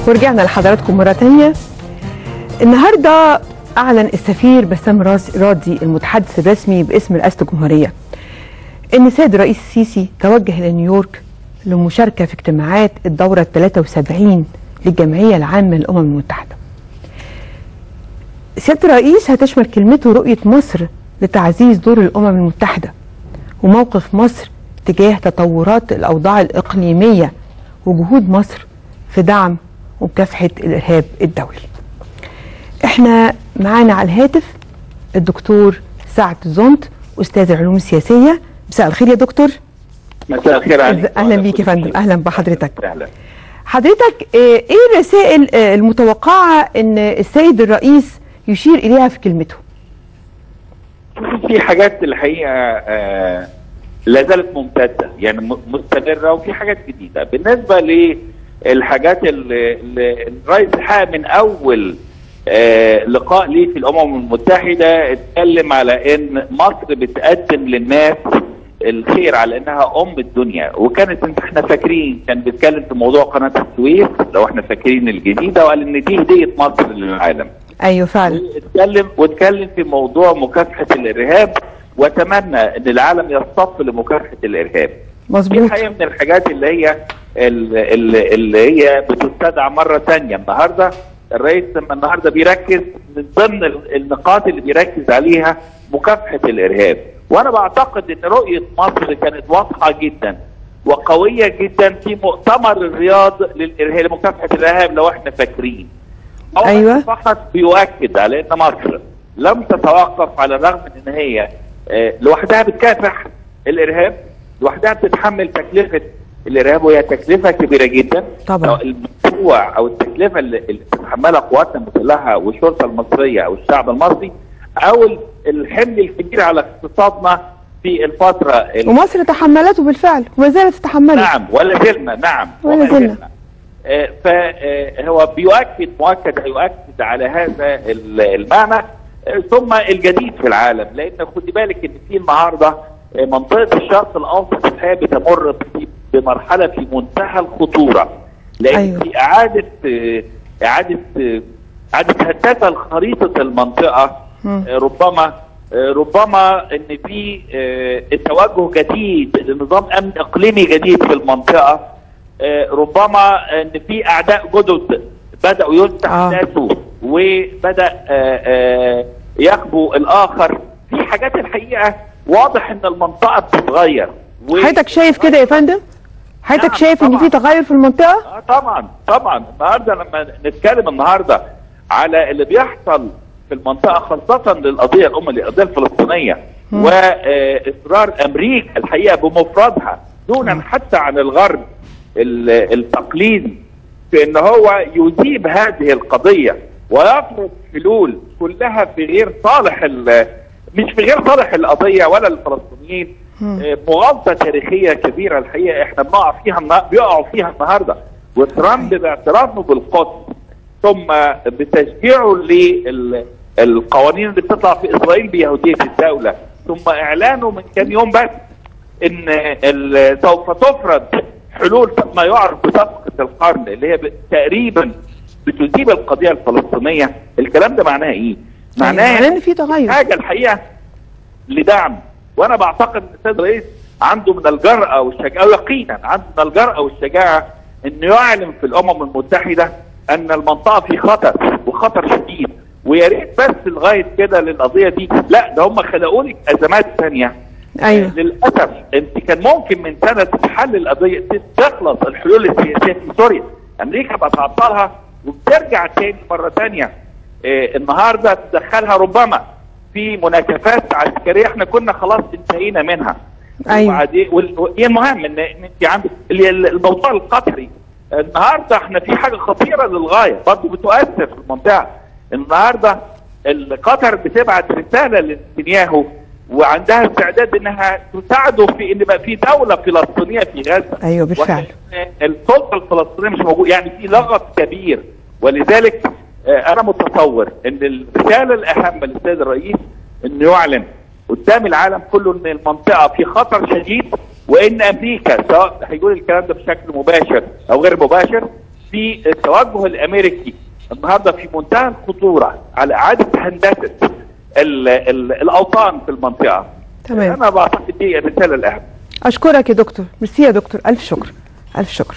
ورجعنا لحضراتكم مرة تانية النهاردة أعلن السفير بسام راس راضي المتحدث الرسمي باسم رئاسة الجمهورية إن السيد الرئيس السيسي توجه إلى نيويورك للمشاركة في اجتماعات الدورة 73 للجمعية العامة للأمم المتحدة سيادة الرئيس هتشمل كلمته رؤية مصر لتعزيز دور الأمم المتحدة وموقف مصر تجاه تطورات الأوضاع الإقليمية وجهود مصر في دعم ومكافحة الإرهاب الدولي احنا معانا على الهاتف الدكتور سعد زونت أستاذ العلوم السياسية مساء الخير يا دكتور مساء الخير عليك أهلا بيك يا فندم أهلا بحضرتك اهلا حضرتك آه، ايه الرسائل آه، المتوقعة ان السيد الرئيس يشير اليها في كلمته في حاجات الحقيقه آه لا زالت ممتده يعني م- مستمره وفي حاجات جديده بالنسبه للحاجات اللي اللي الرئيس الحقيقه من اول آه لقاء ليه في الامم المتحده اتكلم على ان مصر بتقدم للناس الخير على انها ام الدنيا وكانت انت احنا فاكرين كان بيتكلم في موضوع قناه السويس لو احنا فاكرين الجديده وقال ان دي هديه مصر للعالم ايوه فعلا اتكلم واتكلم في موضوع مكافحه الارهاب واتمنى ان العالم يصطف لمكافحه الارهاب. دي مظبوط الحقيقه من الحاجات اللي هي اللي, اللي هي بتستدعى مره ثانيه النهارده الرئيس لما النهارده بيركز من ضمن ال- النقاط اللي بيركز عليها مكافحه الارهاب وانا بعتقد ان رؤيه مصر كانت واضحه جدا وقويه جدا في مؤتمر الرياض للارهاب لمكافحه الارهاب لو احنا فاكرين. هو أيوة. بس فقط بيؤكد على ان مصر لم تتوقف على الرغم من ان هي آه، لوحدها بتكافح الارهاب لوحدها بتتحمل تكلفه الارهاب وهي تكلفه كبيره جدا طبعا. لو المشروع او التكلفه اللي اللي بتتحملها قواتنا المسلحه والشرطه المصريه او الشعب المصري او ال- الحمل الكبير على اقتصادنا في الفتره ال- ومصر تحملته بالفعل وما زالت تتحمله نعم ولا زلنا نعم ولا زلنا. فهو بيؤكد مؤكد هيؤكد على هذا ال- المعنى آه، ثم الجديد في العالم لان خدي بالك ان في النهارده آه، منطقه الشرق الاوسط الحقيقه بتمر ب- بمرحله في منتهى الخطوره لان أيوة. في اعاده آه، اعاده آه، اعاده هتافه لخريطه المنطقه مم. آه، ربما آه، ربما ان في آه، توجه جديد لنظام امن اقليمي جديد في المنطقه آه، ربما ان في اعداء جدد بداوا آه. يستحدثوا وبدا آه، آه، يخبو الاخر في حاجات الحقيقه واضح ان المنطقه بتتغير و- حضرتك شايف كده يا فندم حضرتك نعم، شايف ان طبعاً. في تغير في المنطقة اه طبعا طبعا النهارده لما نتكلم النهارده على اللي بيحصل في المنطقه خاصه للقضيه الام القضيه الفلسطينيه مم. واصرار امريكا الحقيقه بمفردها دونا حتى عن الغرب ال- التقليدي في ان هو يذيب هذه القضيه ويفرض حلول كلها في غير صالح ال- مش في غير صالح القضيه ولا الفلسطينيين مم. آه، مغالطه تاريخيه كبيره الحقيقه احنا بنقع فيها النا- بيقعوا فيها النهارده وترامب باعترافه بالقدس ثم بتشجيعه للقوانين اللي بتطلع في اسرائيل بيهوديه الدوله ثم اعلانه من كام يوم بس ان ال- سوف تفرض حلول ما يعرف بصفقه القرن اللي هي ب- تقريبا بتذيب القضيه الفلسطينيه الكلام ده معناه ايه؟ معناه ان في تغير حاجه الحقيقه لدعم وانا بعتقد ان السيد الرئيس عنده من الجرأه والشجاعه يقينا عنده من الجرأه والشجاعه انه يعلن في الامم المتحده ان المنطقه في خطر وخطر شديد ويا ريت بس لغايه كده للقضيه دي لا ده هم خلقوا لك ازمات ثانيه ايوه للاسف انت كان ممكن من سنه تتحل القضيه تخلص الحلول السياسيه في سوريا امريكا بتعطلها وبترجع تاني مره ثانيه اه النهارده تدخلها ربما في مناكفات عسكريه احنا كنا خلاص انتهينا منها أيوة. وبعدين وال- و- ايه المهم ان ان انت عندك اللي- الموضوع القطري النهارده احنا في حاجه خطيره للغايه برضه بتؤثر في المنطقه النهارده ال- قطر بتبعت رساله لنتنياهو وعندها استعداد انها تساعده في ان يبقى في دوله فلسطينيه في غزه ايوه بالفعل وإن السلطه الفلسطينيه مش موجود يعني في لغط كبير ولذلك آه، انا متصور ان الرساله الاهم للسيد الرئيس انه يعلن قدام العالم كله ان المنطقه في خطر شديد وان امريكا سواء هيقول الكلام ده بشكل مباشر او غير مباشر في التوجه الامريكي النهارده في منتهى الخطوره على اعاده هندسه ال ال الاوطان في المنطقه تمام انا بعتقد دي الرساله الاهم اشكرك يا دكتور ميرسي يا دكتور الف شكر الف شكر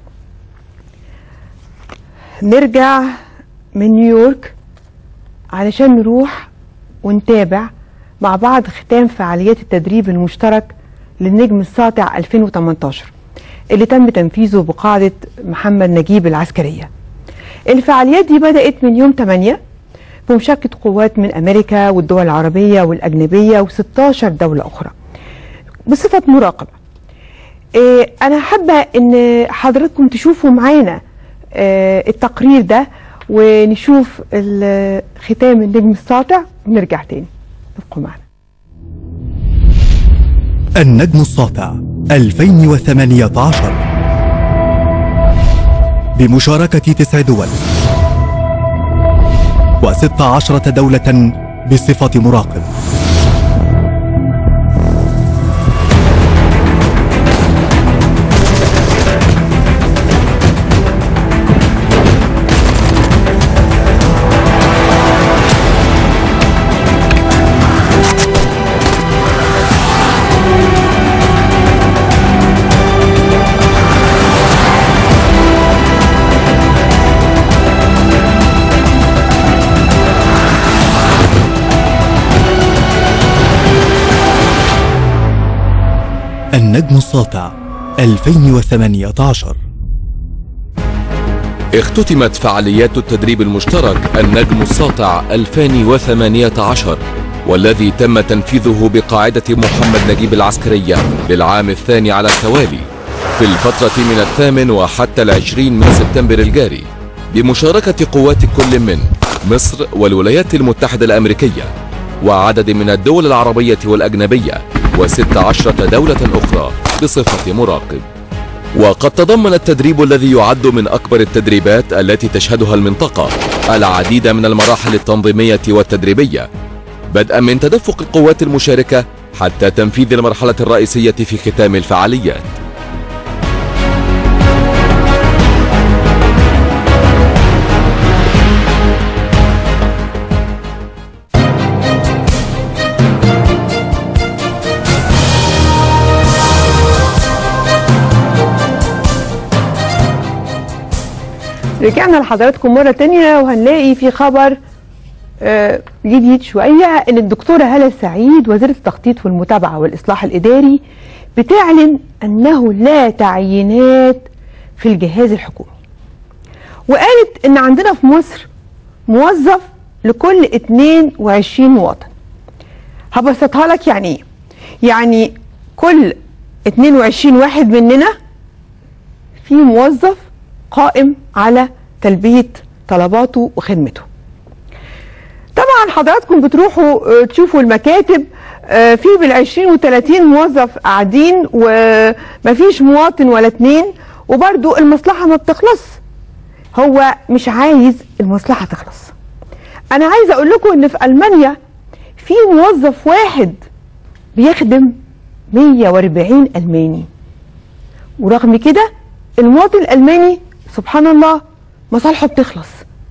نرجع من نيويورك علشان نروح ونتابع مع بعض ختام فعاليات التدريب المشترك للنجم الساطع 2018 اللي تم تنفيذه بقاعدة محمد نجيب العسكرية الفعاليات دي بدأت من يوم 8 بمشاركة قوات من أمريكا والدول العربية والأجنبية و16 دولة أخرى بصفة مراقبة إيه أنا حابة إن حضراتكم تشوفوا معانا آه، التقرير ده ونشوف ال- ختام النجم الساطع ونرجع تاني ابقوا معنا النجم الساطع 2018 بمشاركة تسع دول وست عشرة دولة بصفة مراقب النجم الساطع 2018 اختتمت فعاليات التدريب المشترك النجم الساطع 2018 والذي تم تنفيذه بقاعدة محمد نجيب العسكرية للعام الثاني على التوالي في الفترة من الثامن وحتى العشرين من سبتمبر الجاري بمشاركة قوات كل من مصر والولايات المتحدة الأمريكية وعدد من الدول العربية والأجنبية وست عشرة دولة أخرى بصفة مراقب وقد تضمن التدريب الذي يعد من أكبر التدريبات التي تشهدها المنطقة العديد من المراحل التنظيمية والتدريبية بدءا من تدفق القوات المشاركة حتى تنفيذ المرحلة الرئيسية في ختام الفعاليات رجعنا لحضراتكم مرة تانية وهنلاقي في خبر آه، جديد شوية ان الدكتورة هالة سعيد وزيرة التخطيط والمتابعة والإصلاح الإداري بتعلن أنه لا تعيينات في الجهاز الحكومي وقالت ان عندنا في مصر موظف لكل 22 مواطن هبسطها لك يعني ايه يعني كل 22 واحد مننا في موظف قائم على تلبية طلباته وخدمته طبعا حضراتكم بتروحوا آه، تشوفوا المكاتب آه، في بالعشرين وتلاتين موظف قاعدين ومفيش مواطن ولا اتنين وبرضو المصلحة ما بتخلص هو مش عايز المصلحة تخلص انا عايزة اقول لكم ان في المانيا في موظف واحد بيخدم 140 الماني ورغم كده المواطن الالماني سبحان الله مصالحه بتخلص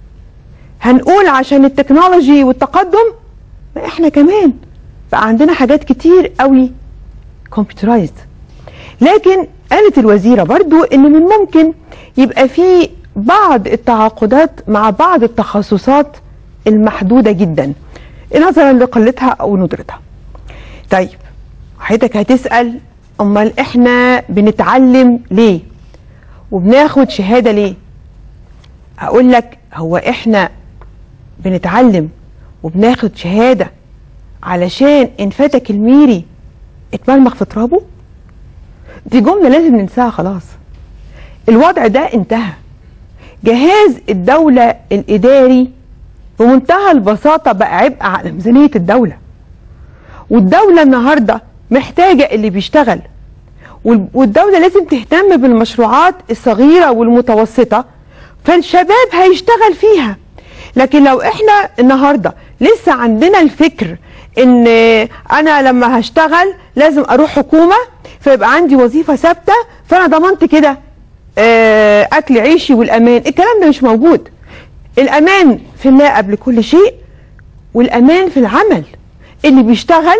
هنقول عشان التكنولوجي والتقدم ما احنا كمان بقى عندنا حاجات كتير قوي كمبيوترايزد لكن قالت الوزيرة برضو ان من ممكن يبقى في بعض التعاقدات مع بعض التخصصات المحدودة جدا نظرا لقلتها او ندرتها طيب حضرتك هتسأل امال احنا بنتعلم ليه وبناخد شهادة ليه هقول لك هو احنا بنتعلم وبناخد شهادة علشان انفتك الميري اتمرمخ في ترابه دي جملة لازم ننساها خلاص الوضع ده انتهى جهاز الدولة الإداري بمنتهى البساطة بقى عبء على ميزانية الدولة والدولة النهاردة محتاجة اللي بيشتغل وال- والدولة لازم تهتم بالمشروعات الصغيرة والمتوسطة فالشباب هيشتغل فيها لكن لو احنا النهاردة لسه عندنا الفكر ان انا لما هشتغل لازم اروح حكومة فيبقى عندي وظيفة ثابتة فانا ضمنت كده آه، اكل عيشي والامان الكلام ده مش موجود الامان في الله قبل كل شيء والامان في العمل اللي بيشتغل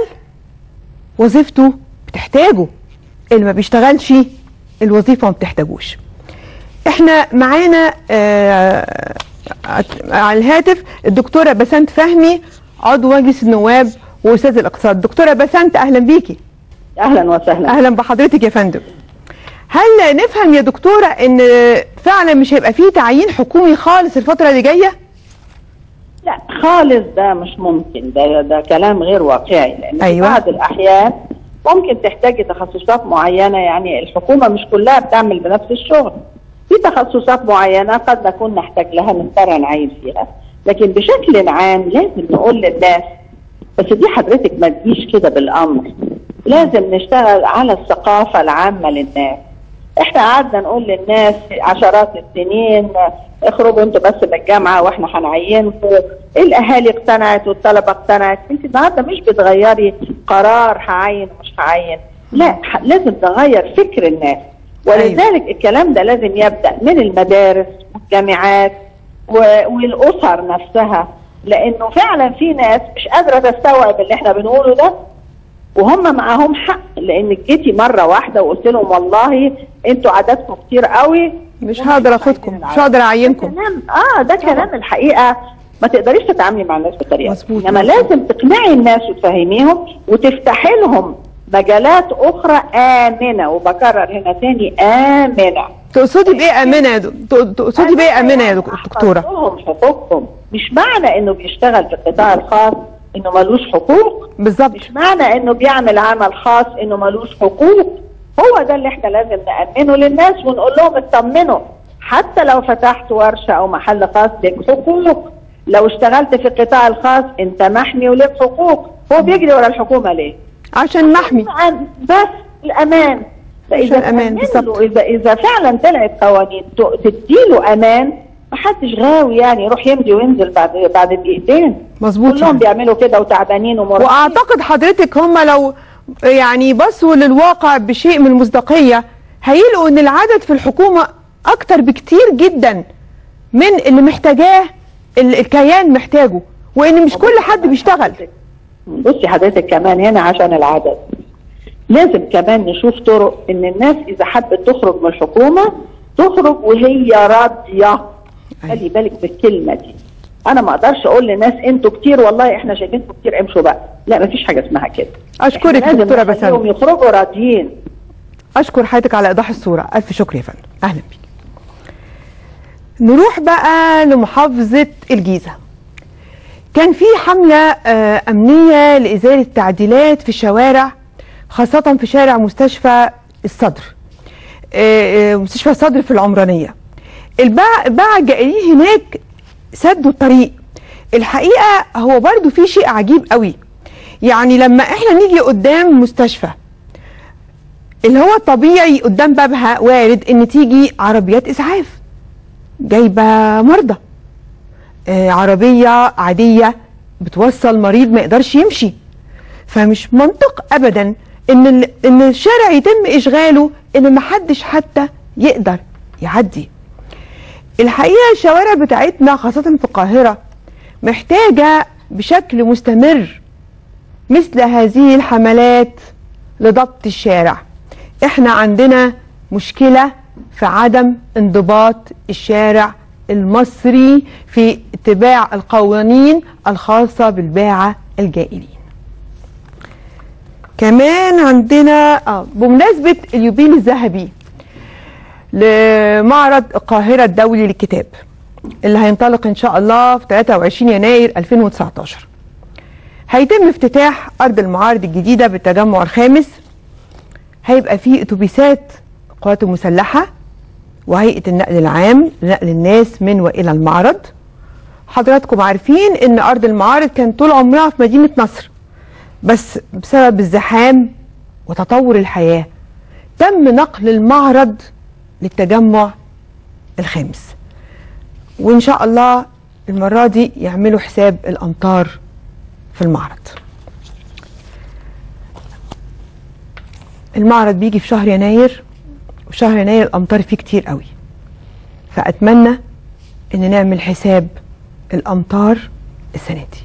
وظيفته بتحتاجه اللي ما بيشتغلش الوظيفه ما بتحتاجوش احنا معانا آه، على الهاتف الدكتوره بسنت فهمي عضو مجلس النواب واستاذ الاقتصاد دكتوره بسنت اهلا بيكي اهلا وسهلا اهلا بحضرتك يا فندم هل نفهم يا دكتوره ان فعلا مش هيبقى فيه تعيين حكومي خالص الفتره اللي جايه لا خالص ده مش ممكن ده ده كلام غير واقعي لان أيوة. في بعض الاحيان ممكن تحتاجي تخصصات معينه يعني الحكومه مش كلها بتعمل بنفس الشغل في تخصصات معينه قد نكون نحتاج لها نضطر نعين فيها لكن بشكل عام لازم نقول للناس بس دي حضرتك ما تجيش كده بالامر لازم نشتغل على الثقافه العامه للناس احنا قعدنا نقول للناس عشرات السنين اخرجوا انتوا بس من الجامعه واحنا هنعينكم الاهالي اقتنعت والطلبه اقتنعت انت النهارده مش بتغيري قرار هعين ومش هعين لا ح- لازم تغير فكر الناس ولذلك الكلام ده لازم يبدا من المدارس والجامعات و- والاسر نفسها لانه فعلا في ناس مش قادره تستوعب اللي احنا بنقوله ده وهم معاهم حق لانك جيتي مره واحده وقلت لهم والله انتوا عددكم كتير قوي مش ومش هقدر عايزين اخدكم العدد. مش هقدر ده اعينكم كلام اه ده كلام الحقيقه ما تقدريش تتعاملي مع الناس بالطريقه مظبوط، دي. انما مظبوط. لازم تقنعي الناس وتفهميهم وتفتحي لهم مجالات اخرى امنه وبكرر هنا تاني امنه تقصدي بايه امنه يا دك- تقصدي بايه امنه يا دك- دكتوره لهم حقوقهم مش معنى انه بيشتغل في القطاع الخاص انه ملوش حقوق بالظبط مش معنى انه بيعمل عمل خاص انه ملوش حقوق هو ده اللي احنا لازم نأمنه للناس ونقول لهم اطمنوا حتى لو فتحت ورشة او محل خاص لك حقوق لو اشتغلت في القطاع الخاص انت محمي ولك حقوق هو بيجري ورا الحكومة ليه عشان محمي عن- بس الامان فاذا عشان الأمان، تأمن بالظبط. له اذا اذا فعلا طلعت قوانين ت- تديله امان محدش غاوي يعني يروح يمضي وينزل بعد بعد دقيقتين مظبوط كلهم يعني. بيعملوا كده وتعبانين ومرهقين واعتقد حضرتك هم لو يعني بصوا للواقع بشيء من المصداقيه هيلقوا ان العدد في الحكومه اكتر بكتير جدا من اللي محتاجاه ال- الكيان محتاجه وان مش كل حد بيشتغل بصي حضرتك كمان هنا عشان العدد لازم كمان نشوف طرق ان الناس اذا حبت تخرج من الحكومه تخرج وهي راضيه خلي بالك بالكلمه دي انا ما اقدرش اقول للناس انتوا كتير والله احنا شايفينكم كتير امشوا بقى لا ما فيش حاجه اسمها كده اشكرك إحنا لازم دكتوره نخليهم بسام يخرجوا راضيين اشكر حضرتك على ايضاح الصوره الف شكر يا فندم اهلا بيك نروح بقى لمحافظه الجيزه كان في حمله آه، امنيه لازاله التعديلات في الشوارع خاصه في شارع مستشفى الصدر آه، آه، مستشفى الصدر في العمرانيه الباعة الباعة الجائلين هناك سدوا الطريق الحقيقه هو برضو في شيء عجيب قوي يعني لما احنا نيجي قدام مستشفى اللي هو طبيعي قدام بابها وارد ان تيجي عربيات اسعاف جايبه مرضى آه عربيه عاديه بتوصل مريض ما يقدرش يمشي فمش منطق ابدا ان ال- ان الشارع يتم اشغاله ان محدش حتى يقدر يعدي الحقيقه الشوارع بتاعتنا خاصه في القاهره محتاجه بشكل مستمر مثل هذه الحملات لضبط الشارع احنا عندنا مشكلة في عدم انضباط الشارع المصري في اتباع القوانين الخاصة بالباعة الجائلين كمان عندنا آه بمناسبة اليوبيل الذهبي لمعرض القاهرة الدولي للكتاب اللي هينطلق ان شاء الله في 23 يناير 2019 هيتم افتتاح ارض المعارض الجديده بالتجمع الخامس هيبقى فيه اتوبيسات القوات المسلحه وهيئه النقل العام لنقل الناس من والى المعرض حضراتكم عارفين ان ارض المعارض كان طول عمرها في مدينه نصر بس بسبب الزحام وتطور الحياه تم نقل المعرض للتجمع الخامس وان شاء الله المره دي يعملوا حساب الامطار في المعرض المعرض بيجي في شهر يناير وشهر يناير الامطار فيه كتير قوي فاتمنى ان نعمل حساب الامطار السنه دي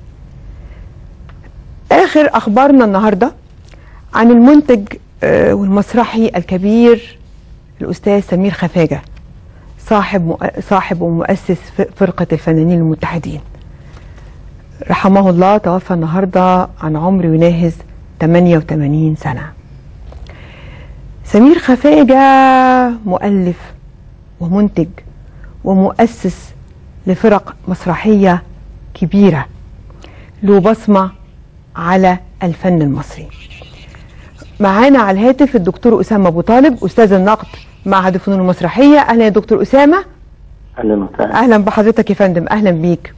اخر اخبارنا النهارده عن المنتج آه، والمسرحي الكبير الاستاذ سمير خفاجه صاحب مؤ- صاحب ومؤسس ف- فرقه الفنانين المتحدين رحمه الله توفى النهارده عن عمر يناهز 88 سنه سمير خفاجه مؤلف ومنتج ومؤسس لفرق مسرحيه كبيره له بصمه على الفن المصري معانا على الهاتف الدكتور اسامه ابو طالب استاذ النقد معهد الفنون المسرحيه اهلا يا دكتور اسامه اهلا وسهلا اهلا بحضرتك يا فندم اهلا بيك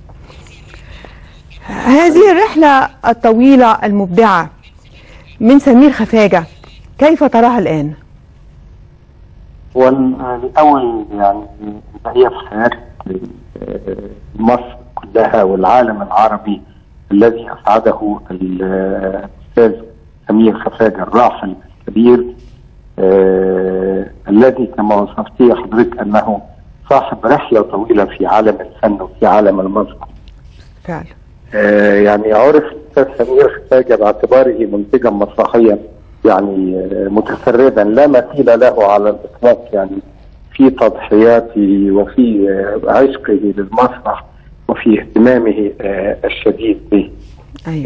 هذه الرحله الطويله المبدعه من سمير خفاجه كيف تراها الان والاول يعني هي في حياه مصر كلها والعالم العربي الذي اسعده الاستاذ سمير خفاجه الراحل الكبير آه الذي كما وصفتيه حضرتك انه صاحب رحله طويله في عالم الفن وفي عالم المسرح فعلا آه، يعني عرف الاستاذ سمير خفاجه باعتباره منتجا مسرحيا يعني آه، متفردا لا مثيل له على الاطلاق يعني في تضحياته وفي آه، عشقه للمسرح وفي اهتمامه آه، الشديد به. ايوه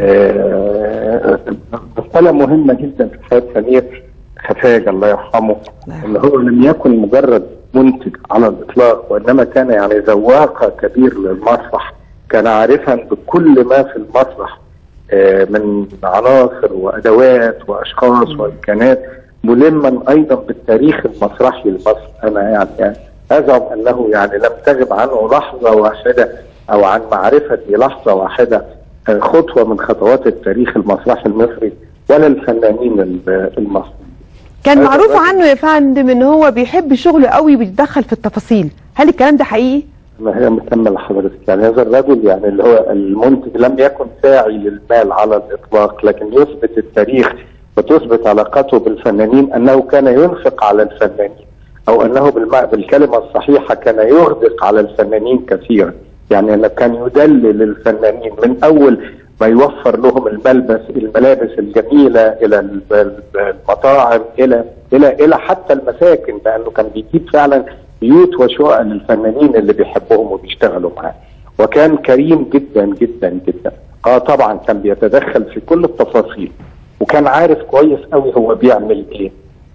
آه، مسألة مهمة جدا في حياة سمير خفاجة الله يرحمه الله ان هو لم يكن مجرد منتج على الاطلاق وانما كان يعني ذواق كبير للمسرح كان عارفا بكل ما في المسرح آه، من عناصر وادوات واشخاص وامكانات ملما ايضا بالتاريخ المسرحي لمصر انا يعني ازعم انه يعني لم تغب عنه لحظه واحده او عن معرفتي لحظه واحده آه، خطوه من خطوات التاريخ المسرحي المصري ولا الفنانين ال- المصريين كان هذا معروف الرجل- عنه يا فندم ان هو بيحب شغله قوي وبيتدخل في التفاصيل هل الكلام ده حقيقي ما هي مكمل لحضرتك يعني هذا الرجل يعني اللي هو المنتج لم يكن ساعي للمال على الاطلاق لكن يثبت التاريخ وتثبت علاقته بالفنانين انه كان ينفق على الفنانين او انه بالم- بالكلمه الصحيحه كان يغدق على الفنانين كثيرا يعني انه كان يدلل الفنانين من اول ما يوفر لهم الملبس الملابس الجميله الى ال- ال- المطاعم الى الى الى حتى المساكن لانه كان بيجيب فعلا بيوت وشقق للفنانين اللي بيحبهم وبيشتغلوا معاه وكان كريم جدا جدا جدا اه طبعا كان بيتدخل في كل التفاصيل وكان عارف كويس قوي هو بيعمل ايه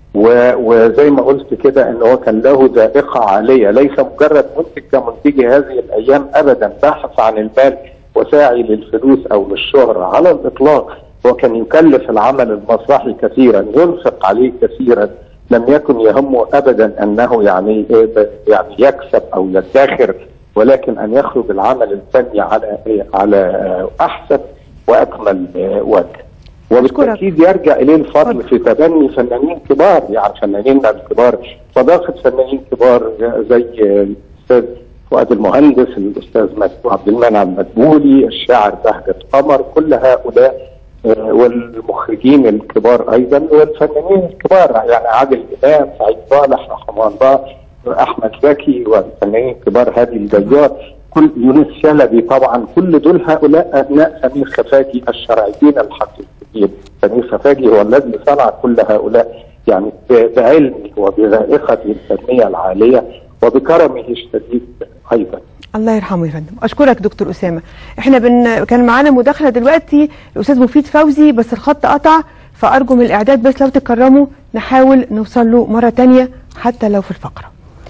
و- وزي ما قلت كده ان هو كان له ذائقه عاليه ليس مجرد منتج كمنتجي هذه الايام ابدا باحث عن المال وساعي للفلوس او للشهره على الاطلاق هو كان يكلف العمل المسرحي كثيرا ينفق عليه كثيرا لم يكن يهمه ابدا انه يعني إيه ب- يعني يكسب او يدخر ولكن ان يخرج العمل الفني على إيه على آه، احسن واكمل آه، وجه وبالتاكيد يرجع اليه الفضل في تبني فنانين كبار يعني فنانين الكبار صداقه فنانين كبار زي الاستاذ فؤاد المهندس الاستاذ مد- عبد المنعم مدبولي الشاعر بهجة قمر كل هؤلاء آه، والمخرجين الكبار ايضا والفنانين الكبار يعني عادل امام سعيد صالح رحمه الله احمد زكي والفنانين الكبار هادي الجيار كل يونس شلبي طبعا كل دول هؤلاء ابناء سمير خفاجي الشرعيين الحقيقيين سمير خفاجي هو الذي صنع كل هؤلاء يعني ب- بعلمه وبذائقته الفنيه العاليه وبكرمه الشديد ايضا الله يرحمه يا فندم اشكرك دكتور اسامه احنا بن... كان معانا مداخله دلوقتي الاستاذ مفيد فوزي بس الخط قطع فارجو من الاعداد بس لو تكرموا نحاول نوصل له مره تانية حتى لو في الفقره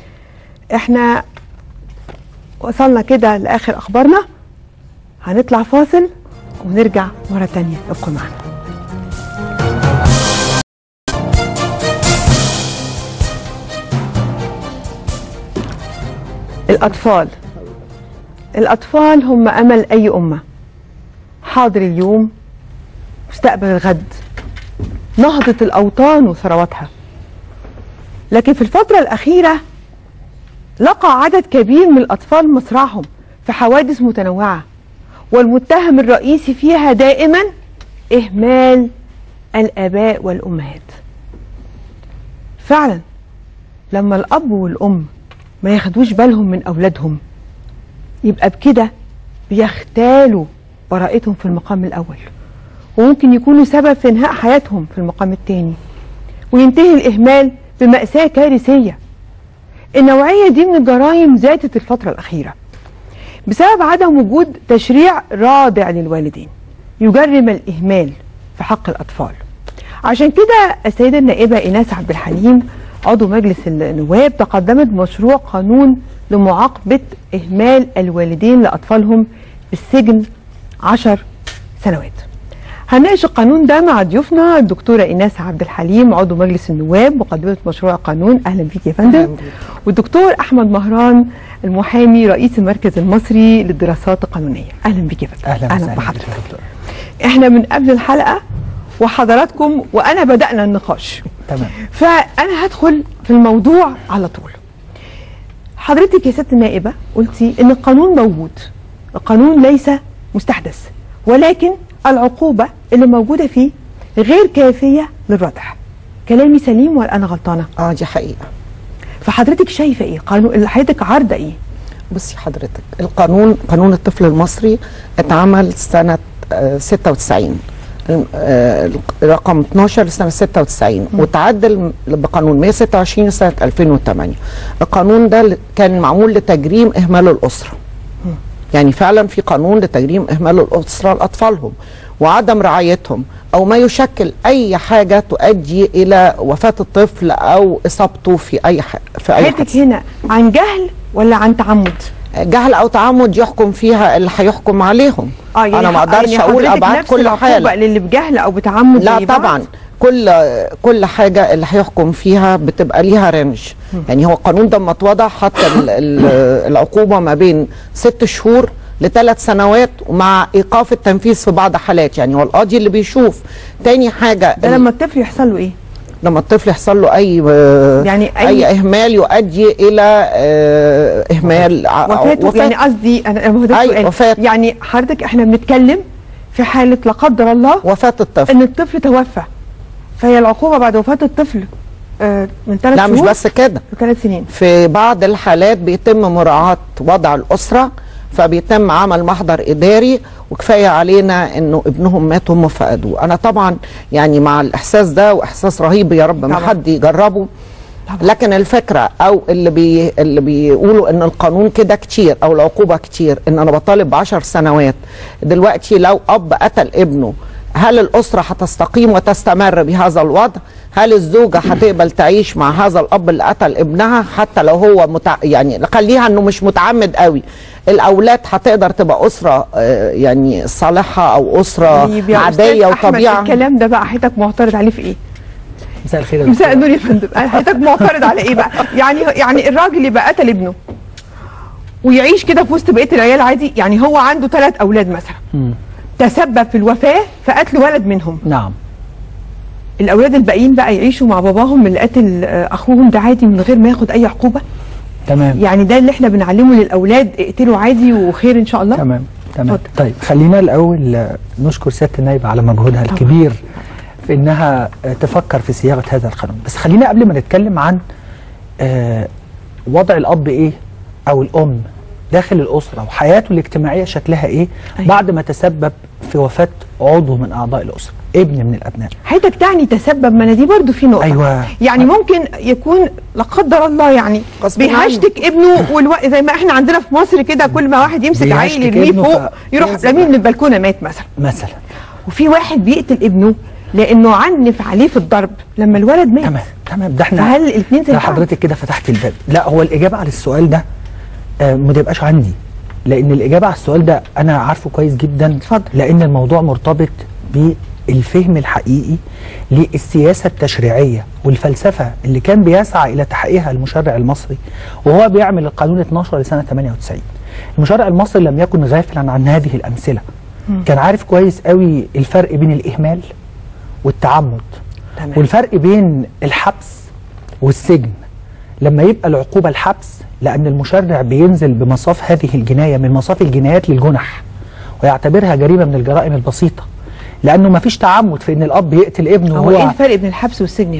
احنا وصلنا كده لاخر اخبارنا هنطلع فاصل ونرجع مره تانية ابقوا معنا الأطفال الأطفال هم أمل أي أمة حاضر اليوم مستقبل الغد نهضة الأوطان وثرواتها لكن في الفترة الأخيرة لقى عدد كبير من الأطفال مصرعهم في حوادث متنوعة والمتهم الرئيسي فيها دائما إهمال الآباء والأمهات فعلا لما الاب والام ما ياخدوش بالهم من اولادهم يبقى بكده بيختالوا براءتهم في المقام الاول وممكن يكونوا سبب في انهاء حياتهم في المقام الثاني وينتهي الاهمال بماساه كارثيه النوعيه دي من الجرائم زادت الفتره الاخيره بسبب عدم وجود تشريع رادع للوالدين يجرم الاهمال في حق الاطفال عشان كده السيده النائبه ايناس عبد الحليم عضو مجلس النواب تقدمت بمشروع قانون لمعاقبه اهمال الوالدين لاطفالهم بالسجن عشر سنوات هنناقش القانون ده مع ضيوفنا الدكتوره ايناس عبد الحليم عضو مجلس النواب مقدمه مشروع قانون اهلا بيك يا فندم والدكتور احمد مهران المحامي رئيس المركز المصري للدراسات القانونيه اهلا بيك يا فندم اهلا وسهلا بحضرتك بك يا دكتور. احنا من قبل الحلقه وحضراتكم وانا بدانا النقاش تمام فانا هدخل في الموضوع على طول حضرتك يا ست النائبه قلتي ان القانون موجود القانون ليس مستحدث ولكن العقوبه اللي موجوده فيه غير كافيه للردع كلامي سليم ولا انا غلطانه اه دي حقيقة فحضرتك شايفه ايه قانون اللي حضرتك عارضه ايه بصي حضرتك القانون قانون الطفل المصري اتعمل سنة آه، 96 آه، رقم 12 لسنة 96 وتعدل بقانون 126 سنة 2008 القانون ده ل- كان معمول لتجريم إهمال الأسرة يعني فعلا في قانون لتجريم إهمال الأسرة لأطفالهم وعدم رعايتهم أو ما يشكل أي حاجة تؤدي إلى وفاة الطفل أو إصابته في أي ح... في أي حضرتك حادث. هنا عن جهل ولا عن تعمد جهل او تعمد يحكم فيها اللي هيحكم عليهم انا ما ح- اقدرش يعني اقول حضرتك ابعاد نفس كل العقوبة حاله للي بجهل او بتعمد لا زي بعض؟ طبعا كل كل حاجه اللي هيحكم فيها بتبقى ليها رينج يعني هو القانون ده لما اتوضع حط ال- ال- العقوبه ما بين ست شهور لثلاث سنوات ومع ايقاف التنفيذ في بعض حالات يعني هو القاضي اللي بيشوف تاني حاجه ده لما الطفل يحصل له ايه لما الطفل يحصل له اي آه، يعني أي- اي اهمال يؤدي الى آه، اهمال ع- وفاته يعني قصدي انا أنا هو ده أيوة، السؤال. وفاة. يعني حضرتك احنا بنتكلم في حاله لا قدر الله وفاه الطفل ان الطفل توفى فهي العقوبه بعد وفاه الطفل آه، من ثلاث لا شهور مش بس كده ثلاث سنين في بعض الحالات بيتم مراعاة وضع الأسرة فبيتم عمل محضر إداري وكفاية علينا إنه ابنهم مات هم فقدوه أنا طبعا يعني مع الإحساس ده وإحساس رهيب يا رب ما طبعاً. حد يجربه لكن الفكرة أو اللي بي اللي بيقولوا إن القانون كده كتير أو العقوبة كتير إن أنا بطالب بعشر سنوات دلوقتي لو أب قتل ابنه هل الأسرة هتستقيم وتستمر بهذا الوضع؟ هل الزوجة هتقبل تعيش مع هذا الأب اللي قتل ابنها حتى لو هو متع... يعني خليها إنه مش متعمد قوي الأولاد هتقدر تبقى أسرة آه، يعني صالحة أو أسرة طيب يا عادية أستاذ أحمد، وطبيعة الكلام ده بقى حضرتك معترض عليه في ايه؟ مساء الخير يا مساء دكتور. النور يا فندم حضرتك معترض على ايه بقى؟ يعني يعني الراجل يبقى قتل ابنه ويعيش كده في وسط بقيه العيال عادي يعني هو عنده ثلاث اولاد مثلا مم. تسبب في الوفاه في قتل ولد منهم نعم الاولاد الباقيين بقى يعيشوا مع باباهم اللي قتل آه، اخوهم ده عادي من غير ما ياخد اي عقوبه تمام يعني ده اللي احنا بنعلمه للاولاد اقتلوا عادي وخير ان شاء الله تمام تمام اتفضل. طيب خلينا الاول آه، نشكر سياده النائب على مجهودها طبعا. الكبير في انها آه، تفكر في صياغه هذا القانون بس خلينا قبل ما نتكلم عن آه، وضع الاب ايه او الام داخل الاسره وحياته الاجتماعيه شكلها ايه أيوة. بعد ما تسبب في وفاه عضو من اعضاء الاسره ابن من الابناء حضرتك تعني تسبب ما انا دي برضو في نقطه أيوة. يعني ممكن يكون لا قدر الله يعني غصب عنه. بيهشتك ابنه والو... زي ما احنا عندنا في مصر كده كل ما واحد يمسك عيل بيهشتك يرميه ابنه فوق ف- يروح ينزل. رميه من البلكونه مات مثلا مثلا وفي واحد بيقتل ابنه لانه عنف عليه في الضرب لما الولد مات تمام تمام ده احنا فهل الاثنين زي ده بعض؟ حضرتك كده فتحت الباب لا هو الاجابه على السؤال ده آه ما تبقاش عندي لان الاجابه على السؤال ده انا عارفه كويس جدا اتفضل. لان الموضوع مرتبط بالفهم الحقيقي للسياسه التشريعيه والفلسفه اللي كان بيسعى الى تحقيقها المشرع المصري وهو بيعمل القانون 12 لسنه 98 المشرع المصري لم يكن غافلا عن هذه الامثله كان عارف كويس قوي الفرق بين الاهمال والتعمد تمام. والفرق بين الحبس والسجن لما يبقى العقوبة الحبس لأن المشرع بينزل بمصاف هذه الجناية من مصاف الجنايات للجنح ويعتبرها جريمة من الجرائم البسيطة لأنه ما فيش تعمد في أن الأب يقتل ابنه هو ايه وهو الفرق بين الحبس والسجن يا فندم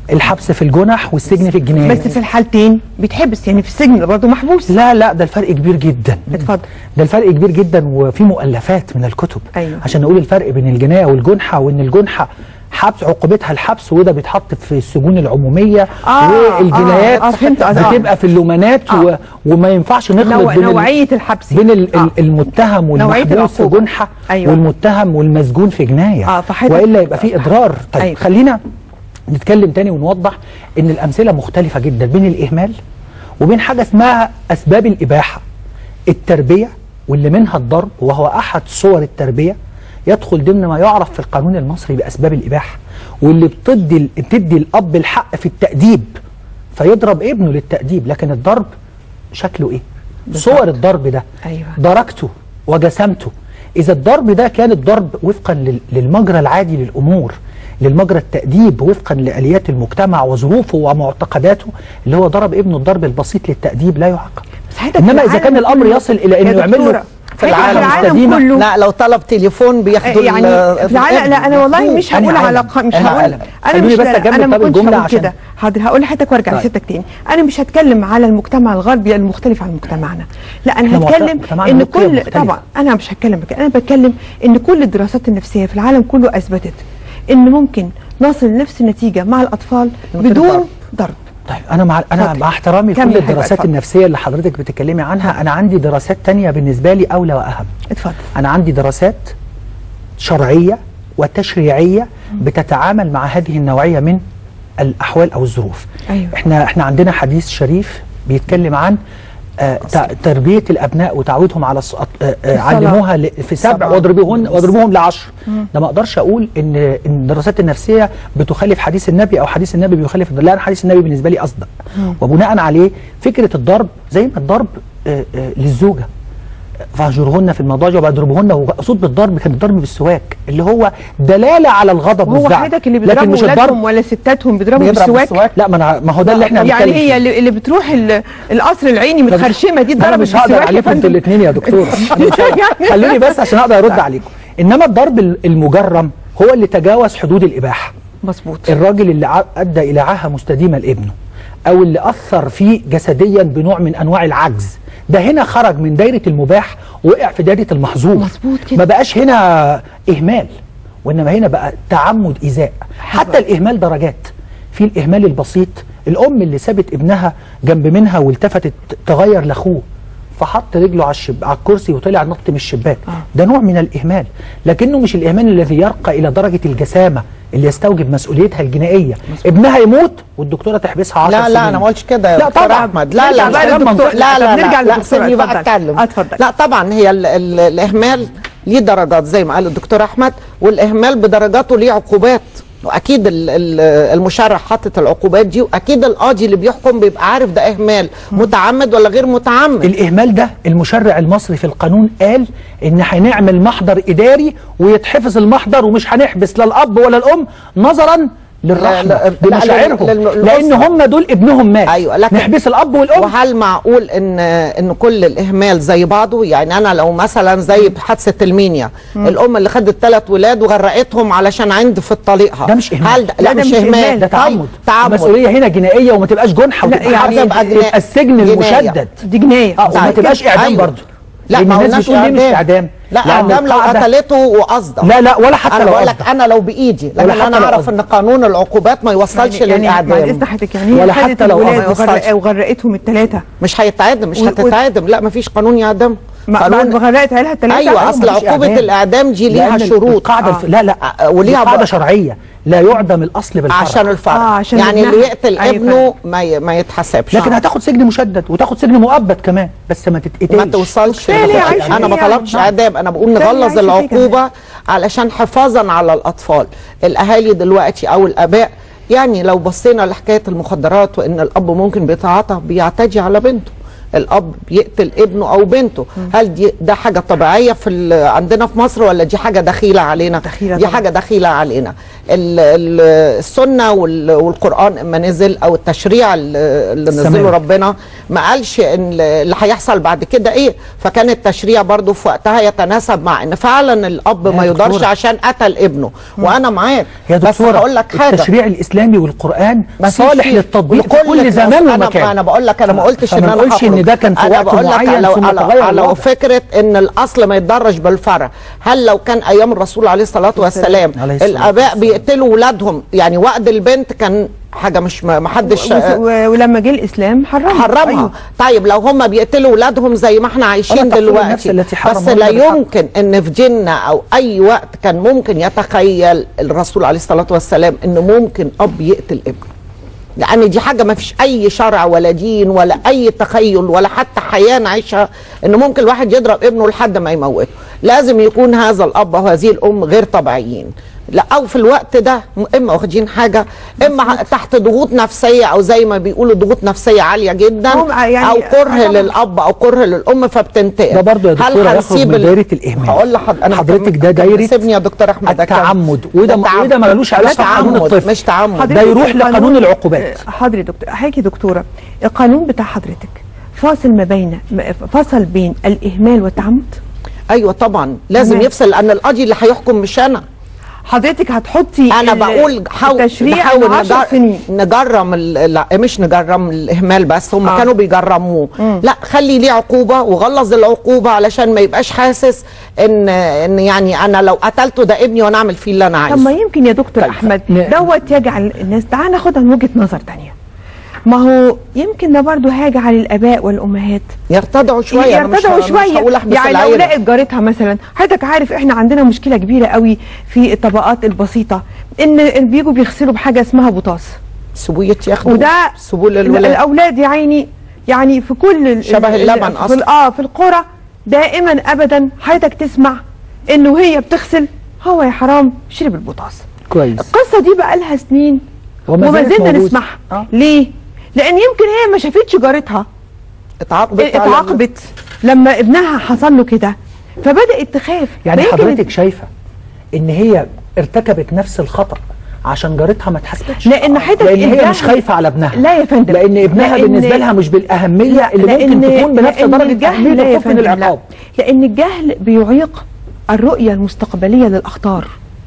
الحبس في الجنح والسجن في الجنايات بس في الحالتين بيتحبس يعني في السجن برضه محبوس لا لا ده الفرق كبير جدا اتفضل ده الفرق كبير جدا وفي مؤلفات من الكتب أيوة. عشان نقول الفرق بين الجنايه والجنحه وان الجنحه حبس عقوبتها الحبس وده بيتحط في السجون العموميه آه، والجنايات آه، آه، فهمت قصدك. بتبقى في اللومانات آه. و... وما ينفعش نخلط نوع بين ال- نوعيه الحبس بين ال- آه. ال- المتهم نوعية والمحبوس في العقوبة. جنحه أيوة. والمتهم والمسجون في جنايه آه، فحضرتك- والا يبقى في اضرار طيب أيوة. خلينا نتكلم تاني ونوضح ان الامثله مختلفه جدا بين الاهمال وبين حاجه اسمها اسباب الاباحه التربيه واللي منها الضرب وهو احد صور التربيه يدخل ضمن ما يعرف في القانون المصري باسباب الاباحه واللي بتدي بتدي الاب الحق في التاديب فيضرب ابنه للتاديب لكن الضرب شكله ايه صور الضرب ده أيوة. دركته وجسمته إذا الضرب ده كان الضرب وفقا لل- للمجرى العادي للأمور للمجرى التأديب وفقا لآليات المجتمع وظروفه ومعتقداته اللي هو ضرب ابنه الضرب البسيط للتأديب لا يعاقب بس حضرتك إنما في إذا كان العالم الأمر كله- يصل إلى إنه يا يعمل له دكتورة، في حضرتك العالم العالم كله لا لو طلب تليفون بياخدوا يعني ال- في العالم لا انا والله مش أنا هقول على عالم. ق- مش أنا هقول عالم. انا خلوني مش بس لا، أكمل انا ما طب كنتش الجملة هقول عشان- كده حاضر هقول لحضرتك وارجع طيب. لستك تاني انا مش هتكلم على المجتمع الغربي المختلف عن مجتمعنا لا انا إحنا معت- هتكلم مجتمعنا ان له قيم كل مختلفة. طبعا انا مش هتكلم بكده انا بتكلم ان كل الدراسات النفسيه في العالم كله اثبتت ان ممكن نصل لنفس النتيجه مع الاطفال من غير بدون ضرب. ضرب طيب انا مع انا اتفضل. مع احترامي كمل لكل يا حبيبي، الدراسات اتفضل. النفسيه اللي حضرتك بتتكلمي عنها انا عندي دراسات تانية بالنسبه لي اولى واهم اتفضل أنا عندي دراسات شرعية وتشريعية بتتعامل مع هذه النوعية من الأحوال أو الظروف أيوة. إحنا إحنا عندنا حديث شريف بيتكلم عن آه ت- تربية الأبناء وتعويدهم على الص- آه آه الصلاة. علموها ل- في سبع سبع. واضربوهن واضربوهم لعشر ده ما أقدرش أقول إن إن الدراسات النفسية بتخالف حديث النبي أو حديث النبي بيخالف لا أنا حديث النبي بالنسبة لي أصدق وبناء عليه فكرة الضرب زي ما الضرب آه آه للزوجة فاهجرهن في المضاجع واضربوهن واقصد بالضرب كان الضرب بالسواك اللي هو دلاله على الغضب وهو والزعل حضرتك اللي لكن بيضربوا مش الضرب ولادهم ولا ستاتهم بيضربوا بيضرب بالسواك بالسواك لا ما أنا ما هو ده اللي احنا يعني بنتكلم هي فيه. اللي, اللي بتروح ال- القصر العيني متخرشمه دي انا ضربت مش هقدر بالسواك يا عليكم انتوا فندم. الاثنين يا دكتور أنا مش هقدر. يعني- خلوني بس عشان اقدر ارد عليكم انما الضرب المجرم هو اللي تجاوز حدود الاباحه مظبوط الراجل اللي ع- ادى الى عاهه مستديمه لابنه او اللي اثر فيه جسديا بنوع من انواع العجز ده هنا خرج من دايره المباح وقع في دايره المحظور مظبوط كده. ما بقاش هنا اهمال وانما هنا بقى تعمد ايذاء حتى الاهمال درجات في الاهمال البسيط الام اللي سابت ابنها جنب منها والتفتت تغير لاخوه فحط رجله على الشب... على الكرسي وطلع نط من الشباك آه. ده نوع من الاهمال لكنه مش الاهمال الذي يرقى الى درجه الجسامه اللي يستوجب مسؤوليتها الجنائيه ابنها يموت والدكتوره تحبسها 10 لا سنين لا انا ما قلتش كده يا لا دكتور طبعا احمد لا نرجع لا بقى لا للدكتور. لا لا طب لا نرجع لا للدكتور. سيبني بقى اتفضل. اتكلم اتفضل. لا طبعا هي ال ال الاهمال ليه درجات زي ما قال الدكتور احمد والاهمال بدرجاته ليه عقوبات واكيد ال- ال- المشرع حاطط العقوبات دي واكيد القاضي اللي بيحكم بيبقى عارف ده اهمال متعمد ولا غير متعمد الاهمال ده المشرع المصري في القانون قال ان هنعمل محضر اداري ويتحفظ المحضر ومش هنحبس لا الاب ولا الام نظرا للرحمه لا- لا- بمشاعرهم لل- لل- لان للأسرة. هم دول ابنهم مات أيوة، لكن- نحبس الاب والام وهل معقول ان ان كل الاهمال زي بعضه يعني انا لو مثلا زي حادثه المنيا الام اللي خدت ثلاث ولاد وغرقتهم علشان عند في طليقها ده مش إهمال. هل ده لا، لا, ده مش مش اهمال إهمال، ده تعمد طيب، تعمد المسؤوليه هنا جنائيه وما تبقاش جنحه لا، وتبقى يعني حبس. تبقى جناية. يبقى السجن جناية. المشدد دي جنايه اه وما طيب. تبقاش اعدام أيوة. برضه لا لأن ما الناس قلناش بتقول ليه مش اعدام لا لأن اعدام لو القاعدة- قتلته وقصده لا لا ولا حتى انا لو بقول لك قصده. انا لو بايدي ولا لكن حتى انا لو اعرف قصده. ان قانون العقوبات ما يوصلش يعني يعني بعد للاعدام اذن حضرتك يعني هي ولا خدت حتى لو الولاد ما يوصلش. وغرق- وغرقتهم الثلاثه مش هيتعدم مش و- و- هتتعدم لا ما فيش قانون يعدم بعد ما غرقت عيالها الثلاثه ايوه اصل مفيش عقوبه إعدام. الاعدام دي ليها لأن شروط القاعده آه. الف... لا لا آه، وليها دي قاعده بقى- شرعيه لا يعدم الاصل بالفرع عشان الفرع آه، عشان يعني اللي ابنها. يقتل أيوة ابنه ما ي... ما يتحسبش لكن هتاخد سجن مشدد وتاخد سجن مؤبد كمان بس ما تتقتلش ما توصلش بالتالي لده. عايشة انا ما فيه طلبش يعني. اعدام انا بقول بالتالي نغلظ عايشة فيه العقوبه علشان حفاظا على الاطفال الاهالي دلوقتي او الاباء يعني لو بصينا لحكايه المخدرات وان الاب ممكن بيتعاطى بيعتدي على بنته الاب بيقتل ابنه او بنته هل دي ده حاجه طبيعيه في ال- عندنا في مصر ولا دي حاجه دخيله علينا دخيلة دي طبعاً. حاجه دخيله علينا ال- ال- السنه وال- والقران اما نزل او التشريع اللي اللي نزله السماوي. ربنا ما قالش ان اللي هيحصل بعد كده ايه فكان التشريع برضو في وقتها يتناسب مع ان فعلا الاب يا ما يقدرش دكتورة. عشان قتل ابنه وانا معاك يا بس دكتورة هقول لك حاجه التشريع الاسلامي والقران مفيش صالح فيه. للتطبيق في لكل كل الناس. زمان انا ومكان انا بقول لك انا ما قلتش ان فما انا نقولش ان هخرج. ده كان في انا وقت بقول لك معين لو ثم على, تغير على الوضع. فكره ان الاصل ما يتدرج بالفرع هل لو كان ايام الرسول عليه الصلاه والسلام عليه الصلاة الاباء والسلام. بيقتلوا اولادهم يعني وقت البنت كان حاجه مش ما حدش و- و- ولما جه الاسلام حرمها حرمها أيوة. طيب لو هم بيقتلوا اولادهم زي ما احنا عايشين ولا تقتلوا دلوقتي النفس التي حرم بس الله لا بالحق. يمكن ان في جنة او اي وقت كان ممكن يتخيل الرسول عليه الصلاه والسلام ان ممكن اب يقتل ابنه لان دي حاجه ما فيش اي شرع ولا دين ولا اي تخيل ولا حتى حياه نعيشها ان ممكن الواحد يضرب ابنه لحد ما يموته لازم يكون هذا الاب وهذه الام غير طبيعيين لا او في الوقت ده اما واخدين حاجه اما تحت ضغوط نفسيه او زي ما بيقولوا ضغوط نفسيه عاليه جدا هم يعني- او كره طبعاً. للاب او كره للام فبتنتقم ده برضه يا هل دكتورة يخرج هنسيب من ال- دايرة الإهمال. هقول لحضرتك انا حضرتك ده بكمل- دايرة سيبني يا دكتور احمد أكمل. التعمد وده ده وده ملوش علاقة مش بقانون تعمد الطفل. مش تعمد حضرتك ده يروح القانون- لقانون العقوبات. حاضر يا دكتور حضرتك يا دكتوره القانون بتاع حضرتك فاصل ما بين م- فصل بين الاهمال والتعمد ايوه طبعا لازم تمام. يفصل لان القاضي اللي هيحكم مش انا حضرتك هتحطي انا ال- بقول حاول التشريع نحاول من 10 نجر... سنين نجرم ال... لا مش نجرم الاهمال بس هم آه. آه. كانوا بيجرموه لا خلي ليه عقوبه وغلظ العقوبه علشان ما يبقاش حاسس ان ان يعني انا لو قتلته ده ابني وانا اعمل فيه اللي انا طب ما عايزه يمكن يا دكتور طيب، احمد ن- دوت يجعل الناس تعال ناخدها من وجهه نظر تانية ما هو يمكن ده برضه هيجعل الاباء والامهات يرتدعوا شويه أنا مش يرتدعوا ه- مش شويه هقول احبس يعني لو العيلة. لقت جارتها مثلا حضرتك عارف احنا عندنا مشكله كبيره قوي في الطبقات البسيطه ان إن بيجوا بيغسلوا بحاجه اسمها بوتاص سبوية ياخدوا وده سبول ال- الولاد الاولاد يا عيني يعني في كل ال- شبه ال- اللبن في أصلاً. ال- اه في القرى دائما ابدا حضرتك تسمع انه هي بتغسل هو يا حرام شرب البوتاص كويس القصه دي بقى لها سنين وما وما زالت زلنا موجودة. نسمعها آه. ليه لان يمكن هي ما شافتش جارتها اتعاقبت على- اتعاقبت لما ابنها حصل له كده فبدات تخاف يعني فيمكن حضرتك شايفه ان هي ارتكبت نفس الخطا عشان جارتها ما اتحاسبتش لان حضرتك لان هي الجهل- مش خايفه على ابنها لا يا فندم لان ابنها لأن- بالنسبه لها مش بالاهميه لا اللي ممكن لأن- تكون بنفس لأن درجه الجهل اهميه لا يا الخوف من فندم، لا. العقاب لان الجهل بيعيق الرؤيه المستقبليه للاخطار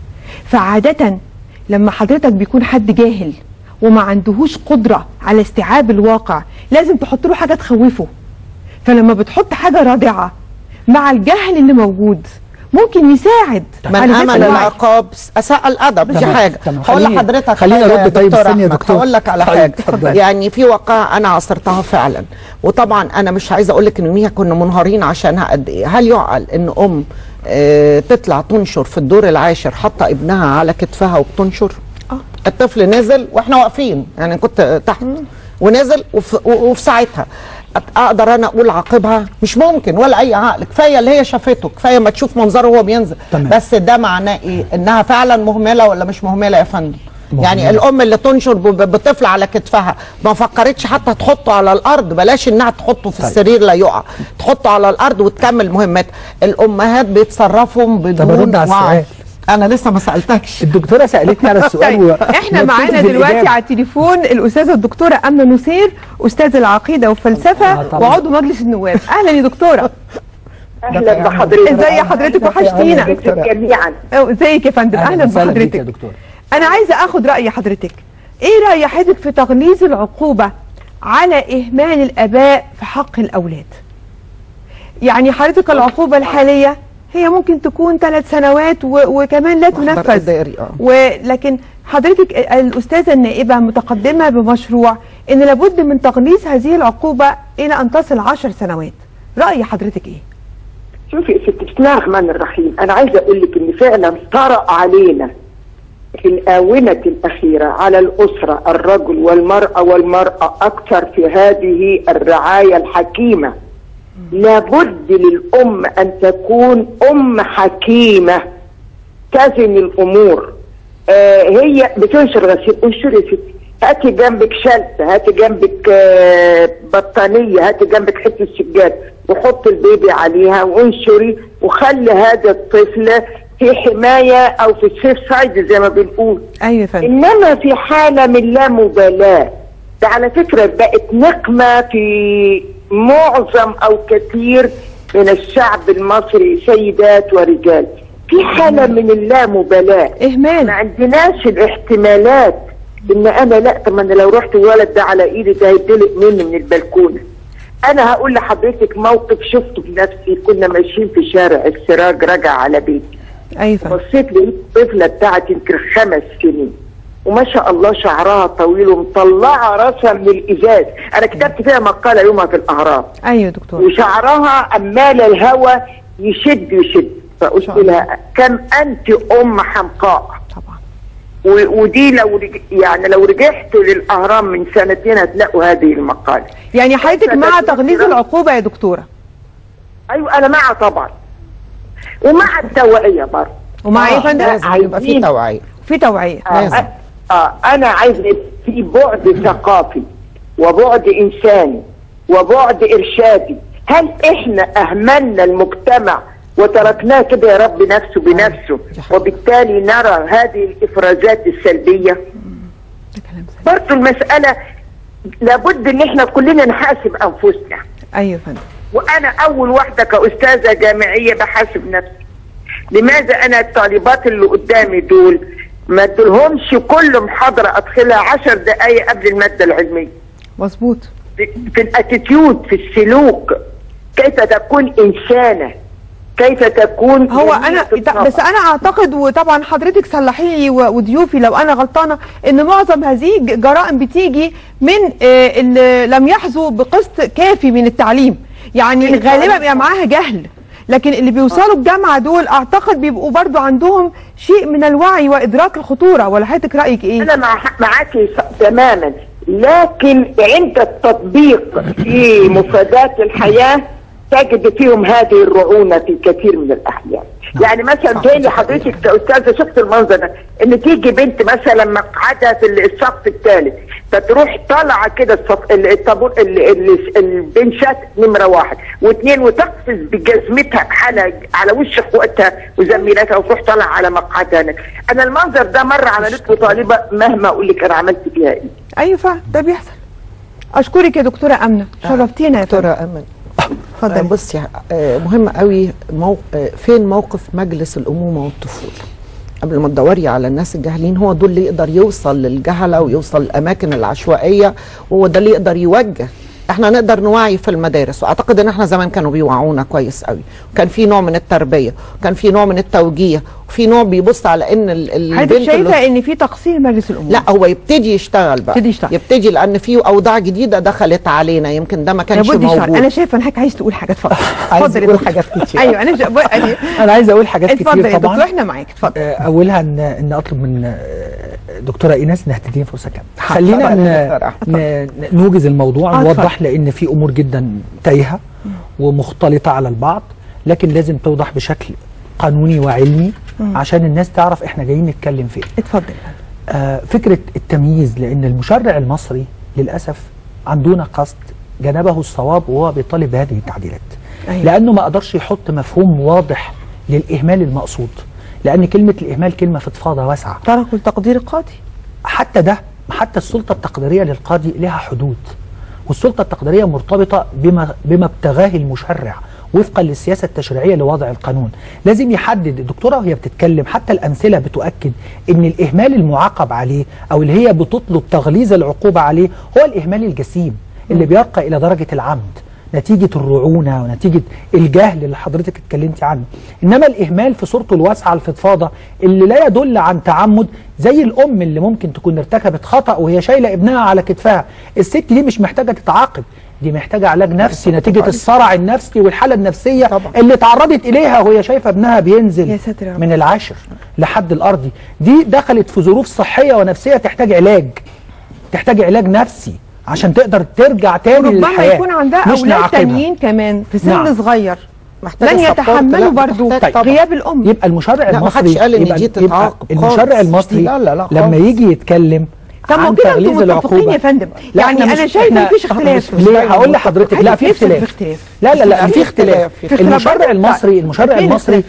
فعاده لما حضرتك بيكون حد جاهل وما عندهوش قدره على استيعاب الواقع لازم تحط له حاجه تخوفه فلما بتحط حاجه رادعه مع الجهل اللي موجود ممكن يساعد من على امن ذكر الوعي. العقاب اساء الادب دي تمام، حاجه تمام. هقول خليني- لحضرتك خليني حاجة أرد طيب دكتور استني يا أحمد. دكتور. هقول لك على طيب، حاجه اتفضل. يعني في واقعه انا عاصرتها فعلا وطبعا انا مش عايزه اقول لك ان ميها كنا منهارين عشانها قد ايه هل يعقل ان ام آه، تطلع تنشر في الدور العاشر حاطه ابنها على كتفها وبتنشر آه. الطفل نزل واحنا واقفين يعني كنت تحت ونزل وفي, وفي ساعتها أت- اقدر انا اقول عاقبها مش ممكن ولا اي عقل كفايه اللي هي شافته كفايه ما تشوف منظره وهو بينزل تمام. بس ده معناه ايه انها فعلا مهمله ولا مش مهمله يا فندم مهملة. يعني الام اللي تنشر ب- ب- بطفل على كتفها ما فكرتش حتى تحطه على الارض بلاش انها تحطه في طيب. السرير لا يقع تحطه على الارض وتكمل مهمتها الامهات بيتصرفوا بدون أرد على وعي. السؤال. انا لسه ما سالتكش الدكتوره سالتني على السؤال طيب و- احنا ونبتدي معانا في دلوقتي الإجابة. على التليفون الاستاذه الدكتوره امنه نصير استاذ العقيده والفلسفه آه، طبعا. وعضو مجلس النواب اهلا يا دكتوره اهلا بحضرتك ازي حضرتك وحشتينا جميعا أو ازيك يا فندم اهلا وسهلا بيك يا بحضرتك دكتور انا عايزه اخد راي حضرتك ايه راي حضرتك في تغليظ العقوبه على اهمال الاباء في حق الاولاد يعني حضرتك العقوبه الحاليه هي ممكن تكون ثلاث سنوات و... وكمان لا محضر تنفذ إداري، آه. ولكن حضرتك الاستاذه النائبه متقدمه بمشروع ان لابد من تغليظ هذه العقوبه الى ان تصل عشر سنوات راي حضرتك ايه شوفي يا ستي بسم الله الرحمن الرحيم انا عايزه اقول لك ان فعلا طرأ علينا في الآونة الأخيرة على الأسرة الرجل والمرأة والمرأة أكثر في هذه الرعاية الحكيمة لابد للأم أن تكون أم حكيمة تزن الأمور آه هي بتنشر غسيل انشري يا ستي هاتي جنبك شلتة هاتي جنبك آه بطانية هاتي جنبك حتة سجاد وحط البيبي عليها وانشري وخلي هذا الطفل في حمايه او في السيف سايد زي ما بنقول ايوه يا فندم انما في حاله من لا مبالاه ده على فكره بقت نقمه في معظم او كثير من الشعب المصري سيدات ورجال في حاله من اللامبالاه اهمال ما عندناش الاحتمالات ان انا لا طب ما انا لو رحت الولد ده على ايدي ده هيدلق مني من البلكونه انا هقول لحضرتك موقف شفته بنفسي كنا ماشيين في شارع السراج راجع على بيتي ايوه يا فندم بصيت لقيت طفله بتاعت يمكن خمس سنين وما شاء الله شعرها طويل ومطلعه راسها من الازاز انا كتبت فيها مقاله يومها في الاهرام ايوه يا دكتور وشعرها عمال الهوى يشد يشد فقلت شاء الله. لها كم انت ام حمقاء طبعا و- ودي لو رج... يعني لو رجعت للاهرام من سنتين هتلاقوا هذه المقاله يعني حضرتك كيف مع تكون تغليظ دراسة؟ العقوبه يا دكتوره ايوه انا مع طبعا ومع التوعيه برضه ومع ايه يا فندم لازم يبقى في عايزين- توعيه في توعيه لازم. آه, آه انا عايز في بعد ثقافي وبعد انساني وبعد ارشادي هل احنا اهملنا المجتمع وتركناه كده يا رب نفسه بنفسه وبالتالي نرى هذه الافرازات السلبيه ده كلام سليم. برضه المساله لابد ان احنا كلنا نحاسب انفسنا ايوه يا فندم وانا اول واحده كاستاذه جامعيه بحاسب نفسي لماذا انا الطالبات اللي قدامي دول ما ادولهمش كل محاضره ادخلها عشر دقائق قبل الماده العلميه مظبوط في في الاتيتيود في السلوك كيف تكون انسانه كيف تكون هو جميلة انا الطبع. بس انا اعتقد وطبعا حضرتك صلحي لي و- وضيوفي لو انا غلطانه ان معظم هذه ج- جرائم بتيجي من آه، اللي لم يحظوا بقسط كافي من التعليم يعني من غالبا التعليم. بيبقى معاها جهل لكن اللي بيوصلوا الجامعه دول اعتقد بيبقوا برضو عندهم شيء من الوعي وادراك الخطوره ولا حضرتك رايك ايه انا مع معاكي س- تماما لكن عند التطبيق في مفردات الحياه تجد فيهم هذه الرعونه في كثير من الاحيان يعني مثلا زي اللي حضرتك كاستاذه شفت المنظر ده ان تيجي بنت مثلا مقعدها في الصف الثالث فتروح طالعه كده الصف ال- الطابور ال- ال- البنشات نمره واحد واثنين وتقفز بجزمتها على على وش اخواتها وزميلاتها وتروح طالعه على مقعدها هناك انا المنظر ده مر على نصف طالبه مهما اقول لك انا عملت فيها ايه ايوه فعلا ده بيحصل اشكرك يا دكتوره امنه شرفتينا يا دكتوره فندم امل اتفضلي. آه، بصي آه، مهم قوي مو... آه، فين موقف مجلس الامومه والطفوله قبل ما تدوري على الناس الجاهلين هو دول اللي يقدر يوصل للجهله ويوصل للاماكن العشوائيه وهو ده اللي يقدر يوجه احنا نقدر نوعي في المدارس واعتقد ان احنا زمان كانوا بيوعونا كويس قوي وكان في نوع من التربيه وكان في نوع من التوجيه وفي نوع بيبص على ان ال- حضرتك البنت اللي- شايفه ان في تقصير مجلس الامور لا هو يبتدي يشتغل بقى يبتدي يشتغل. يبتدي لان في اوضاع جديده دخلت علينا يمكن ده ما كانش لابد يشتغل موجود انا شايفه انك عايز تقول حاجه اتفضل عايز اتفضل يا أقول دكتور. حاجات كتير. ايوه انا شا... يعني انا عايز اقول حاجات اتفضل كتير يا طبعا دكتور احنا معاك اتفضل آه، اولها ان ان اطلب من آه، دكتوره ايناس انها تديني فرصه كامله خلينا اتفضل ن- يا دكتورة. ن- ن- نوجز الموضوع آه، نوضح اتفضل. لان في امور جدا تايهه ومختلطه على البعض لكن لازم توضح بشكل قانوني وعلمي عشان الناس تعرف احنا جايين نتكلم في ايه اتفضل آه، فكرة التمييز لأن المشرع المصري للأسف عن دون قصد جنبه الصواب وهو بيطالب بهذه التعديلات أيوة. لأنه ما قدرش يحط مفهوم واضح للإهمال المقصود لأن كلمة الإهمال كلمة فضفاضة واسعة تركوا لتقدير القاضي حتى ده حتى السلطة التقديرية للقاضي لها حدود والسلطة التقديرية مرتبطة بما, بما ابتغاه المشرع وفقا للسياسة التشريعية لوضع القانون لازم يحدد الدكتورة وهي بتتكلم حتى الأمثلة بتؤكد أن الإهمال المعاقب عليه أو اللي هي بتطلب تغليظ العقوبة عليه هو الإهمال الجسيم اللي بيرقى إلى درجة العمد نتيجة الرعونة ونتيجة الجهل اللي حضرتك اتكلمتي عنه إنما الإهمال في صورته الواسعة الفضفاضة اللي لا يدل عن تعمد زي الأم اللي ممكن تكون ارتكبت خطأ وهي شايلة ابنها على كتفها الست دي مش محتاجة تتعاقب دي محتاجة علاج نفسي نتيجة الصرع النفسي والحالة النفسية طبعا. اللي تعرضت إليها وهي شايفة ابنها بينزل يا ساتر يا رب. من العاشر لحد الأرضي دي دخلت في ظروف صحية ونفسية تحتاج علاج تحتاج علاج نفسي عشان تقدر ترجع تاني ربما للحياة يكون عندها مش اولاد نعاقبها. تانيين كمان في سن نعم. صغير محتاجة لن support. يتحملوا لا، برضو محتاج طبعا. غياب الام يبقى المشرع لا، المصري محدش قال إن يبقى دي يبقى تتعاقب المشرع خالص. المصري لا، لا، لا، لما خالص. يجي يتكلم طب ما عن كده تغليظ انتوا متفقين العقوبة يا فندم لا، يعني إحنا انا مش- شايفه إحنا- مفيش اختلاف ليه هقول لحضرتك لا في نفسك اختلاف في اختلاف لا لا لا لا، في في اختلاف اختلاف. في اختلاف. المشرع المصري المشرع فين المصري الاختلاف يا فندم؟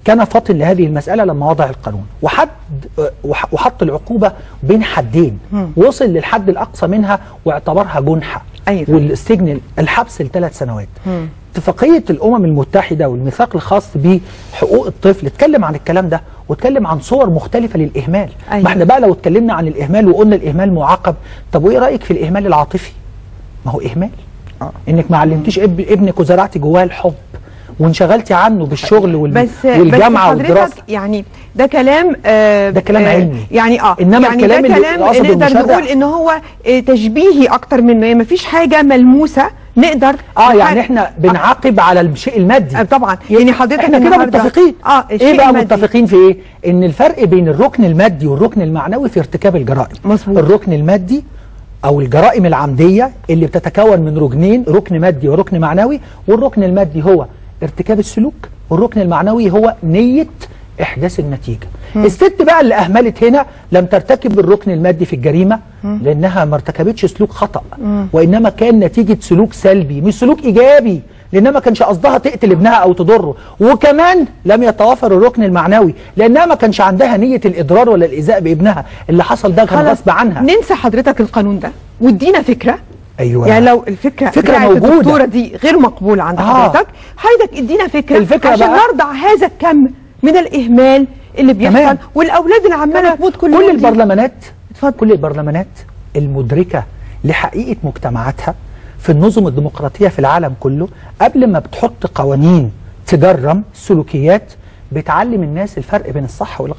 كان فاطن لهذه المسألة لما وضع القانون وحد وح- وحط العقوبة بين حدين وصل للحد الأقصى منها واعتبرها جنحة أيوة. والسجن الحبس لثلاث سنوات اتفاقية الأمم المتحدة والميثاق الخاص بحقوق الطفل اتكلم عن الكلام ده واتكلم عن صور مختلفة للإهمال أيوة. ما احنا بقى لو اتكلمنا عن الإهمال وقلنا الإهمال معاقب طب وإيه رأيك في الإهمال العاطفي ما هو إهمال آه. إنك ما علمتيش اب- ابنك وزرعتي جواه الحب وانشغلتي عنه بالشغل وال... بس والجامعة بس والدراسة حضرتك يعني ده كلام آه ده كلام آه علمي. يعني اه إنما يعني الكلام ده اللي كلام قصده نقدر المشرع- نقول ان هو آه تشبيهي اكتر من ما فيش حاجه ملموسه نقدر اه يعني نحل- احنا بنعاقب على الشيء المادي آه طبعا يعني حضرتك احنا كده النهاردة- متفقين اه ايه الشيء بقى المادي. متفقين في ايه ان الفرق بين الركن المادي والركن المعنوي في ارتكاب الجرائم مظبوط. الركن المادي او الجرائم العمديه اللي بتتكون من ركنين ركن مادي وركن معنوي والركن المادي هو ارتكاب السلوك والركن المعنوي هو نيه احداث النتيجه الست بقى اللي اهملت هنا لم ترتكب الركن المادي في الجريمه لانها ما ارتكبتش سلوك خطا وانما كان نتيجه سلوك سلبي مش سلوك ايجابي لانها ما كانش قصدها تقتل ابنها او تضره وكمان لم يتوافر الركن المعنوي لانها ما كانش عندها نيه الاضرار ولا الايذاء بابنها اللي حصل ده كان خلاص غصب عنها ننسى حضرتك القانون ده وادينا فكره ايوه يعني لو الفكره فكرة بتاعت موجودة. الدكتوره دي غير مقبوله عند آه. حضرتك حضرتك ادينا فكره الفكرة عشان بقى- نرضع هذا الكم من الاهمال اللي بيحصل تمام. والاولاد اللي عماله تموت كل كل يوم دي. البرلمانات اتفضل. كل البرلمانات المدركه لحقيقه مجتمعاتها في النظم الديمقراطيه في العالم كله قبل ما بتحط قوانين تجرم سلوكيات بتعلم الناس الفرق بين الصح والغلط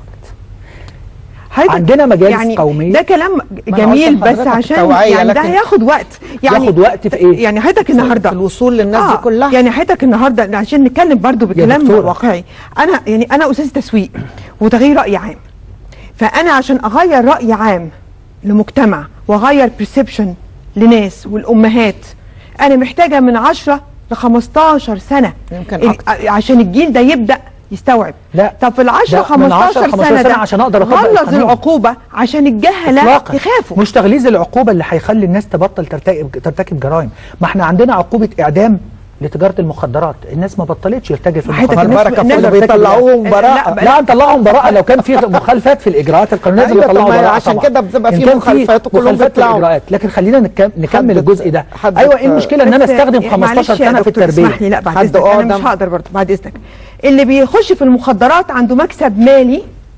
حضرتك عندنا مجالس يعني قومية. ده كلام أنا جميل قلت بس لحضرتك عشان التوعية، يعني ده لكن- هياخد وقت يعني ياخد وقت في ايه؟ يعني حضرتك النهارده في الوصول للناس دي كلها يعني حضرتك النهارده عشان نتكلم برضو بكلام دكتورة. واقعي انا يعني انا استاذ تسويق وتغيير راي عام فانا عشان اغير راي عام لمجتمع واغير برسبشن لناس والامهات انا محتاجه من 10 ل 15 سنه يمكن ال- أكتر. عشان الجيل ده يبدا يستوعب لا، طب في ال 10 ده من 10 15 15 سنه سنة ده عشان أقدر أطبق غلظ القانون. العقوبه عشان الجهله إطلاقاً. يخافوا مش تغليظ العقوبة اللي هيخلي الناس تبطل ترتكب ترتكب جرائم ما احنا عندنا عقوبة إعدام لتجارة المخدرات الناس ما بطلتش ترتكب في حضرتك المخدرات الناس- البركه في الناس اللي ترتكب بيطلعوهم لا، براءه لا، لا نطلعهم براءة لو كان في مخالفات في الإجراءات القانونية لازم أيوة، طب نطلعهم ما براءة عشان طبعاً. كده بتبقى إن في كان مخالفات وكلهم مخالفات في بيطلعوا. الإجراءات لكن خلينا نكم- نكمل حد- الجزء ده حد- أيوة إيه المشكلة إن أنا بس أستخدم يعني 15 معلش يا سنة في دكتور، التربية اسمح لي لا بعد حد اذنك انا مش آدم. هقدر برضه بعد اذنك اللي بيخش في المخدرات عنده مكسب مالي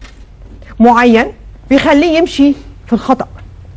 معين بيخليه يمشي في الخطا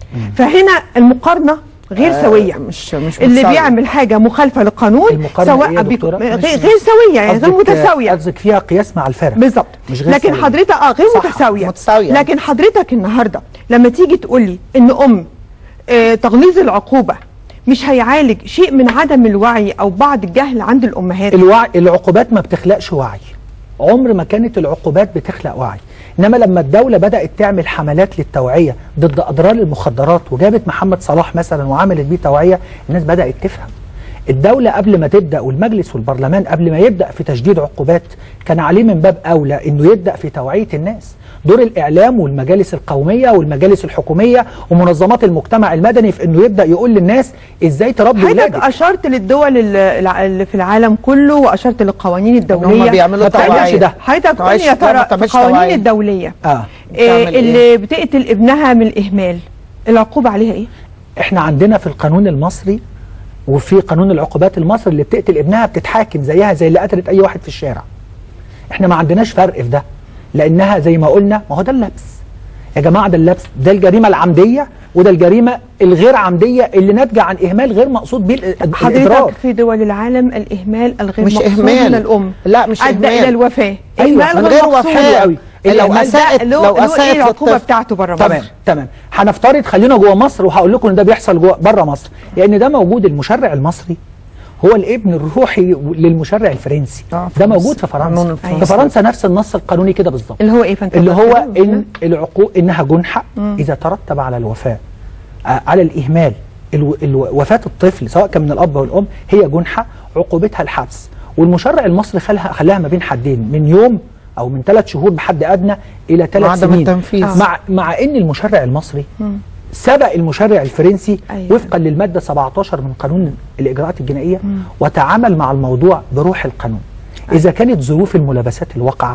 فهنا المقارنه غير آه، سويه مش مش اللي متساوية. بيعمل حاجه مخالفه للقانون المقارنة سواء إيه يا بيكون- دكتورة؟ غير مش- غير سويه يعني غير قصدك- متساويه قصدك فيها قياس مع الفرق بالظبط مش غير لكن سوية. حضرتك اه غير صح، متساويه متساوية. لكن حضرتك النهارده لما تيجي تقول لي ان ام آه تغليظ العقوبه مش هيعالج شيء من عدم الوعي او بعض الجهل عند الامهات الوعي العقوبات ما بتخلقش وعي عمر ما كانت العقوبات بتخلق وعي انما لما الدوله بدات تعمل حملات للتوعيه ضد اضرار المخدرات وجابت محمد صلاح مثلا وعملت بيه توعيه الناس بدات تفهم الدولة قبل ما تبدأ والمجلس والبرلمان قبل ما يبدأ في تشديد عقوبات كان عليه من باب أولى أنه يبدأ في توعية الناس دور الإعلام والمجالس القومية والمجالس الحكومية ومنظمات المجتمع المدني في أنه يبدأ يقول للناس إزاي تربي حضرتك ولادك اشرت للدول ال- الع- اللي في العالم كله واشرت للقوانين الدوليه هم بيعملوا ما تعملش توعية. ده. حضرتك قول تعيش- لي يا لا، ما ترى تعملش القوانين توعية. الدوليه آه. آه بتعمل إيه؟ اللي بتقتل ابنها من الاهمال العقوبه عليها ايه؟ احنا عندنا في القانون المصري وفي قانون العقوبات المصري اللي بتقتل ابنها بتتحاكم زيها زي اللي قتلت اي واحد في الشارع احنا ما عندناش فرق في ده لانها زي ما قلنا ما هو ده اللبس يا جماعه ده اللبس ده الجريمه العمديه وده الجريمه الغير عمديه اللي ناتجه عن اهمال غير مقصود بيه الإ- الاضرار حضرتك في دول العالم الاهمال الغير مش مقصود إهمال. من الام لا، مش ادى إهمال. الى الوفاه أيوة، اهمال من غير مقصود. وفاة. قوي لو الإهمال ده أساءت- له- لو له أساءت ايه العقوبه للطفل. بتاعته بره تمام مصر تمام هنفترض خلينا جوه مصر وهقول لكم ان ده بيحصل جوه بره مصر لان ده موجود المشرع المصري هو الابن الروحي للمشرع الفرنسي آه، ده فرنسي. موجود في فرنسا قانون في الفرنسي. فرنسا نفس النص القانوني كده بالظبط اللي هو ايه فانت اللي هو فاكره؟ ان العقوق انها جنحه اذا ترتب على الوفاه آه، على الاهمال الو... الو... وفاه الطفل سواء كان من الاب او الام هي جنحه عقوبتها الحبس والمشرع المصري خلاها خلاها ما بين حدين من يوم او من ثلاث شهور بحد ادنى الى ثلاث عدم سنين التنفيذ. آه. مع مع ان المشرع المصري سبق المشرع الفرنسي أيوة. وفقا للماده 17 من قانون الاجراءات الجنائيه وتعامل مع الموضوع بروح القانون اذا كانت ظروف الملابسات الواقعه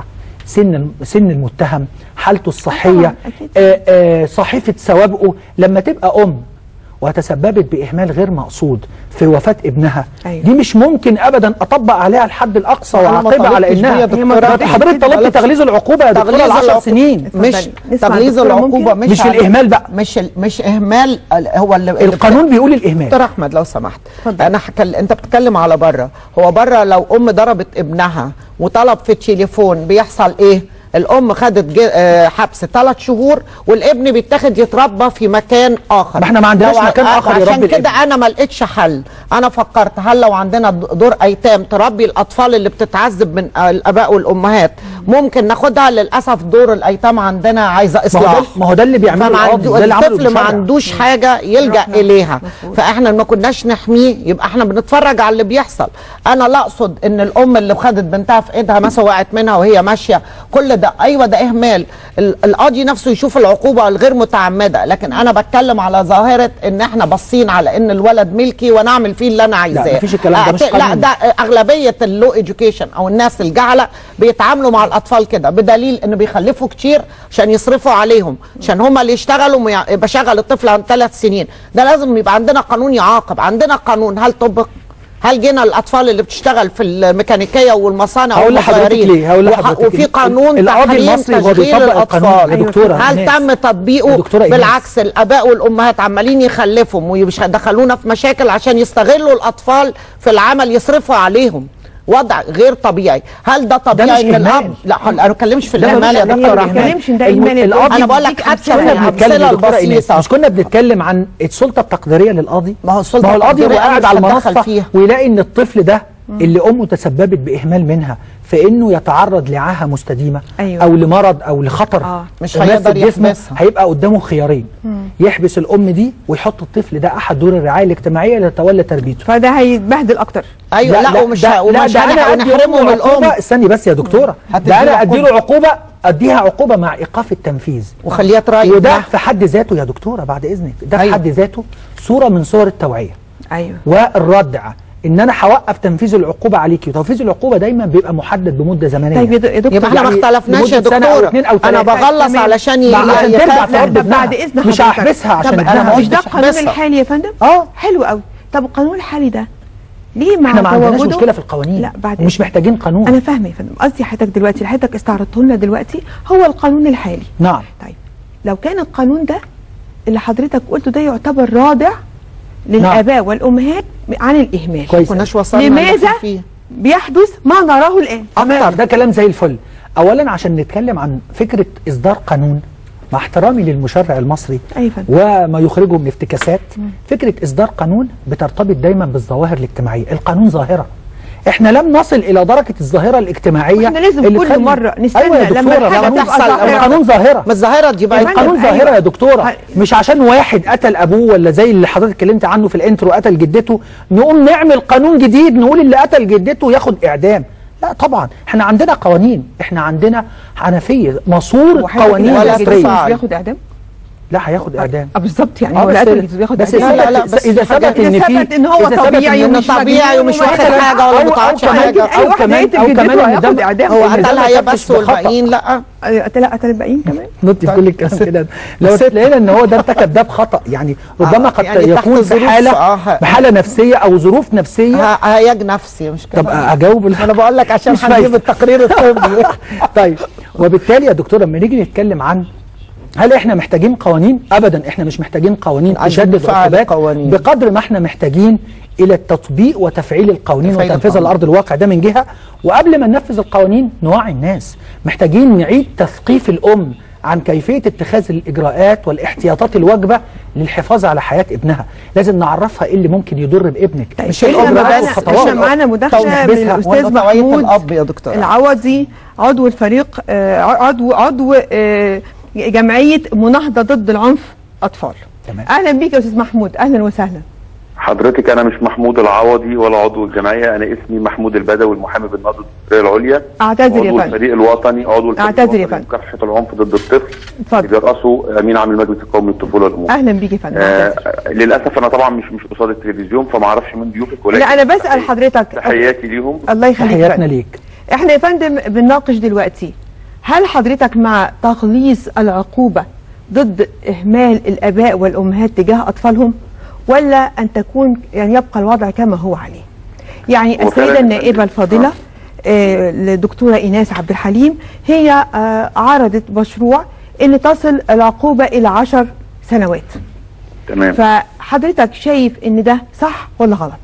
سن سن المتهم حالته الصحيه طبعاً، أكيد. آه آه صحيفه سوابقه لما تبقى ام وتسببت باهمال غير مقصود في وفاه ابنها أيوة. دي مش ممكن ابدا اطبق عليها الحد الاقصى أنا ما واعاقبها على طالبتش انها بيه يا دكتورة. ده حضرتك طلبت تغليظ العقوبه يا دكتوره تغليظ ل 10 العقوبة. سنين مش اتفضلي. نسمع تغليظ دكتورة العقوبه ممكن؟ مش مش على- الإهمال بقى. مش ال- مش اهمال ال- هو اللي اللي القانون بيقول الاهمال دكتور احمد لو سمحت اتفضل. انا حكل... انت بتتكلم على بره هو بره لو ام ضربت ابنها وطلب في التليفون بيحصل ايه الام خدت ج... آه، حبس ثلاث شهور والابن بيتاخد يتربى في مكان اخر ما احنا ما عندناش لو ع- مكان آه، آخر يربي عشان كده الابن. انا ما لقيتش حل انا فكرت هل لو عندنا د- دور ايتام تربي الاطفال اللي بتتعذب من آه، الاباء والامهات ممكن ناخدها للاسف دور الايتام عندنا عايزه ما هو اصلاح ده ما هو ده اللي بيعمله فما القاضي عنده ده اللي عمله الطفل ما المشرع. عندوش حاجه يلجا اليها فاحنا ما كناش نحميه يبقى احنا بنتفرج على اللي بيحصل انا لا اقصد ان الام اللي خدت بنتها في ايدها مثلا وقعت منها وهي ماشيه كل ده ايوه ده اهمال ال- القاضي نفسه يشوف العقوبه الغير متعمده لكن انا بتكلم على ظاهره ان احنا باصين على ان الولد ملكي وانا اعمل فيه اللي انا عايزاه مفيش الكلام ده، مش أعت- لا قانون. ده اغلبيه اللو اديوكيشن او الناس الجهله بيتعاملوا مع الاطفال كده بدليل ان بيخلفوا كتير عشان يصرفوا عليهم عشان هم اللي يشتغلوا وما ي- بشغل الطفل عن ثلاث سنين ده لازم يبقى عندنا قانون يعاقب عندنا قانون هل طبق هل جينا الاطفال اللي بتشتغل في الميكانيكيه والمصانع هقول لحضرتك والمصيرين ليه هقول وح- لحضرتك وفي ليه؟ قانون القاضي تحريم المصري وهو تشغيل بيطبق القانون يا الاطفال دكتوره هل إيناس. تم تطبيقه دكتورة إيناس. بالعكس الاباء والامهات عمالين يخلفهم ويدخلونا في مشاكل عشان يستغلوا الاطفال في العمل يصرفوا عليهم وضع غير طبيعي هل ده طبيعي مش ان الاب إهمال. لا انا ما بتكلمش في ده الاهمال يا ملوش دكتور علاقة احمد ما بتكلمش إن ده الم- إهمال يا القاضي دكتور. انا بقول لك بديك حتى أمثلة. في كنا بنتكلم الامثله يا دكتورة إيناس، البسيطه مش كنا بنتكلم عن السلطه التقديريه للقاضي ما هو السلطة ما هو القاضي التقديرية وهو قاعد أنا على مش هتدخل المنصه فيها. ويلاقي ان الطفل ده اللي امه تسببت باهمال منها في انه يتعرض لعاهه مستديمه أيوة. او لمرض او لخطر آه. مش ماسك هيقدر جسمه، يحبسها. هيبقى قدامه خيارين يحبس الام دي ويحط الطفل ده احد دور الرعايه الاجتماعيه اللي تتولى تربيته فده هيتبهدل اكتر ايوه لا, ومش ده- ه- ومش ده أنا أدي هنحرمه من أمه عقوبة- الام استني بس يا دكتوره هتدي ده له انا ادي له عقوبة. عقوبه اديها عقوبه مع ايقاف التنفيذ وخليها تراقب وده ده. في حد ذاته يا دكتوره بعد اذنك ده في أيوة. حد ذاته صوره من صور التوعيه ايوه والردع ان انا هوقف تنفيذ العقوبه عليكي وتنفيذ العقوبه دايما بيبقى محدد بمده زمنيه طيب يا د- يا دكتور يبقى احنا ما يعني اختلفناش يا لمدة سنة أو دكتورة اتنين أو انا تلاتة. بغلص تمام. علشان ي- ما عشان يخاف ترجع لا، تربي طب بعد ابنها. اذن مش حضرتك. هحبسها عشان طب ابنها انا مش ده قلتش القانون أحبسها. الحالي يا فندم اه حلو قوي طب القانون الحالي ده ليه مع احنا ما عندناش تواجده- مشكله في القوانين لا بعد ومش محتاجين قانون انا فاهمه يا فندم قصدي حضرتك دلوقتي اللي حضرتك استعرضته لنا دلوقتي هو القانون الحالي نعم طيب لو كان القانون ده اللي حضرتك قلته ده يعتبر رادع للاباء والامهات عن الاهمال كويس كناش وصلنا اللي لماذا إحنا فيه. بيحدث ما نراه الان تمام ده كلام زي الفل اولا عشان نتكلم عن فكره اصدار قانون مع احترامي للمشرع المصري أي فندم. وما يخرجه من افتكاسات فكره اصدار قانون بترتبط دايما بالظواهر الاجتماعيه القانون ظاهره احنا لم نصل الى درجه الظاهره الاجتماعيه إحنا لازم اللي كل تخلي- مرة نستنى أيوة يا لما دكتورة، الحاجة القانون تحصل ظاهرة. ظاهرة. القانون ظاهره ما الظاهره دي بقى يا فندم، القانون أيوة. ظاهره يا دكتوره ه- مش عشان واحد قتل ابوه ولا زي اللي حضرتك اتكلمت عنه في الانترو قتل جدته نقوم نعمل قانون جديد نقول اللي قتل جدته ياخد اعدام لا طبعا احنا عندنا قوانين احنا عندنا حنفيه ماسوره وحضرتك قوانين اللي ولا قتل مصريه جدته تفعل. مش بياخد اعدام لا هياخد اعدام اه بالظبط يعني آه، هو اللي بس- قتل جدته بياخد بس اعدام لا، لا، ثبت- بس اذا حاجات- ثبت ان إذا في ثبت إن هو إذا ثبت طبيعي إنه ومش طبيعي ومش مجنون واخد وواحد- حاجه ولا أو- أو بيقطعش كمان- حاجه أو واحد كمان هيقتل أو جدته كمان إن هياخد ده- إعدام. هو إن ده قتل ما هي ثبتش بس بخطأ. والباقيين لا آه، لا قتل الباقيين كمان نط في كل الكلام كده لو لقينا ان هو ده ارتكب ده بخطا يعني ربما آه، قد يعني تحت يكون في ظروف- حاله آه. بحاله نفسيه او ظروف نفسيه ه- هياج نفسي مش كده طب اجاوب ال- انا بقول لك عشان مش هنجيب فايدة. التقرير الطبي طيب وبالتالي يا دكتور لما نيجي نتكلم عن هل احنا محتاجين قوانين؟ ابدا احنا مش محتاجين قوانين عايزين تشدد نفعل العقوبات القوانين. بقدر ما احنا محتاجين الى التطبيق وتفعيل القوانين تفعيل وتنفيذها القوانين. على ارض الواقع ده من جهه وقبل ما ننفذ القوانين نوعي الناس محتاجين نعيد تثقيف الام عن كيفيه اتخاذ الاجراءات والاحتياطات الواجبه للحفاظ على حياه ابنها لازم نعرفها ايه اللي ممكن يضر بابنك مش إحنا الأم معانا- بس، والخطوات. احنا معانا مداخله من توحيدها الاستاذ ونوعية محمود الأب يا دكتور. العوضي عضو الفريق آه، عضو عضو آه، جمعيه مناهضه ضد العنف اطفال تمام. اهلا بيك يا استاذ محمود اهلا وسهلا حضرتك انا مش محمود العوضي ولا عضو الجمعيه انا اسمي محمود البدوي المحامي بالنهضه الدستوريه العليا اعتذر يا عضو فندم الفريق الوطني عضو الفريق أعتذر يا الوطني فندم. لمكافحه العنف ضد الطفل اتفضل. اللي بيرأسه امين عام المجلس القومي للطفوله والامومه اهلا بيك يا فندم آه أعتذر. للاسف انا طبعا مش مش قصاد التلفزيون فما اعرفش مين ضيوفك ولكن لا انا بسال تحية- حضرتك تحياتي ليهم الله يخليك يا تحياتنا فندم. ليك احنا يا فندم بنناقش دلوقتي هل حضرتك مع تغليظ العقوبة ضد إهمال الآباء والأمهات تجاه أطفالهم ولا أن تكون يعني يبقى الوضع كما هو عليه يعني هو السيدة فعلاً- النائبة الفاضلة آه، الدكتورة إيناس عبد الحليم هي آه، عرضت مشروع أن تصل العقوبة إلى عشر سنوات تمام فحضرتك شايف أن ده صح ولا غلط؟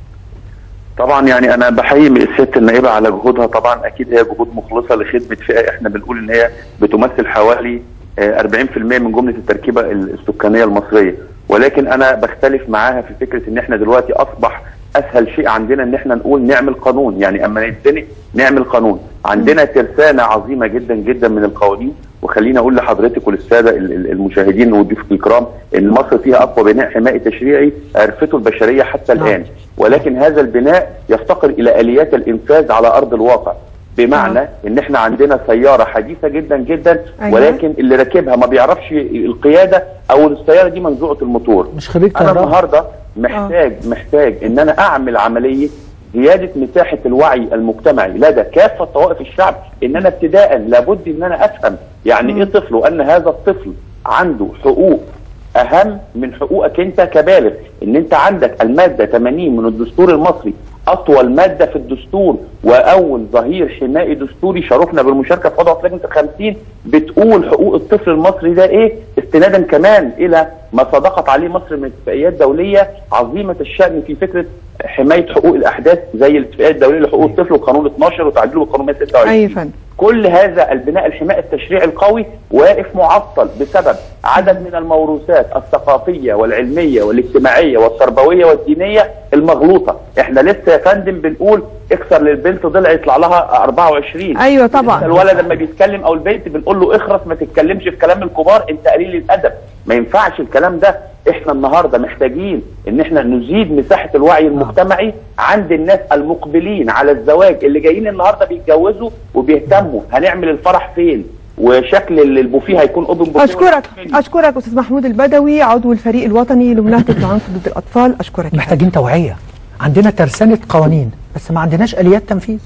طبعا يعني انا بحيي سياده النائبه على جهودها طبعا اكيد هي جهود مخلصه لخدمه فئه احنا بنقول ان هي بتمثل حوالي آه، 40% من جمله التركيبه السكانيه المصريه ولكن انا بختلف معاها في فكره ان احنا دلوقتي اصبح اسهل شيء عندنا ان احنا نقول نعمل قانون يعني اما نتزنق نعمل قانون عندنا ترسانه عظيمه جدا جدا من القوانين وخليني اقول لحضرتك وللساده ال- ال- المشاهدين وضيوفك الكرام ان مصر فيها اقوى بناء حمائي تشريعي عرفته البشريه حتى الان ولكن هذا البناء يفتقر الى اليات الانفاذ على ارض الواقع بمعنى ان احنا عندنا سياره حديثه جدا جدا أيوة. ولكن اللي راكبها ما بيعرفش القياده او السياره دي منزوعه الموتور مش خريج انا كهرباء النهارده محتاج محتاج ان انا اعمل عمليه زياده مساحه الوعي المجتمعي لدى كافه طوائف الشعب ان انا ابتداء لابد ان انا افهم يعني ايه طفل وان هذا الطفل عنده حقوق اهم من حقوقك انت كبالغ ان انت عندك الماده 80 من الدستور المصري اطول ماده في الدستور واول ظهير حمائي دستوري شرفنا بالمشاركه في وضع لجنه ال 50 بتقول حقوق الطفل المصري ده ايه استنادا كمان الى ما صدقت عليه مصر من اتفاقيات دوليه عظيمه الشان في فكره حمايه حقوق الاحداث زي الاتفاقيه الدوليه لحقوق الطفل وقانون 12 وتعديله بالقانون 126 أي فن كل هذا البناء الحمائي التشريعي القوي واقف معطل بسبب عدد من الموروثات الثقافيه والعلميه والاجتماعيه والتربويه والدينيه المغلوطه، احنا لسه يا فندم بنقول اكسر للبنت ضلع يطلع لها 24 أيوة طبعا. لسه الولد لما بيتكلم او البنت بنقول له اخرس ما تتكلمش في كلام الكبار انت قليل الادب، ما ينفعش الكلام ده، احنا النهارده محتاجين ان احنا نزيد مساحه الوعي المجتمعي عند الناس المقبلين على الزواج اللي جايين النهارده بيتجوزوا وبيهتموا هنعمل الفرح فين وشكل ال- البوفيه هيكون اوبن بوفيه أشكرك أشكرك أستاذ محمود البدوي عضو الفريق الوطني لمناهضة العنف ضد الأطفال أشكرك محتاجين توعيه عندنا ترسانه قوانين بس ما عندناش اليات تنفيذ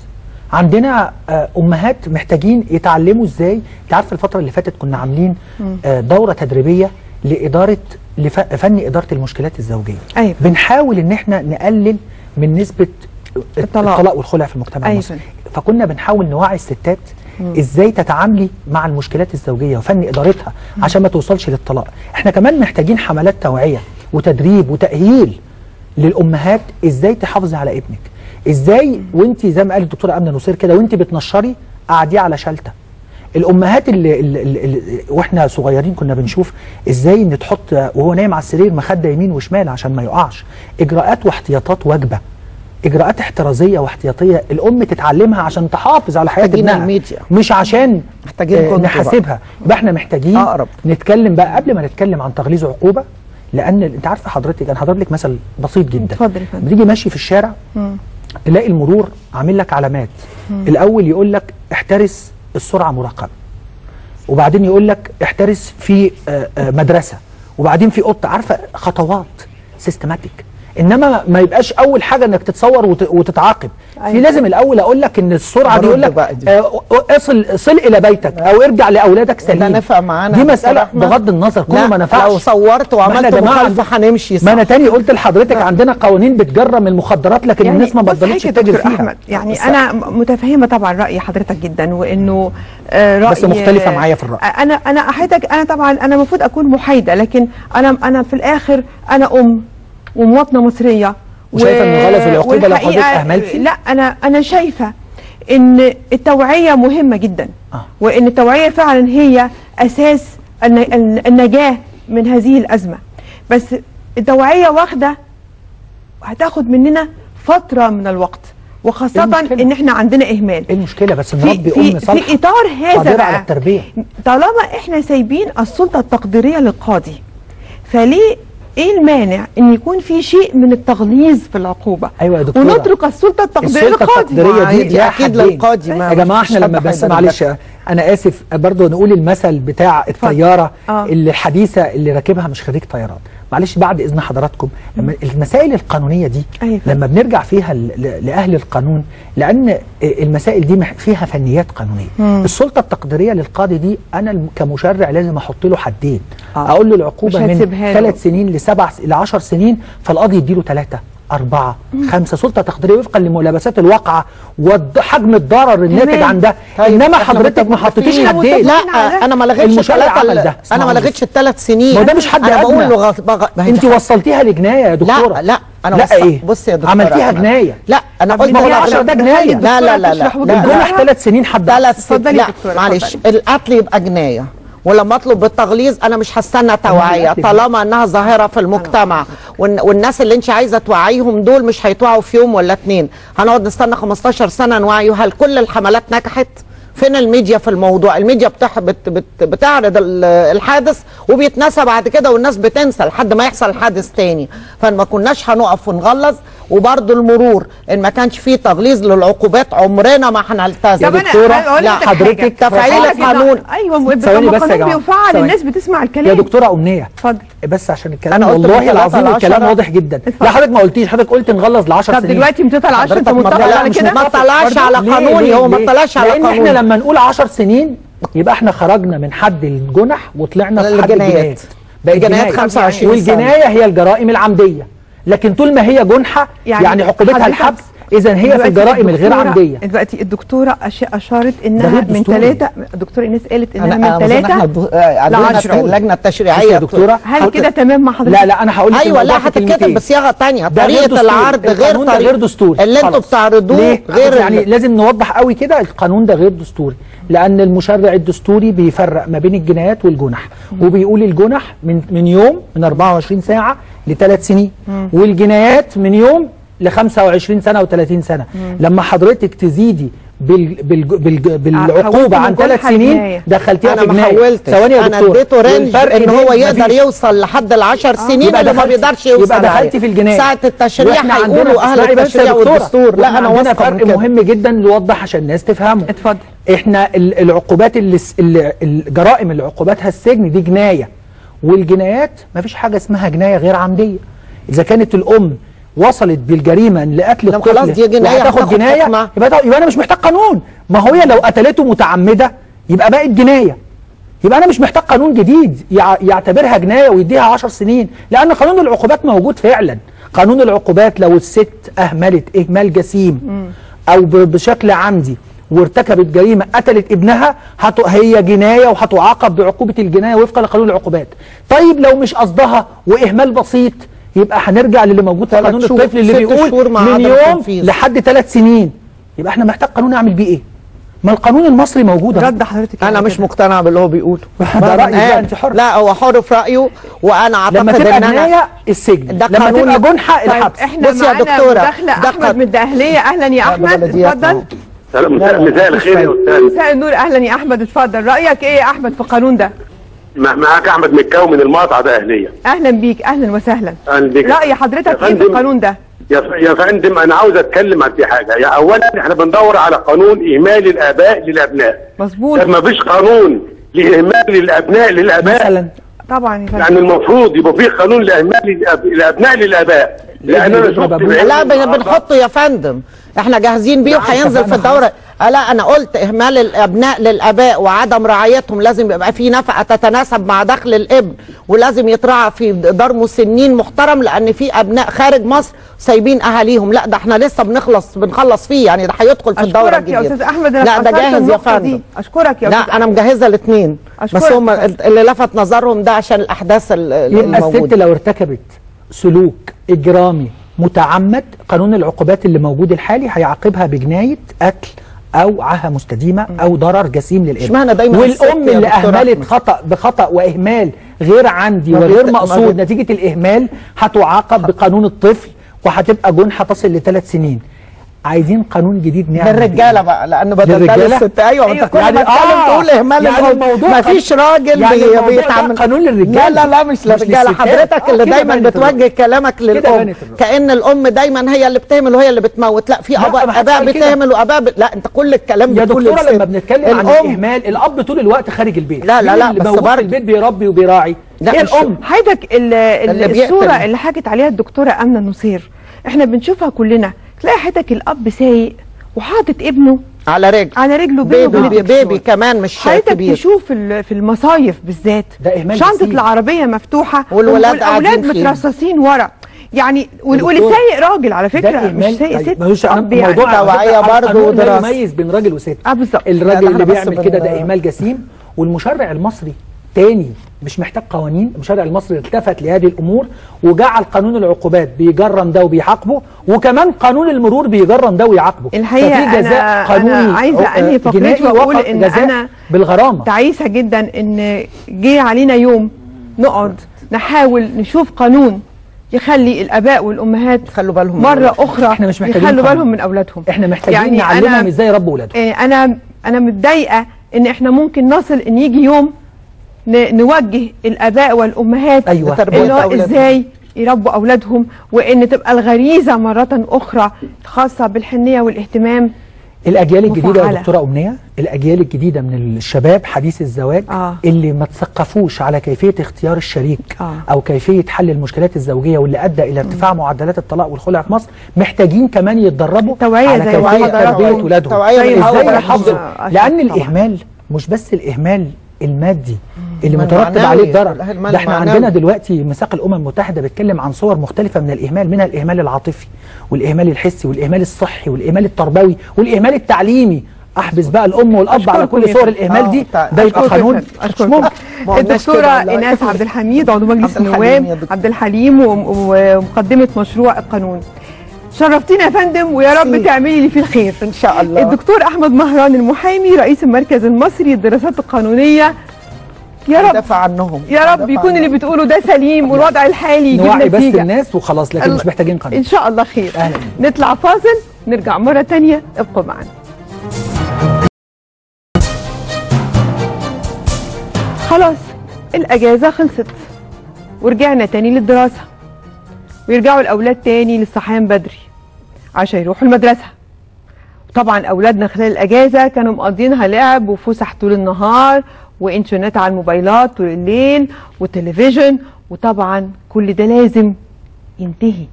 عندنا آه، امهات محتاجين يتعلموا ازاي انت عارف الفتره اللي فاتت كنا عاملين آه، دوره تدريبيه لاداره لف- فن اداره المشكلات الزوجيه أيوة. بنحاول ان احنا نقلل من نسبه الطلاق. الطلاق والخلع في المجتمع أيوة. المصري فكنا بنحاول نوعي الستات ازاي تتعاملي مع المشكلات الزوجيه وفن ادارتها عشان ما توصلش للطلاق احنا كمان محتاجين حملات توعيه وتدريب وتاهيل للامهات ازاي تحافظي على ابنك ازاي وانت زي ما قالت الدكتوره امنه نصير كده وانت بتنشري قعديه على شلته الامهات اللي, اللي, اللي, اللي واحنا صغيرين كنا بنشوف ازاي ان تحط وهو نايم على السرير مخده يمين وشمال عشان ما يقعش اجراءات واحتياطات واجبه اجراءات احترازيه واحتياطيه الام تتعلمها عشان تحافظ على حياه محتاجين ابنها الميديا. مش عشان محتاجين آه، كنتوا بقى. نحاسبها يبقى احنا محتاجين أقرب. نتكلم بقى قبل ما نتكلم عن تغليظ عقوبه لان انت عارفه حضرتك انا هضرب لك مثل بسيط جدا اتفضل يا فندم. بتيجي ماشي في الشارع تلاقي المرور عامل لك علامات الاول يقول لك احترس السرعه مراقبه وبعدين يقول لك احترس في آه، آه، مدرسه وبعدين في قط عارفه خطوات سيستماتيك انما ما يبقاش اول حاجه انك تتصور وت- وتتعاقب في أيوة. لازم الاول اقول لك ان السرعه دي برد يقول لك بقى دي. آه، اصل صل الى بيتك او ارجع لاولادك سليم ده نفع معانا دي يا مساله دكتور أحمد؟ بغض النظر كله لا، ما نفعش لو صورت ما احنا يا وعملت جماعة مخالفه هنمشي صح ما انا تاني قلت لحضرتك عندنا قوانين بتجرم المخدرات لكن يعني الناس ما بص بطلتش حضرتك يا تتاجر دكتور فيها احمد يعني بس- انا م- متفهمه طبعا راي حضرتك جدا وانه آه، راي بس مختلفة معايا في الرأي. آه، انا انا حضرتك انا طبعا انا المفروض اكون محايده لكن انا انا في الاخر انا ام ومواطنه مصريه وشايفة إن غلظ العقوبة لو والحقيقة- حضرتك أهملتي؟ لا انا انا شايفه ان التوعيه مهمه جدا آه. وان التوعيه فعلا هي اساس الن- الن- النجاه من هذه الازمه بس التوعيه واخده هتاخد مننا فتره من الوقت وخاصه المشكلة؟ ان احنا عندنا اهمال ايه المشكله بس في نربي في ام صالحه في اطار هذا قادرة على بقى التربية. طالما احنا سايبين السلطه التقديريه للقاضي فليه ايه المانع ان يكون في شيء من التغليظ في العقوبه أيوة يا دكتورة. ونترك السلطه التقديريه السلطه للقاضي التقديريه دي دي ليها أكيد حدين. للقاضي، ما يا جماعه فيش احنا حد لما بس هيبرر معلش لك. انا اسف برضو نقول المثل بتاع الطياره آه. اللي الحديثه اللي راكبها مش خريج طيران معلش بعد اذن حضراتكم لما المسائل القانونيه دي أيوة. لما بنرجع فيها ل- ل- لاهل القانون لان المسائل دي مح- فيها فنيات قانونيه مم. السلطه التقديريه للقاضي دي انا الم- كمشرع لازم احط له حدين آه. اقول له مش العقوبه من هتسيبها له. ثلاث سنين لسبع س- لعشر سنين فالقاضي يديله ثلاثه أربعة خمسة سلطة تقديرية وفقا لملابسات الواقعة وحجم الضرر الناتج تمام. عن ده طيب، إنما إحنا حضرتك ما حطيتيش متفقين. حدين لا على ده. انا ما لغيتش المشرع الثلاثه عمل ال- ده. انا ما اسمعوا لغيتش الثلاث سنين ما هو ده مش حد انا بقول أدنى. له غ- بغ... ما هي انت ده- وصلتيها لجنايه يا دكتوره لا لا انا لا وصلت- ايه بص يا دكتوره عملتيها أحمد. جنايه لا انا قلت ما هو لك- العشرة ده جنايه لا لا لا لا, تشرح وجهة لا. نظرها. الجنح ثلاث سنين حد ثلاث اتفضلي لا يا دكتورة، معلش اتفضلي. القتل يبقى جنايه ولما اطلب بالتغليظ انا مش هستنى توعيه القتل طالما انها ظاهره في المجتمع والن- والناس اللي انت عايزه توعيهم دول مش هيتوعوا في يوم ولا اتنين هنقعد نستنى 15 سنه نوعي هل كل الحملات نجحت فين الميديا في الموضوع الميديا بتح بت بت بتعرض ال- الحادث وبيتنسى بعد كده والناس بتنسى لحد ما يحصل حادث تاني فما كناش هنقف ونغلظ وبرضه المرور ان ما كانش فيه تغليظ للعقوبات عمرنا ما هنلتزم طب انا دكتورة، هقول لا، لك حضرتك حاجة. تفعيل حاجة القانون. كده. ايوه ثواني لما بس يا القانون جماعة. بيفعل ثواني. الناس بتسمع الكلام يا دكتوره امنيه اتفضل بس عشان الكلام أنا قلت من والله ثلاثة العظيم لعشرة. الكلام واضح جدا اتفضل. لا حضرتك ما قلتيش حضرتك قلت نغلظ ل 10 طب سنين دلوقتي من 3 ل 10 انت حضرتك ما متفق طلع- على مش كده ما طلعش على ليه- قانوني ليه- هو ما ليه؟ طلعش على لان قانوني احنا لما نقول 10 سنين يبقى احنا خرجنا من حد الجنح وطلعنا في حد الجنايات. الجنايات بقت الجنايات جناية. 25 والجنايه هي الجرائم العمديه لكن طول ما هي جنحه يعني يعني, عقوبتها حضرتك الحبس اذا هي في دلوقتي الجرائم الغير الدكتورة- عمديه دلوقتي الدكتوره أش- اشارت ده انها غير من دستوري. ثلاثه الدكتوره ايناس قالت انها انا من أنا أظن احنا ثلاثه ب- آه، عندنا لعشرة. اللجنه بصي التشريعيه يا دكتوره هل حضرتك- كده تمام مع حضرتك؟ لا لا انا هقول لك ايوه الموضوع لا في هتتكتب كلمتين. بصياغه تانية ده غير طريقه دستوري. العرض غير القانون ده طريقه غير دستوري اللي انتوا خلاص. بتعرضوه ليه؟ غير يعني ال- لازم نوضح قوي كده القانون ده غير دستوري لان المشرع الدستوري بيفرق ما بين الجنايات والجنح وبيقول الجنح من من يوم من 24 ساعه لثلاث سنين والجنايات من يوم ل 25 سنه و30 سنه لما حضرتك تزيدي بال بال بال بالعقوبه عن من ثلاث جنحة سنين لجناية. دخلتيها انا في ما جنايه حولتش ثواني يا انا دكتور اديته رينج والفرق ان بين- هو يقدر مفيش. يوصل لحد العشر سنين يبقى اللي ما دخلتي- بيقدرش يوصل يبقى دخلتي عليه. في الجنايه ساعه التشريع وإحنا عندنا- هيقولوا اهل اسمعي بس يا التشريع دكتورة. والدستور لا وإحنا انا عندنا واثقه فرق من كده مهم جدا نوضح عشان الناس تفهمه اتفضل احنا ال- العقوبات اللي س- اللي الجرائم اللي عقوباتها السجن دي جنايه والجنايات ما فيش حاجه اسمها جنايه غير عمديه اذا كانت الام وصلت بالجريمه لقتل لو الطفل خلاص دي جناية وهتاخد هتاخد جنايه حكمها. يبقى, ده- يبقى انا مش محتاج قانون ما هو هي لو قتلته متعمده يبقى بقت جنايه يبقى انا مش محتاج قانون جديد يع- يعتبرها جنايه ويديها 10 سنين لان قانون العقوبات موجود فعلا قانون العقوبات لو الست اهملت اهمال جسيم او ب- بشكل عمدي وارتكبت جريمه قتلت ابنها هت... هي جنايه وهتعاقب بعقوبه الجنايه وفقا لقانون العقوبات. طيب لو مش قصدها واهمال بسيط يبقى هنرجع للي موجود في ثلاث قانون شهور، الطفل اللي ست بيقول شهور مع من عدم يوم التنفيذ. لحد ثلاث سنين. يبقى احنا محتاج قانون اعمل بيه ايه؟ ما القانون المصري موجود أهو. رد حضرتك انا يعني مش كده. مقتنع باللي هو بيقوله ده رأيي بقى، أنت حرة. لا هو حر في رايه وانا اعتقد لما تبقى ان انا جنايه السجن ده لما قانون- تبقى جنحه طيب الحبس احنا بصي يا معانا دكتورة، مداخله ده احمد قد- من الدقهليه اهلا يا احمد بلديات اتفضل أهو. مساء مساء الخير يا استاذ مساء النور اهلا يا احمد اتفضل رايك ايه يا احمد في القانون ده مع- معاك احمد مكاوي من المقطع ده اهليه اهلا بيك اهلا وسهلا اهلا بيك راي حضرتك يا ايه في فندم، القانون ده يا ف- يا فندم انا عاوز اتكلم عن في حاجه يا اولا احنا بندور على قانون اهمال الاباء للابناء مظبوط طب ما فيش قانون لاهمال الابناء للاباء مثلا طبعا يا فندم يعني المفروض يبقى في قانون لاهمال الأب- الابناء للاباء لان انا شفت بعيني لا بن- النهاردة- بنحطه يا فندم احنا جاهزين بيه وهينزل في الدوره آه لا انا قلت اهمال الابناء للاباء وعدم رعايتهم لازم يبقى في نفقه تتناسب مع دخل الابن ولازم يترعى في دار مسنين محترم لان في ابناء خارج مصر سايبين اهاليهم لا ده احنا لسه بنخلص بنخلص فيه يعني ده هيدخل في الدوره اشكرك يا الجديده استاذ احمد انا لا ده أثرت جاهز يا النقطة دي. فندم اشكرك يا لا استاذ انا مجهزه الاثنين بس أشكرك. هم اللي لفت نظرهم ده عشان الاحداث ال- ال- يبقى الست الموجوده لو ارتكبت سلوك اجرامي متعمد قانون العقوبات اللي موجود الحالي هيعاقبها بجنايه قتل او عاهه مستديمه او ضرر جسيم للابن اشمعنى دايما الست والام يا اللي دكتور اهملت أحمد؟ خطا بخطا واهمال غير عندي ما وغير بت- ما مقصود بت- نتيجه الاهمال هتعاقب بقانون الطفل وهتبقى جنحه تصل لثلاث سنين عايزين قانون جديد نعمل للرجاله بقى لان بدل ده للرجالة؟ للست ايوه ما انت كل يعني ما تتكلم آه، تقول اهمال يعني الأم. الموضوع ما فيش راجل يعني بي- الموضوع ده بيتعامل قانون للرجالة. لا لا لا مش مش للرجاله للستات. حضرتك آه، اللي كده دايما بنت بتوجه الراجل. كلامك كده للام بنت الراجل. كان الام دايما هي اللي بتهمل وهي اللي بتموت لا في لا، اباء ما حدش اباء قال كده. بتهمل واباء بت... لا انت كل الكلام يا بتقول دكتوره للست. لما بنتكلم عن الام الاهمال الاب طول الوقت خارج البيت لا، لا، مين لا، اللي بس موجود برضه- في البيت بيربي وبيراعي لا، هي مش- الام حضرتك ال- ال- اللي بيقتل. الصوره اللي حكت عليها الدكتوره امنه نصير احنا بنشوفها كلنا تلاقي حضرتك الاب سايق وحاطط ابنه على رجل على رجله بينه بيبي وبين بيبي, الدكتور. بيبي كمان مش حضرتك كبير تشوف ال- في المصايف بالذات ده إهمال شنطه جسيم. العربيه مفتوحه والولاد والاولاد قاعدين فيها. مترصصين ورا يعني وال- يا واللي دكتور، سايق راجل على ده فكره مش إهمال سايق طيب، ست ملوش علاقة أب يعني. بالموضوع على توعية فكرة برضه القانون لا ودراسة. يميز بين راجل وست اه بالظبط الراجل لا، اللي احنا بس بيعمل كده ده بن- اهمال جسيم والمشرع المصري تاني مش محتاج قوانين المشرع المصري التفت لهذه الامور وجعل قانون العقوبات بيجرم ده وبيعاقبه وكمان قانون المرور بيجرم ده ويعاقبه الحقيقه ففي جزاء انا قانوني انا عايزه آه، انهي فقرتي جنائي واقول وقف ان جزاء انا بالغرامه تعيسه جدا ان جه علينا يوم نقعد نحاول نشوف قانون يخلي الاباء والامهات خلوا بالهم من مره أولادهم. اخرى إحنا مش محتاجين يخلوا قانون. بالهم من اولادهم احنا محتاجين يعني نعلمهم أنا- ازاي يربوا اولادهم إيه، انا انا متضايقه ان احنا ممكن نصل ان يجي يوم ن- نوجه الاباء والامهات أيوة. لتربية اللي هو أولادهم. ازاي يربوا اولادهم وان تبقى الغريزه مره اخرى خاصه بالحنيه والاهتمام الاجيال الجديده يا مفعلة. دكتوره امنيه الاجيال الجديده من الشباب حديث الزواج آه. اللي ما تثقفوش على كيفيه اختيار الشريك آه. او كيفيه حل المشكلات الزوجيه واللي ادى الى ارتفاع معدلات الطلاق والخلع في مصر محتاجين كمان يتدربوا توعية على زي كيفيه حضراتكم. تربيه اولادهم توعية زي من ما ازاي أول يحافظوا آه، لان طبعا. الاهمال مش بس الاهمال المادي اللي ما مترتب المعنوي، عليه الضرر الإهمال ده احنا المعنوي. عندنا دلوقتي ميثاق الامم المتحده بيتكلم عن صور مختلفه من الاهمال منها الاهمال العاطفي والاهمال الحسي والاهمال الصحي والاهمال التربوي والاهمال التعليمي احبس بقى الام والاب على أشكركم كل يا صور فندم. الاهمال دي آه، ده يبقى أشكركم قانون يا فندم. أشكركم. ممكن. ما قلناش الدكتورة كده والله. إيناس عبد الحميد عضو مجلس عبد الحليم يا النواب دكتور. عبد الحليم وم- ومقدمة مشروع القانون شرفتينا يا فندم ويا رب ميرسي. تعملي لي فيه الخير ان شاء الله الدكتور أحمد مهران المحامي رئيس المركز المصري للدراسات القانونية يا رب دافع عنهم يا رب دافع يكون اللي عنهم. بتقوله ده سليم والوضع الحالي يجيب نوعي بس نتيجة الناس وخلاص لكن مش محتاجين قانون إن شاء الله خير أهلا. نطلع فاصل نرجع مرة تانية ابقوا معنا خلاص الأجازة خلصت ورجعنا تاني للدراسة ويرجعوا الأولاد تاني للصحيان بدري عشان يروحوا المدرسة طبعا أولادنا خلال الأجازة كانوا مقضينها لعب وفسح طول النهار وإنترنت على الموبايلات طول الليل وتلفزيون وطبعا كل ده لازم ينتهي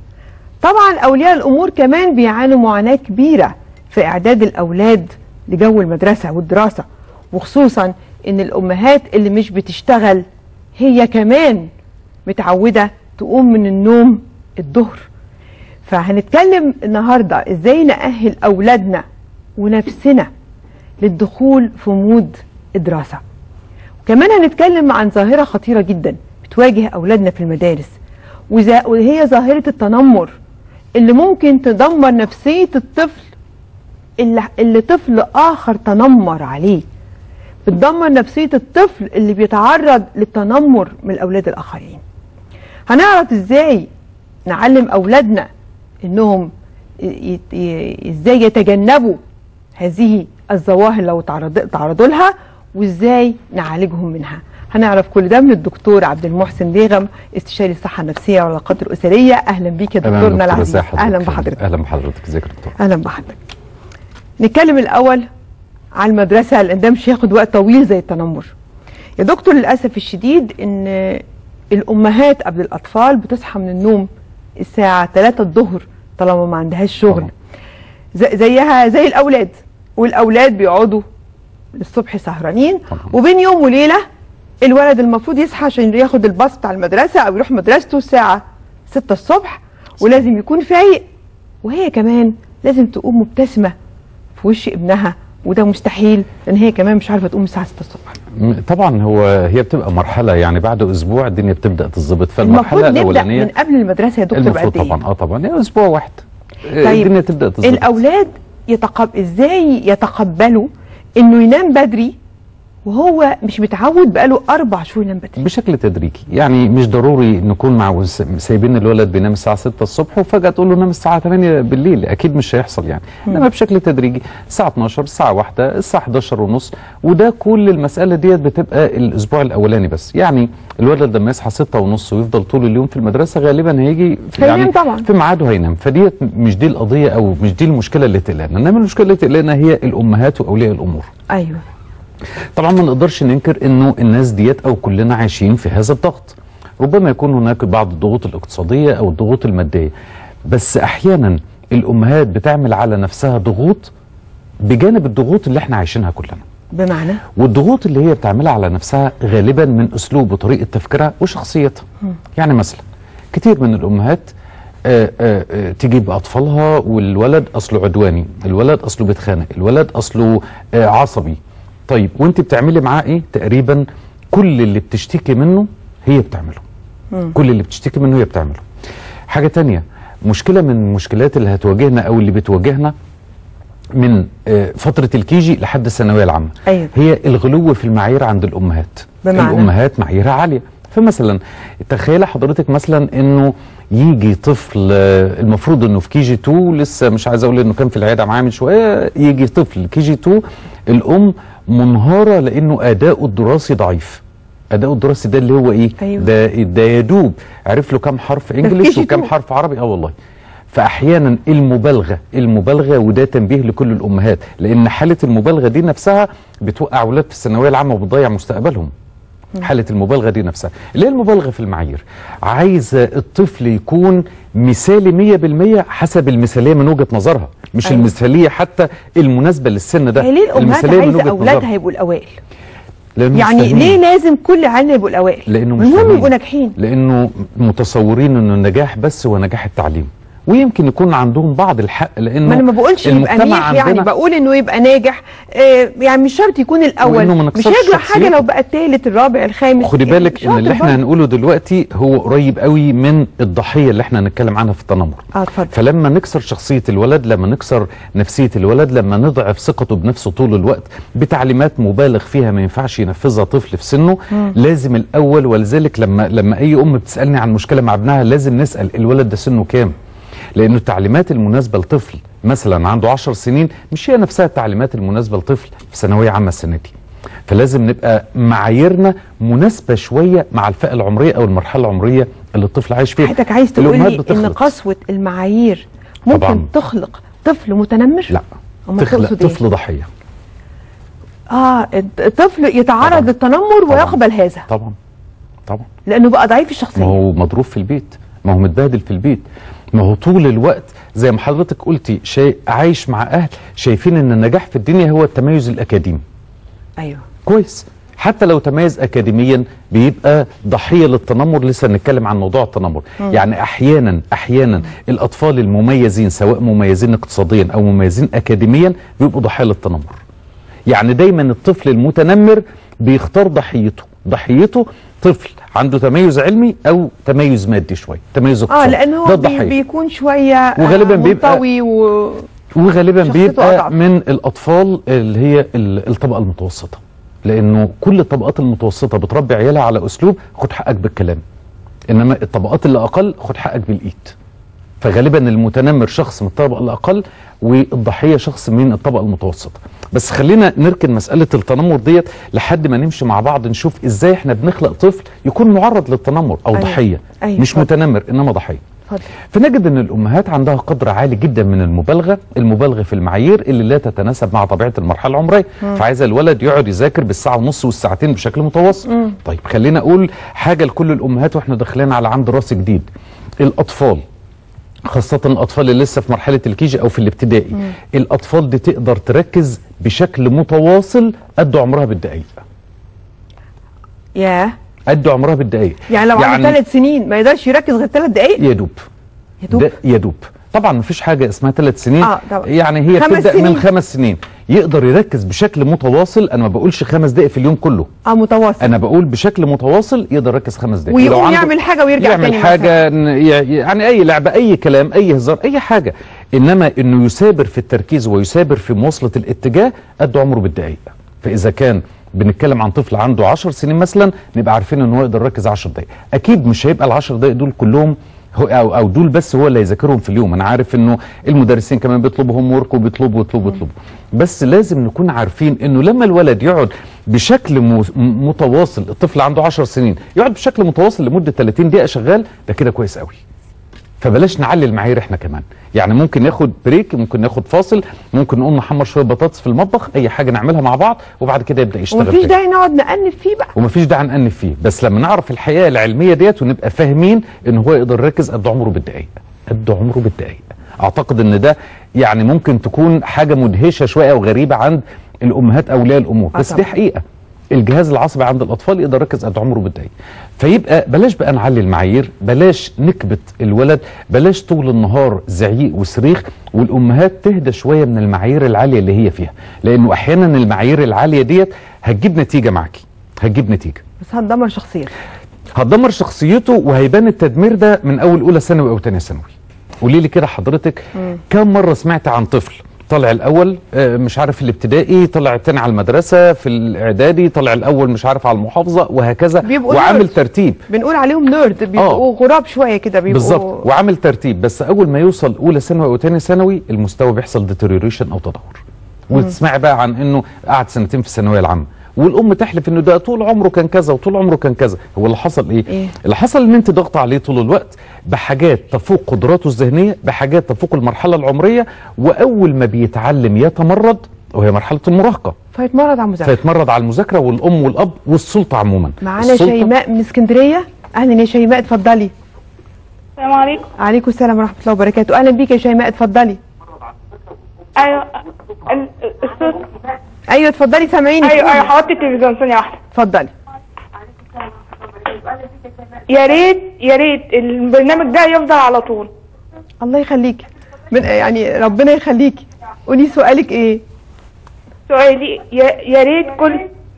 طبعا أولياء الأمور كمان بيعانوا معاناة كبيرة في إعداد الأولاد لجو المدرسة والدراسة وخصوصا إن الأمهات اللي مش بتشتغل هي كمان متعودة تقوم من النوم الظهر فهنتكلم النهاردة إزاي نأهل أولادنا ونفسنا للدخول في مود الدراسة وكمان هنتكلم عن ظاهرة خطيرة جدا بتواجه أولادنا في المدارس وزا- وهي ظاهرة التنمر اللي ممكن تدمر نفسية الطفل اللي, اللي طفل آخر تنمر عليه بتدمر نفسية الطفل اللي بيتعرض للتنمر من الأولاد الآخرين هنعرف إزاي نعلم أولادنا إنهم ي- ي- إزاي يتجنبوا هذه الظواهر لو تعرض- تعرضوا لها وإزاي نعالجهم منها هنعرف كل ده من الدكتور عبد المحسن ديغم استشاري الصحة النفسية والعلاقات الأسرية أهلا بيك يا دكتورنا العزيز أهلا بحضرتك اهلا بحضرتك ازيك يا دكتور اهلا بحضرتك نتكلم الاول على المدرسه لان ده مش هياخد وقت طويل زي التنمر يا دكتور للاسف الشديد ان الامهات قبل الاطفال بتصحى من النوم الساعه 3 الظهر طالما ما عندهاش شغل زي- زيها زي الاولاد والاولاد بيقعدوا للصبح سهرانين وبين يوم وليله الولد المفروض يصحى عشان ياخد الباص بتاع المدرسه او يروح مدرسته الساعه 6 الصبح ولازم يكون فايق وهي كمان لازم تقوم مبتسمه في وش ابنها وده مستحيل لان هي كمان مش عارفه تقوم الساعه 6 الصبح م- طبعا هو هي بتبقى مرحله يعني بعد اسبوع الدنيا بتبدا تظبط فالمرحله المفروض نبدا من الاولانيه قبل المدرسه يا دكتور المفروض بقد ايه طبعا اه طبعا يعني اسبوع واحد آه، طيب، الدنيا تبدا تظبط الاولاد يتقب... ازاي يتقبلوا انه ينام بدري وهو مش متعود بقاله اربع شهور ينام بدري بشكل تدريجي يعني مش ضروري نكون مع سايبين الولد بينام الساعه 6 الصبح وفجاه تقول له نام الساعه 8 بالليل اكيد مش هيحصل يعني مم. انما بشكل تدريجي الساعه 12 الساعه 1 الساعه 11 ونص وده كل المساله ديت بتبقى الاسبوع الاولاني بس يعني الولد لما يصحى 6 ونص ويفضل طول اليوم في المدرسه غالبا هيجي في هينام طبعا. في ميعاده هينام فديت مش دي القضيه او مش دي المشكله اللي تقلقنا انما المشكله اللي تقلقنا هي الامهات واولياء الامور ايوه طبعا ما نقدرش ننكر انه الناس ديت او كلنا عايشين في هذا الضغط ربما يكون هناك بعض الضغوط الاقتصاديه او الضغوط الماديه بس احيانا الامهات بتعمل على نفسها ضغوط بجانب الضغوط اللي احنا عايشينها كلنا بمعنى والضغوط اللي هي بتعملها على نفسها غالبا من اسلوب وطريقه تفكيرها وشخصيتها يعني مثلا كتير من الامهات آه، آه، آه، تجيب اطفالها والولد اصله عدواني الولد اصله بيتخانق الولد اصله آه، عصبي طيب وانت بتعملي معاه ايه تقريبا كل اللي بتشتكي منه هي بتعمله كل اللي بتشتكي منه هي بتعمله حاجه تانية مشكله من المشكلات اللي هتواجهنا او اللي بتواجهنا من آه، فتره الكيجي لحد الثانويه العامه أيوة. هي الغلو في المعايير عند الامهات بمعنى؟ الامهات معاييرها عاليه فمثلا تخيل حضرتك مثلا انه يجي طفل آه، المفروض انه في كي جي 2 لسه مش عايز اقول انه كان في العياده معايا من شويه يجي طفل كي جي 2 الام منهاره لانه اداؤه الدراسي ضعيف اداؤه الدراسي ده اللي هو ايه أيوة. ده ده يدوب عرف له كام حرف انجلش KG2. وكام حرف عربي اه والله فاحيانا المبالغه المبالغه وده تنبيه لكل الامهات لان حاله المبالغه دي نفسها بتوقع اولاد في الثانويه العامه وبتضيع مستقبلهم حاله المبالغه دي نفسها اللي هي المبالغه في المعايير عايزه الطفل يكون مثالي 100% حسب المثاليه من وجهه نظرها مش أيوة. أيوة. المثاليه حتى المناسبه للسن ده هي ليه الامهات المثالية من عايزه وجهة اولادها نظرها. يبقوا الاوائل لأنه مش يعني فاهمين. ليه لازم كل عيالنا يبقوا الاوائل لانه مش المهم فاهمين. يبقوا ناجحين لانه متصورين انه النجاح بس هو نجاح التعليم ويمكن يكون عندهم بعض الحق لانه ما انا ما بقولش يبقى المجتمع ناجح يعني عندنا- بقول انه يبقى ناجح آه يعني مش شرط يكون الاول وإنه ما مش نكسرش هيجرى حاجه شخصيته. لو بقى الثالث الرابع الخامس خدي يعني بالك مش ان شرط اللي احنا برضه. هنقوله دلوقتي هو قريب قوي من الضحيه اللي احنا هنتكلم عنها في التنمر اه اتفضل فلما نكسر شخصيه الولد لما نكسر نفسيه الولد لما نضعف ثقته بنفسه طول الوقت بتعليمات مبالغ فيها ما ينفعش ينفذها طفل في سنه مم. لازم الاول ولذلك لما لما اي ام بتسالني عن مشكله مع ابنها لازم نسال الولد ده سنه كام لانه التعليمات المناسبه لطفل مثلا عنده 10 سنين مش هي نفسها التعليمات المناسبه لطفل في ثانويه عامه السنه دي فلازم نبقى معاييرنا مناسبه شويه مع الفئه العمريه او المرحله العمريه اللي الطفل عايش فيها حضرتك عايز تقول الأمهات لي ان بتخلط. قسوه المعايير ممكن طبعاً. تخلق طفل متنمر لا أمال تخلق تقصد إيه؟ طفل ضحيه اه الطفل يتعرض للتنمر ويقبل هذا طبعا طبعا لانه بقى ضعيف ما الشخصيه هو مضروب في البيت ما هو متبهدل في البيت ما هو طول الوقت زي ما حضرتك قلتي شيء عايش مع اهل شايفين ان النجاح في الدنيا هو التميز الاكاديمي ايوه كويس حتى لو تميز اكاديميا بيبقى ضحيه للتنمر لسه نتكلم عن موضوع التنمر مم. يعني احيانا احيانا الاطفال المميزين سواء مميزين اقتصاديا او مميزين اكاديميا بيبقوا ضحيه للتنمر يعني دايما الطفل المتنمر بيختار ضحيته ضحيته طفل عنده تميز علمي او تميز مادي شويه تميز اه اقتصادي لان ده هو بي الضحيه بيكون شويه آه، وغالباً بيبقى- منطوي و... وغالبا شخصيته بيبقى أضعف. من الاطفال اللي هي ال- الطبقه المتوسطه لانه كل الطبقات المتوسطه بتربي عيالها على اسلوب خد حقك بالكلام انما الطبقات اللي اقل خد حقك بالايد فغالبا المتنمر شخص من الطبقه الاقل والضحيه شخص من الطبقه المتوسطه بس خلينا نركن مساله التنمر ديت لحد ما نمشي مع بعض نشوف ازاي احنا بنخلق طفل يكون معرض للتنمر او أيوة. ضحيه أيوة. مش متنمر انما ضحيه اتفضل فنجد ان الامهات عندها قدر عالي جدا من المبالغه المبالغه في المعايير اللي لا تتناسب مع طبيعه المرحله العمريه مم. فعايزه الولد يقعد يذاكر بالساعه ونص والساعتين بشكل متواصل مم. طيب خلينا اقول حاجه لكل الامهات واحنا داخلين على عند راس جديد الاطفال خاصة الأطفال اللي لسه في مرحلة الكيجي أو في الابتدائي مم. الأطفال دي تقدر تركز بشكل متواصل قد عمرها بالدقايق ياه قد عمرها بالدقايق يعني لو عنده ثلاث سنين ما يقدرش يركز غير ثلاث دقائق يدوب يدوب؟ ده يدوب طبعا مفيش حاجه اسمها ثلاث سنين آه، طبعا. يعني هي خمس بتبدا سنين. من خمس سنين يقدر يركز بشكل متواصل انا ما بقولش خمس دقائق في اليوم كله اه متواصل انا بقول بشكل متواصل يقدر يركز خمس دقائق ويقوم ولو عنده- يعمل حاجة ويرجع يعمل تاني حاجه ن- ي- يعني اي لعبه اي كلام اي هزار اي حاجه انما انه يثابر في التركيز ويثابر في مواصله الاتجاه قد عمره بالدقائق فاذا كان بنتكلم عن طفل عنده 10 سنين مثلا نبقى عارفين ان هو يقدر يركز 10 دقائق اكيد مش هيبقى ال 10 دقائق دول كلهم هو او او دول بس هو اللي هيذاكرهم في اليوم انا عارف انه المدرسين كمان بيطلبوا هوم ورك وبيطلبوا ويطلبوا ويطلبوا بس لازم نكون عارفين انه لما الولد يقعد بشكل مو- م- متواصل الطفل عنده 10 سنين يقعد بشكل متواصل لمده 30 دقيقه شغال ده كده كويس قوي فبلاش نعلي المعايير احنا كمان يعني ممكن ناخد بريك ممكن ناخد فاصل ممكن نقوم نحمر شويه بطاطس في المطبخ اي حاجه نعملها مع بعض وبعد كده يبدا يشتغل ومفيش تاني. داعي نقعد نأنف فيه بقى ومفيش داعي نأنف فيه بس لما نعرف الحقيقه العلميه ديت ونبقى فاهمين ان هو يقدر يركز قد عمره بالدقائق قد عمره بالدقائق اعتقد ان ده يعني ممكن تكون حاجه مدهشه شويه وغريبه عند الامهات اولياء الامور آه بس دي طبعاً. حقيقه الجهاز العصبي عند الاطفال يقدر يركز قد عمره بالدقيقه فيبقى بلاش بقى نعلي المعايير بلاش نكبت الولد بلاش طول النهار زعيق وصريخ والامهات تهدى شويه من المعايير العاليه اللي هي فيها لانه احيانا المعايير العاليه ديت هتجيب نتيجه معاكي هتجيب نتيجه بس هتدمر شخصيته هتدمر شخصيته وهيبان التدمير ده من اول اولى ثانوي او ثانيه ثانوي قولي لي كده حضرتك مم. كم مره سمعت عن طفل طلع الاول آه، مش عارف في الابتدائي طلع الثاني على المدرسه في الاعدادي طلع الاول مش عارف على المحافظه وهكذا بيبقوا وعامل نيرد. ترتيب بنقول عليهم نيرد بيبقوا غراب شويه كده بيبقوا بالظبط وعامل ترتيب بس اول ما يوصل اولى ثانوي او ثانيه ثانوي المستوى بيحصل ديتيريوريشن او تدهور وتسمعي بقى عن انه قعد سنتين في الثانويه العامه والام تحلف انه ده طول عمره كان كذا وطول عمره كان كذا هو اللي حصل ايه, إيه؟ اللي حصل ان انت ضغط عليه طول الوقت بحاجات تفوق قدراته الذهنيه بحاجات تفوق المرحله العمريه واول ما بيتعلم يتمرد وهي مرحله المراهقه فيتمرد على المذاكره فيتمرد على المذاكره والام والاب والسلطه عموما معانا السلطة- شيماء من اسكندريه اهلا يا شيماء اتفضلي السلام عليكم عليكم السلام ورحمه الله وبركاته اهلا بيك يا شيماء اتفضلي ايوه ال- الصوت ايوه اتفضلي سامعيني ايوه ايوه حوطي التلفزيون ثانيه واحده اتفضلي يا ريت يا ريت البرنامج ده يفضل على طول الله يخليكي من يعني ربنا يخليكي قولي سؤالك ايه سؤالي يا يا ريت كل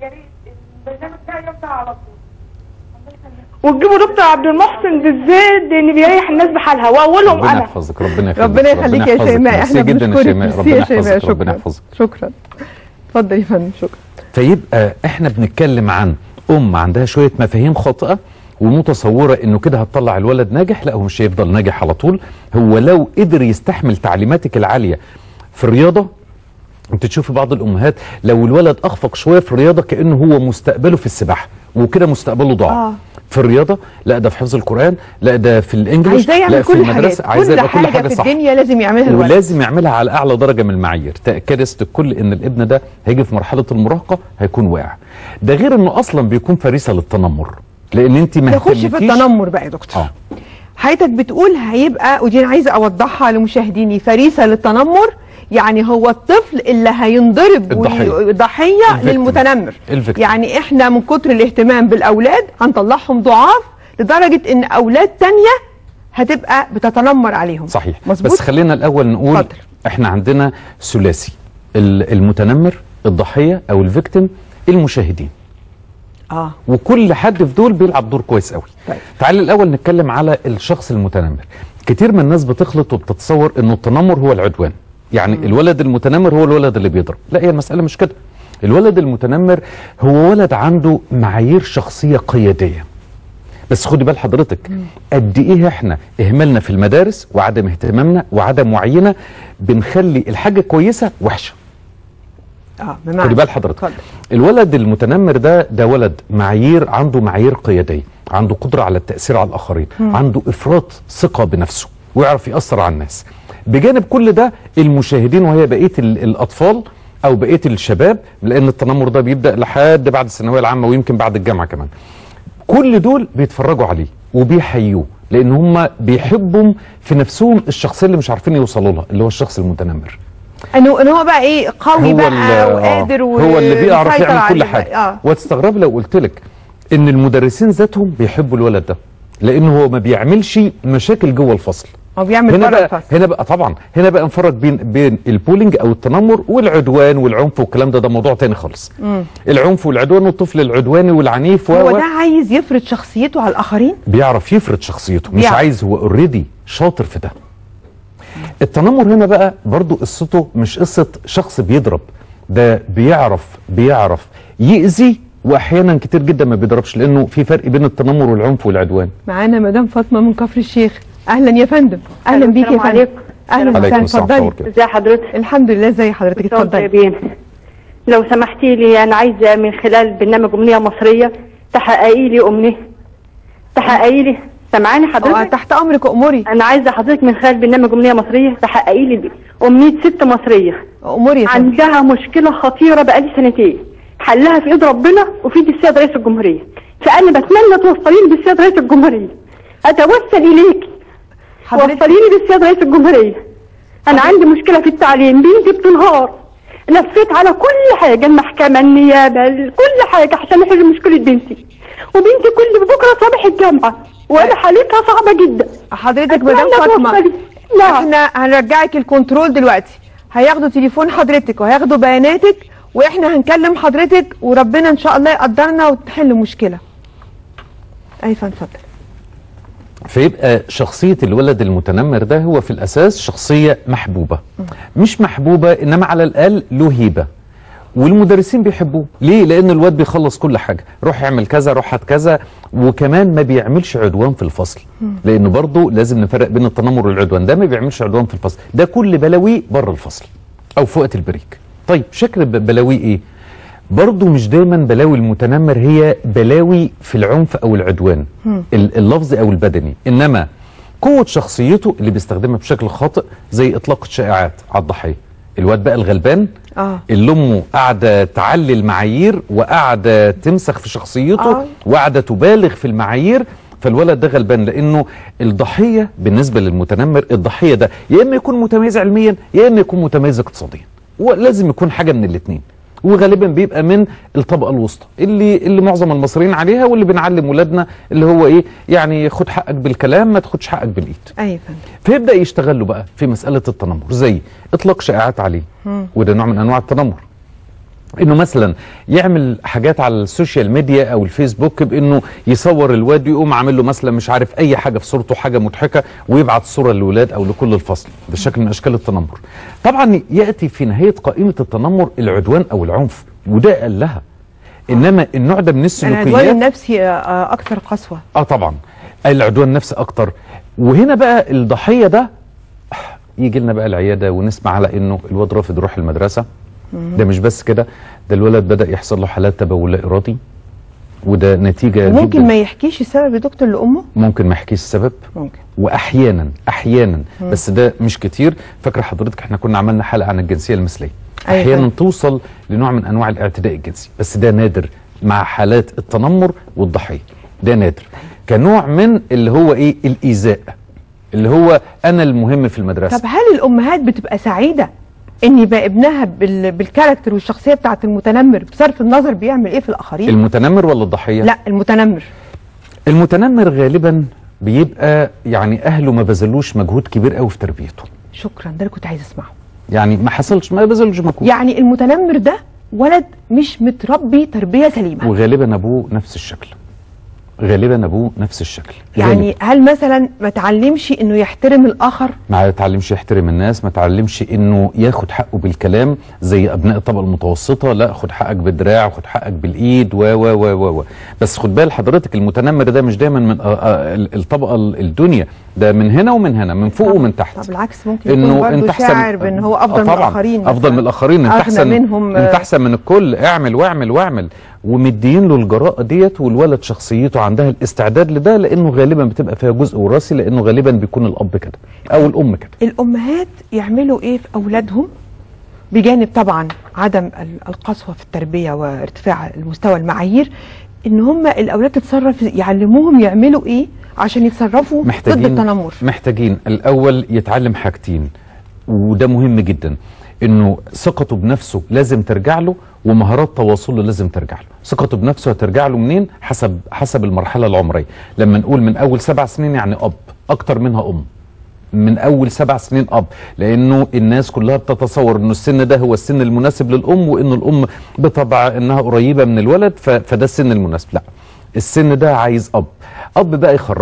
وتجيبوا دكتور عبد المحسن بالذات لان بيريح الناس بحالها واولهم ربنا انا يحفظك ربنا يخليك ربنا يخليك يا يحفظك. شيماء ميرسي احنا جدا يا بنشكرك شيماء ميرسي ربنا يا شيماء يحفظك ربنا شكرا يحفظك شكرا اتفضلي يا فندم شكرا فيبقى احنا بنتكلم عن ام عندها شويه مفاهيم خاطئه ومتصوره انه كده هتطلع الولد ناجح لا هو مش هيفضل ناجح على طول هو لو قدر يستحمل تعليماتك العاليه في الرياضه انت تشوفي بعض الامهات لو الولد اخفق شويه في الرياضه كانه هو مستقبله في السباحه وكده مستقبله ضاع آه. في الرياضه لا ده في حفظ القران لا ده في الانجليش عايزاه لا يعمل في كل حاجات المدرسه عايزاه كل يبقى كل حاجه حاجه في صح الدنيا لازم يعملها الولد ولازم يعملها على اعلى درجه من المعايير تاكدت الكل ان الابن ده هيجي في مرحله المراهقه هيكون واقع ده غير انه اصلا بيكون فريسه للتنمر لان انت ما نخش في اهتمتيش- التنمر بقى يا دكتور اه حضرتك بتقول هيبقى ودي انا عايزه اوضحها لمشاهديني فريسه للتنمر يعني هو الطفل اللي هينضرب الضحية. وي- ضحيه الفيكتيم. للمتنمر الفيكتيم. يعني احنا من كتر الاهتمام بالاولاد هنطلعهم ضعاف لدرجه ان اولاد تانية هتبقى بتتنمر عليهم صحيح مظبوط؟ بس خلينا الاول نقول اتفضل. احنا عندنا ثلاثي ال- المتنمر الضحيه او الفيكتيم المشاهدين اه وكل حد في دول بيلعب دور كويس قوي طيب. تعالى الاول نتكلم على الشخص المتنمر كتير من الناس بتخلط وبتتصور انه التنمر هو العدوان يعني مم. الولد المتنمر هو الولد اللي بيضرب لا هي المساله مش كده الولد المتنمر هو ولد عنده معايير شخصيه قياديه بس خدي بال حضرتك قد ايه احنا اهمالنا في المدارس وعدم اهتمامنا وعدم وعينا بنخلي الحاجه كويسه وحشه اه خدي بمعنى بال حضرتك اتفضل. الولد المتنمر ده ده ولد معايير عنده معايير قياديه عنده قدره على التاثير على الاخرين مم. عنده افراط ثقه بنفسه ويعرف ياثر على الناس بجانب كل ده المشاهدين وهي بقيه ال- الاطفال او بقيه الشباب لان التنمر ده بيبدا لحد بعد الثانويه العامه ويمكن بعد الجامعه كمان كل دول بيتفرجوا عليه وبيحيوه لان هم بيحبوا في نفسهم الشخصيه اللي مش عارفين يوصلوا لها اللي هو الشخص المتنمر انه ان هو بقى ايه قوي هو بقى ال- وقادر آه، هو اللي بيعرف ويسيطر يعمل كل على- حاجه اه وتستغرب لو قلت لك ان المدرسين ذاتهم بيحبوا الولد ده لانه هو ما بيعملش مشاكل جوه الفصل هو بيعمل هنا بره بقى الفصل هنا بقى طبعا هنا بقى نفرق بين بين البولينج او التنمر والعدوان والعنف والكلام ده ده موضوع تاني خالص مم. العنف والعدوان والطفل العدواني والعنيف و- هو و- ده عايز يفرض شخصيته على الاخرين بيعرف يفرض شخصيته مش بيعرف. عايز هو اوريدي شاطر في ده التنمر هنا بقى برضو قصته مش قصة شخص بيضرب ده بيعرف بيعرف يأذي واحيانا كتير جدا ما بيضربش لانه في فرق بين التنمر والعنف والعدوان معانا مدام فاطمه من كفر الشيخ اهلا يا فندم اهلا بيك يا السلام فندم عليكم. اهلا عليكم وسهلا السلام اتفضلي ورحمة الله ازي حضرتك الحمد لله ازي حضرتك كل سنة وانتم اتفضلي طيبين لو سمحتي لي انا عايزه من خلال برنامج امنيه مصريه تحققي لي امنيه تحققي لي سامعاني اه حضرتك تحت امرك اموري انا عايزه حضرتك من خلال برنامج امنيه مصريه تحققي لي امنيه ست مصريه اموري يا فندم عندها مشكله خطيره بقالي سنتين حلها في ايد ربنا وفي ايد السيد رئيس الجمهوريه فانا بتمنى توصليني بالسيد رئيس الجمهوريه اتوسل اليكي حضرتك وصليني بالسيد رئيس الجمهوريه انا عندي مشكله في التعليم بنتي بتنهار لفيت على كل حاجه المحكمه النيابه كل حاجه عشان احل مشكله بنتي وبنتي كل بكره صباح الجامعه وانا حالتها صعبه جدا حضرتك مدام أتمنى فاطمه توصلي. نعم احنا هنرجعك الكنترول دلوقتي هياخدوا تليفون حضرتك وهياخدوا بياناتك واحنا هنكلم حضرتك وربنا ان شاء الله يقدرنا وتحل المشكله اي فندم اتفضل فيبقى شخصية الولد المتنمر ده هو في الأساس شخصية محبوبة مش محبوبة إنما على الأقل له هيبة والمدرسين بيحبوه ليه لأن الواد بيخلص كل حاجة روح اعمل كذا روح هات كذا وكمان ما بيعملش عدوان في الفصل لأنه برضه لازم نفرق بين التنمر والعدوان ده ما بيعملش عدوان في الفصل ده كل بلاويه بره الفصل أو في وقت البريك طيب شكل ب- بلاويه إيه برضه مش دايما بلاوي المتنمر هي بلاوي في العنف او العدوان ال- اللفظي او البدني انما قوه شخصيته اللي بيستخدمها بشكل خاطئ زي اطلاق الشائعات على الضحيه الواد بقى الغلبان اه اللي امه قاعده تعلي المعايير وقاعده تمسخ في شخصيته آه. وقاعده تبالغ في المعايير فالولد ده غلبان لانه الضحيه بالنسبه للمتنمر الضحيه ده يا اما يكون متميز علميا يا اما يكون متميز اقتصاديا ولازم يكون حاجه من الاثنين وغالبا بيبقى من الطبقه الوسطى اللي اللي معظم المصريين عليها واللي بنعلم ولادنا اللي هو ايه يعني خد حقك بالكلام ما تاخدش حقك بالايد اي فندم فيبدا يشتغل له بقى في مساله التنمر زي اطلاق شائعات عليه وده نوع من انواع التنمر انه مثلا يعمل حاجات على السوشيال ميديا او الفيسبوك بانه يصور الواد يقوم عامل له مثلا مش عارف اي حاجه في صورته حاجه مضحكه ويبعت الصوره للولاد او لكل الفصل ده شكل من اشكال التنمر طبعا ياتي في نهايه قائمه التنمر العدوان او العنف وده اقلها انما النوع ده من العدوان السلوكيات النفسي آه، اكثر قسوه اه طبعا العدوان النفسي اكتر وهنا بقى الضحيه ده يجي لنا بقى العياده ونسمع على انه الواد رافض يروح المدرسه ده مش بس كده ده الولد بدا يحصل له حالات تبول لا ارادي وده نتيجه ممكن جدا ما يحكيش السبب يا دكتور لامه ممكن ما يحكيش السبب ممكن واحيانا احيانا بس ده مش كتير فاكره حضرتك احنا كنا عملنا حلقه عن الجنسيه المثليه أيوة. احيانا توصل لنوع من انواع الاعتداء الجنسي بس ده نادر مع حالات التنمر والضحيه ده نادر كنوع من اللي هو ايه الايذاء اللي هو انا المهم في المدرسه طب هل الامهات بتبقى سعيده ان يبقى ابنها بال... بالكاركتر والشخصيه بتاعت المتنمر بصرف النظر بيعمل ايه في الاخرين المتنمر ولا الضحيه لا المتنمر المتنمر غالبا بيبقى يعني اهله ما بذلوش مجهود كبير قوي في تربيته شكرا ده اللي كنت عايز اسمعه يعني ما حصلش ما بذلوش مجهود يعني المتنمر ده ولد مش متربي تربيه سليمه وغالبا ابوه نفس الشكل غالبا ابوه نفس الشكل يعني هل مثلا ما تعلمش انه يحترم الاخر ما يتعلمش يحترم الناس ما يتعلمش انه ياخد حقه بالكلام زي ابناء الطبقه المتوسطه لا خد حقك بالدراع خد حقك بالايد و و و و و بس خد بال حضرتك المتنمر ده مش دايما من آه، آه، الطبقه الدنيا ده من هنا ومن هنا من فوق ومن تحت طب بالعكس ممكن يكون برضه شاعر بان هو افضل آه من طبعاً، الاخرين افضل مثلاً. من الاخرين انت أغنى احسن منهم انت آه، احسن من الكل اعمل واعمل واعمل ومدين له الجراءه ديت والولد شخصيته عندها الاستعداد لده لانه غالبا بتبقى فيها جزء وراثي لانه غالبا بيكون الاب كده او الام كده الامهات يعملوا ايه في اولادهم بجانب طبعا عدم ال- القسوه في التربيه وارتفاع المستوى المعايير ان هم الاولاد تتصرف يعلموهم يعملوا ايه عشان يتصرفوا ضد محتاجين التنمر محتاجين الاول يتعلم حاجتين وده مهم جدا انه ثقته بنفسه لازم ترجع له ومهارات تواصله لازم ترجع له ثقته بنفسه هترجع له منين حسب حسب المرحله العمريه لما نقول من اول سبع سنين يعني اب اكتر منها ام من اول سبع سنين اب لانه الناس كلها بتتصور انه السن ده هو السن المناسب للام وانه الام بطبع انها قريبه من الولد ف- فده السن المناسب لا السن ده عايز اب اب بقى يخرجه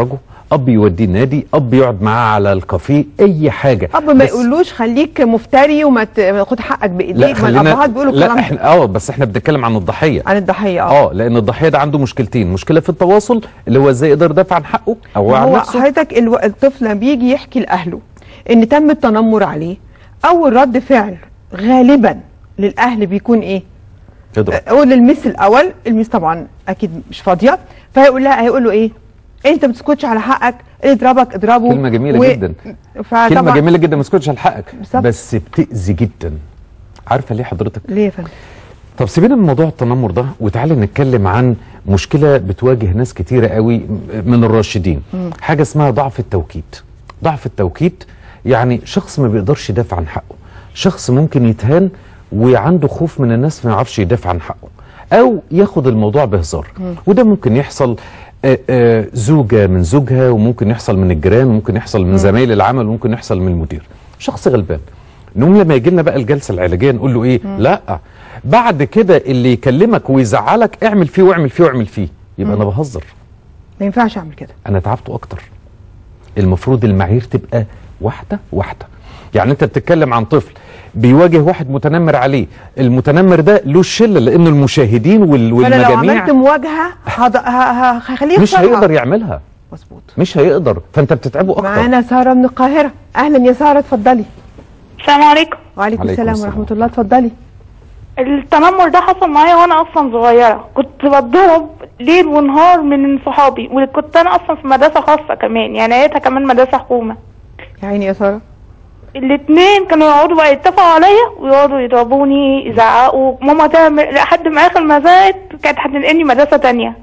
اب يوديه النادي اب يقعد معاه على الكافيه اي حاجه اب ما بس- يقولوش خليك مفتري وما ت- ما تاخد حقك لا بايديك ما خلينا الابهات بيقولوا لا الكلام ده احنا اه بس احنا بنتكلم عن الضحيه عن الضحيه اه اه لان الضحيه ده عنده مشكلتين مشكله في التواصل اللي هو ازاي يقدر يدافع عن حقه او عن هو نفسه حضرتك الو- الطفل لما بيجي يحكي لاهله ان تم التنمر عليه اول رد فعل غالبا للاهل بيكون ايه؟ يضرب قول للمس الاول المس طبعا اكيد مش فاضيه فهيقول لها هيقول له ايه؟ انت ما بتسكتش على حقك اللي يضربك اضربه كلمه جميله و- جدا فطبعا كلمه جميله جدا ما تسكتش على حقك بالظبط. بس بتاذي جدا عارفه ليه حضرتك ليه يا فندم؟ طب سيبنا من موضوع التنمر ده وتعالى نتكلم عن مشكله بتواجه ناس كتيره قوي من الراشدين مم. حاجه اسمها ضعف التوكيد ضعف التوكيد يعني شخص ما بيقدرش يدافع عن حقه شخص ممكن يتهان وعنده خوف من الناس ما يعرفش يدافع عن حقه او ياخد الموضوع بهزار مم. وده ممكن يحصل آه، آه، زوجة من زوجها وممكن يحصل من الجيران وممكن يحصل من مم. زمايل العمل وممكن يحصل من المدير شخص غلبان نقوم لما يجي لنا بقى الجلسه العلاجيه نقول له ايه مم. لا بعد كده اللي يكلمك ويزعلك اعمل فيه واعمل فيه واعمل فيه يبقى مم. انا بهزر ما ينفعش اعمل كده انا تعبته اكتر المفروض المعايير تبقى واحده واحده يعني انت بتتكلم عن طفل بيواجه واحد متنمر عليه المتنمر ده له الشله لانه المشاهدين وال- فانا لو والمجاميع عملت مواجهه هض- ه- ه- هخليه مش يخسرها. هيقدر يعملها مظبوط مش هيقدر فانت بتتعبه اكتر معانا ساره من القاهره اهلا يا ساره اتفضلي السلام عليكم وعليكم عليكم السلام السلام. ورحمه الله اتفضلي التنمر ده حصل معايا وانا اصلا صغيره كنت بتضرب ليل ونهار من صحابي وكنت انا اصلا في مدرسه خاصه كمان يعني لقيتها كمان مدرسه حكومه يا عيني يا ساره الاتنين كانوا يقعدوا بقى يتفقوا عليا ويقعدوا يضربوني يزعقوا ماما تعمل لحد ما اخر ما زهقت كانت هتنقلني مدرسه تانية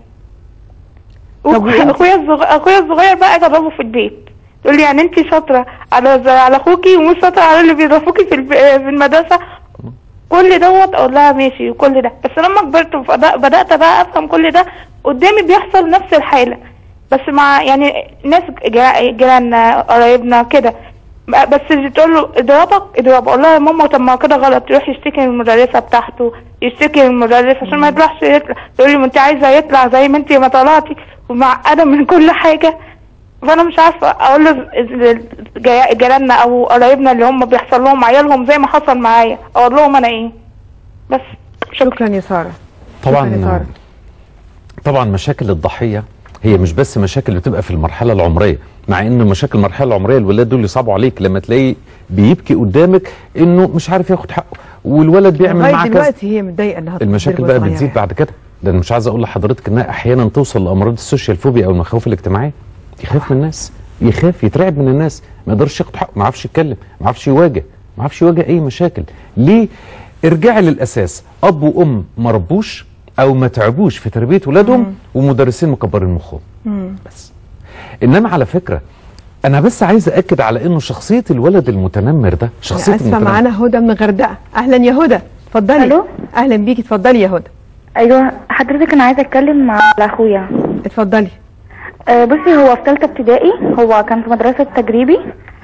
طب وإنت- اخويا الصغير اخويا الصغير بقى اجربه في البيت تقول لي يعني انت شاطره على ز- على اخوكي ومش شاطره على اللي بيضربوكي في الب- في المدرسه كل دوت اقول لها ماشي وكل ده بس لما كبرت وبدأ- بدات بقى افهم كل ده قدامي بيحصل نفس الحاله بس مع يعني ناس جيرا- جيراننا قرايبنا كده بس تقول له اضربك اضربه اقول لها يا ماما طب ما كده غلط يروح يشتكي للمدرسه بتاعته يشتكي للمدرس عشان ما يطلعش يطلع تقول لي ما انت عايزه يطلع زي ما انت ما طلعتي ومعقده من كل حاجه فانا مش عارفه اقول له جا- جيراننا او قرايبنا اللي هم بيحصل لهم عيالهم زي ما حصل معايا اقول لهم انا ايه بس شكرا يا ساره شكراً يا طبعا سارة. طبعا مشاكل الضحيه هي مش بس مشاكل بتبقى في المرحله العمريه مع ان مشاكل المرحله العمريه الولاد دول يصعبوا عليك لما تلاقي بيبكي قدامك انه مش عارف ياخد حقه والولد بيعمل لغايه معاه كذا دلوقتي هي متضايقه انها المشاكل تكبر بقى صغيرة بتزيد بعد كده ده انا مش عايز اقول لحضرتك انها احيانا توصل لامراض السوشيال فوبيا او المخاوف الاجتماعيه يخاف من الناس يخاف يترعب من الناس ما يقدرش ياخد حقه ما يعرفش يتكلم ما يعرفش يواجه ما يعرفش يواجه اي مشاكل ليه ارجعي للاساس اب وام ما ربوش او ما تعبوش في تربيه ولادهم ومدرسين مكبرين مخهم بس انما على فكره انا بس عايز اكد على انه شخصيه الولد المتنمر ده شخصيه اسفه المتنمر معانا هدى من الغردقه اهلا يا هدى اتفضلي ألو؟ اهلا بيكي اتفضلي يا هدى ايوه حضرتك انا عايزه اتكلم مع اخويا اتفضلي آه بصي هو في ثالثه ابتدائي هو كان في مدرسه تجريبي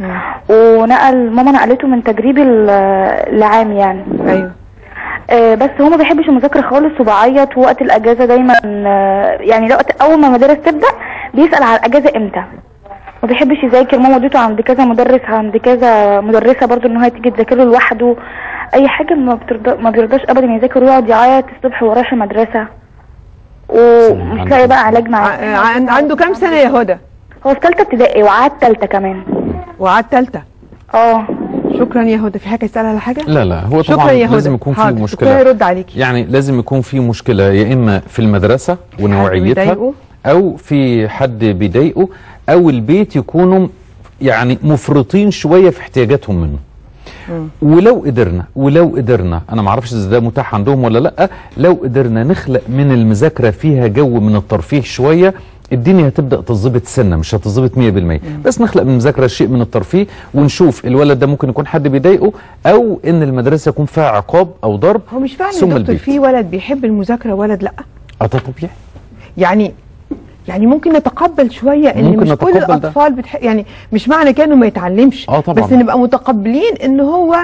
ونقل ماما نقلته من تجريبي ل- لعام يعني ايوه آه بس هو ما بيحبش المذاكره خالص وبعيط وقت الاجازه دايما آه يعني لو وقت اول ما المدارس تبدا بيسال على الاجازه امتى ما بيحبش يذاكر ماما وديته عند كذا مدرس عند كذا مدرسه برضو ان هو تيجي تذاكر له لوحده اي حاجه ما بترضى ما بيرضاش ابدا يذاكر ويقعد يعيط الصبح وهو رايح المدرسه ومش لاقي بقى علاج معاه عن- عنده كام سنه يا هدى هو في ثالثه ابتدائي وقعد ثالثه كمان وقعد ثالثه اه شكرا يا هدى في حاجه يسالها على حاجه لا لا هو شكرا طبعا يا هدى. لازم يكون في حاضر. مشكله دكتور يرد عليكي. يعني لازم يكون في مشكله يا اما في المدرسه ونوعيتها بيضايقه. او في حد بيضايقه او البيت يكونوا يعني مفرطين شويه في احتياجاتهم منه ولو قدرنا ولو قدرنا انا ما اعرفش اذا ده متاح عندهم ولا لا لو قدرنا نخلق من المذاكره فيها جو من الترفيه شويه الدنيا هتبدا تظبط سنه مش هتظبط 100% بس نخلق من المذاكره شيء من الترفيه ونشوف الولد ده ممكن يكون حد بيضايقه او ان المدرسه يكون فيها عقاب او ضرب هو مش فعلا ثم يا دكتور البيت في ولد بيحب المذاكره ولد لا اه ده طبيعي يعني يعني ممكن نتقبل شويه ان ممكن مش كل نتقبل ده. الاطفال بتح... يعني مش معنى كده انه ما يتعلمش اه طبعا. بس نبقى متقبلين ان هو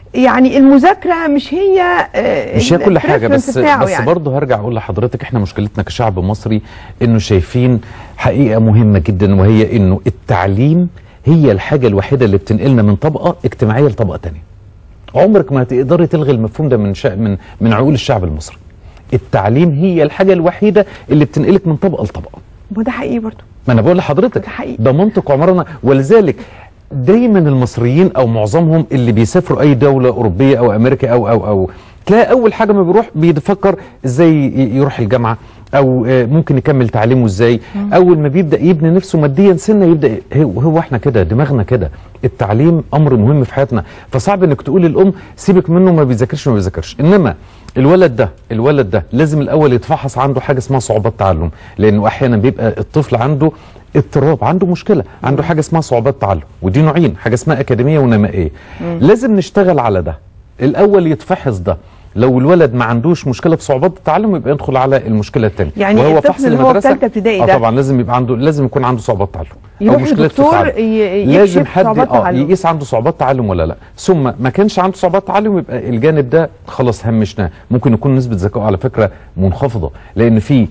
يعني المذاكره مش هي آه، مش هي كل حاجه الpreference بس بتاعه بس يعني. برضه هرجع اقول لحضرتك احنا مشكلتنا كشعب مصري انه شايفين حقيقه مهمه جدا وهي انه التعليم هي الحاجه الوحيده اللي بتنقلنا من طبقه اجتماعيه لطبقه تانية عمرك ما هتقدري تلغي المفهوم ده من شا... من من عقول الشعب المصري التعليم هي الحاجه الوحيده اللي بتنقلك من طبقه لطبقه ما ده حقيقي برضه ما انا بقول لحضرتك ده منطق عمرنا ولذلك دايما المصريين او معظمهم اللي بيسافروا اي دوله اوروبيه او امريكا او او او تلاقي اول حاجه ما بيروح بيفكر ازاي ي- يروح الجامعه او آه، ممكن يكمل تعليمه ازاي مم. اول ما بيبدا يبني نفسه ماديا سنه يبدا هو هو احنا كده دماغنا كده التعليم امر مهم في حياتنا فصعب انك تقول للام سيبك منه ما بيذاكرش ما بيذاكرش انما الولد ده الولد ده لازم الاول يتفحص عنده حاجه اسمها صعوبات تعلم لانه احيانا بيبقى الطفل عنده اضطراب عنده مشكله عنده حاجه اسمها صعوبات تعلم ودي نوعين حاجه اسمها اكاديميه ونمائيه مم. لازم نشتغل على ده الاول يتفحص ده لو الولد ما عندوش مشكله في صعوبات التعلم يبقى يدخل على المشكله الثانيه يعني وهو الطفل فحص اللي هو في المدرسه ثالثه ابتدائي آه ده طبعا لازم يبقى عنده لازم يكون عنده صعوبات تعلم يروح مشكلة في لدكتور التعلم. ي- لازم يكشف حد صعوبات اه تعلم. يقيس عنده صعوبات تعلم ولا لا ثم ما كانش عنده صعوبات تعلم يبقى الجانب ده خلاص همشناه ممكن يكون نسبه ذكائه على فكره منخفضه لان في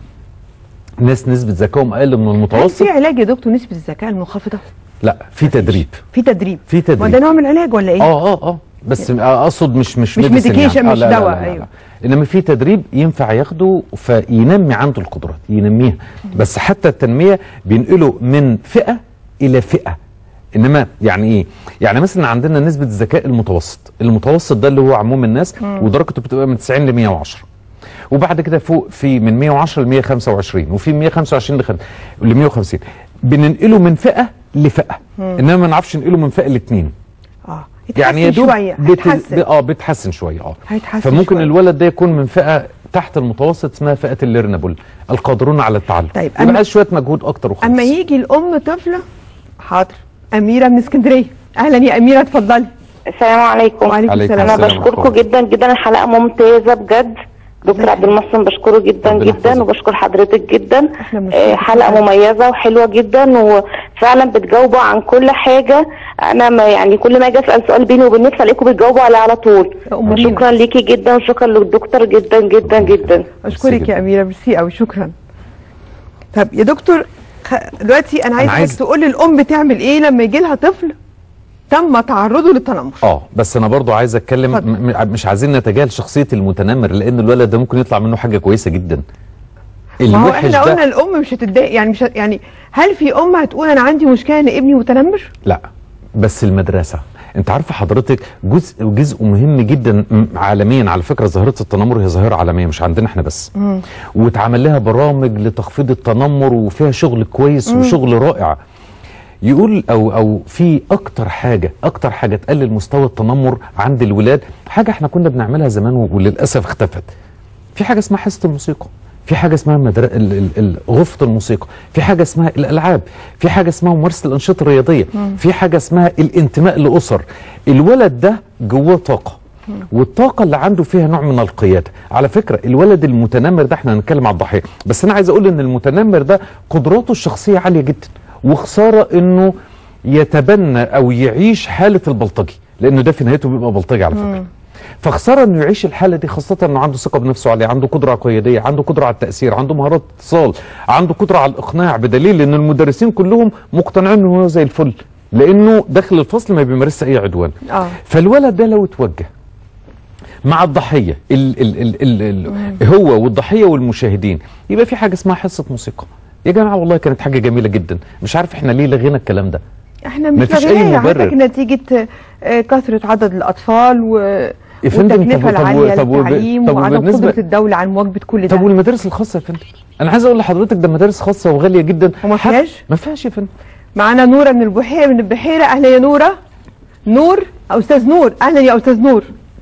ناس نسبه ذكائهم اقل من هل المتوسط في علاج يا دكتور نسبه الذكاء المنخفضه؟ لا في تدريب في تدريب في تدريب ما ده نوع من العلاج ولا ايه؟ اه اه اه بس اقصد مش مش مش medicine medication، آه مش لا لا دواء، لا لا أيوة. لا. انما في تدريب ينفع ياخده فينمي عنده القدرات ينميها بس حتى التنميه بينقله من فئه الى فئه انما يعني ايه يعني مثلا عندنا نسبه الذكاء المتوسط المتوسط ده اللي هو عموم الناس مم. ودرجته بتبقى من 90 ل 110 وبعد كده فوق في من 110 ل 125 وفي 125 ل خم- ل 150 بننقله من فئه لفئه مم. انما ما نعرفش ننقله من فئه لاثنين اه يعني يا يتحسن دوب شويه بت... هيتحسن ب- اه بتحسن شويه اه هيتحسن فممكن شوية. الولد ده يكون من فئه تحت المتوسط اسمها فئه الليرنبل القادرون على التعلم طيب، يبقى أما- عايز شويه مجهود اكتر وخلاص اما يجي الام طفله حاضر اميره من اسكندريه اهلا يا اميره اتفضلي السلام عليكم وعليكم عليكم السلام انا السلام بشكركم ورحمة جدا جدا الحلقه ممتازه بجد دكتور عبد المحسن بشكره جدا ربنا جدا يحفظك. وبشكر حضرتك جدا بنشكرك آه، حلقه جداً. مميزه وحلوه جدا وفعلا بتجاوبوا عن كل حاجه انا ما يعني كل ما اجي اسال سؤال بيني وبين نفسي الاقيكم بتجاوبوا عليه على طول أمورينا. شكرا ليكي جدا وشكرا للدكتور جدا جدا جدا اشكرك يا اميره ميرسي قوي شكرا طب يا دكتور خ- دلوقتي انا عايزك عايز- تقول لي الام بتعمل ايه لما يجي لها طفل تم تعرضه للتنمر اه بس انا برضو عايز اتكلم م- م- مش عايزين نتجاهل شخصيه المتنمر لان الولد ده ممكن يطلع منه حاجه كويسه جدا ما هو الوحش احنا قلنا ده الام مش هتتضايق يعني مش هت- يعني هل في ام هتقول انا عندي مشكله ان ابني متنمر؟ لا بس المدرسه انت عارفه حضرتك جزء جزء مهم جدا م- عالميا على فكره ظاهره التنمر هي ظاهره عالميه مش عندنا احنا بس واتعمل لها برامج لتخفيض التنمر وفيها شغل كويس مم. وشغل رائع يقول او او في اكتر حاجه اكتر حاجه تقلل مستوى التنمر عند الولاد حاجه احنا كنا بنعملها زمان وللاسف اختفت في حاجه اسمها حصه الموسيقى في حاجه اسمها مدر... ال... ال... ال... غرفه الموسيقى في حاجه اسمها الالعاب في حاجه اسمها ممارسه الانشطه الرياضيه مم. في حاجه اسمها الانتماء لاسر الولد ده جواه طاقه والطاقه اللي عنده فيها نوع من القياده على فكره الولد المتنمر ده احنا هنتكلم على الضحيه بس انا عايز اقول ان المتنمر ده قدراته الشخصيه عاليه جدا وخساره انه يتبنى او يعيش حاله البلطجي لانه ده في نهايته بيبقى بلطجي على فكره فخساره انه يعيش الحاله دي خاصه انه عنده ثقه بنفسه عاليه عنده قدره قياديه عنده قدره على التاثير عنده مهارات اتصال عنده قدره على الاقناع بدليل ان المدرسين كلهم مقتنعين انه هو زي الفل لانه داخل الفصل ما بيمارسش اي عدوان اه فالولد ده لو اتوجه مع الضحيه ال ال ال ال ال هو والضحيه والمشاهدين يبقى في حاجه اسمها حصه موسيقى يا جماعه والله كانت حاجه جميله جدا مش عارف احنا ليه لغينا الكلام ده احنا مش مفيش أي لاغيين مبرر. حضرتك نتيجه آه، كثره عدد الاطفال و يا فندم، والتكلفه طب- طب- العاليه طب وب- للتعليم طب وعدم وبالنسبة- قدره الدوله على مواجهه كل ده طب والمدارس الخاصه يا فندم انا عايز اقول لحضرتك ده مدارس خاصه وغاليه جدا وما فيهاش ما فيهاش يا فندم معانا نوره من البحيره من البحيره اهلا يا نوره نور استاذ نور اهلا يا استاذ نور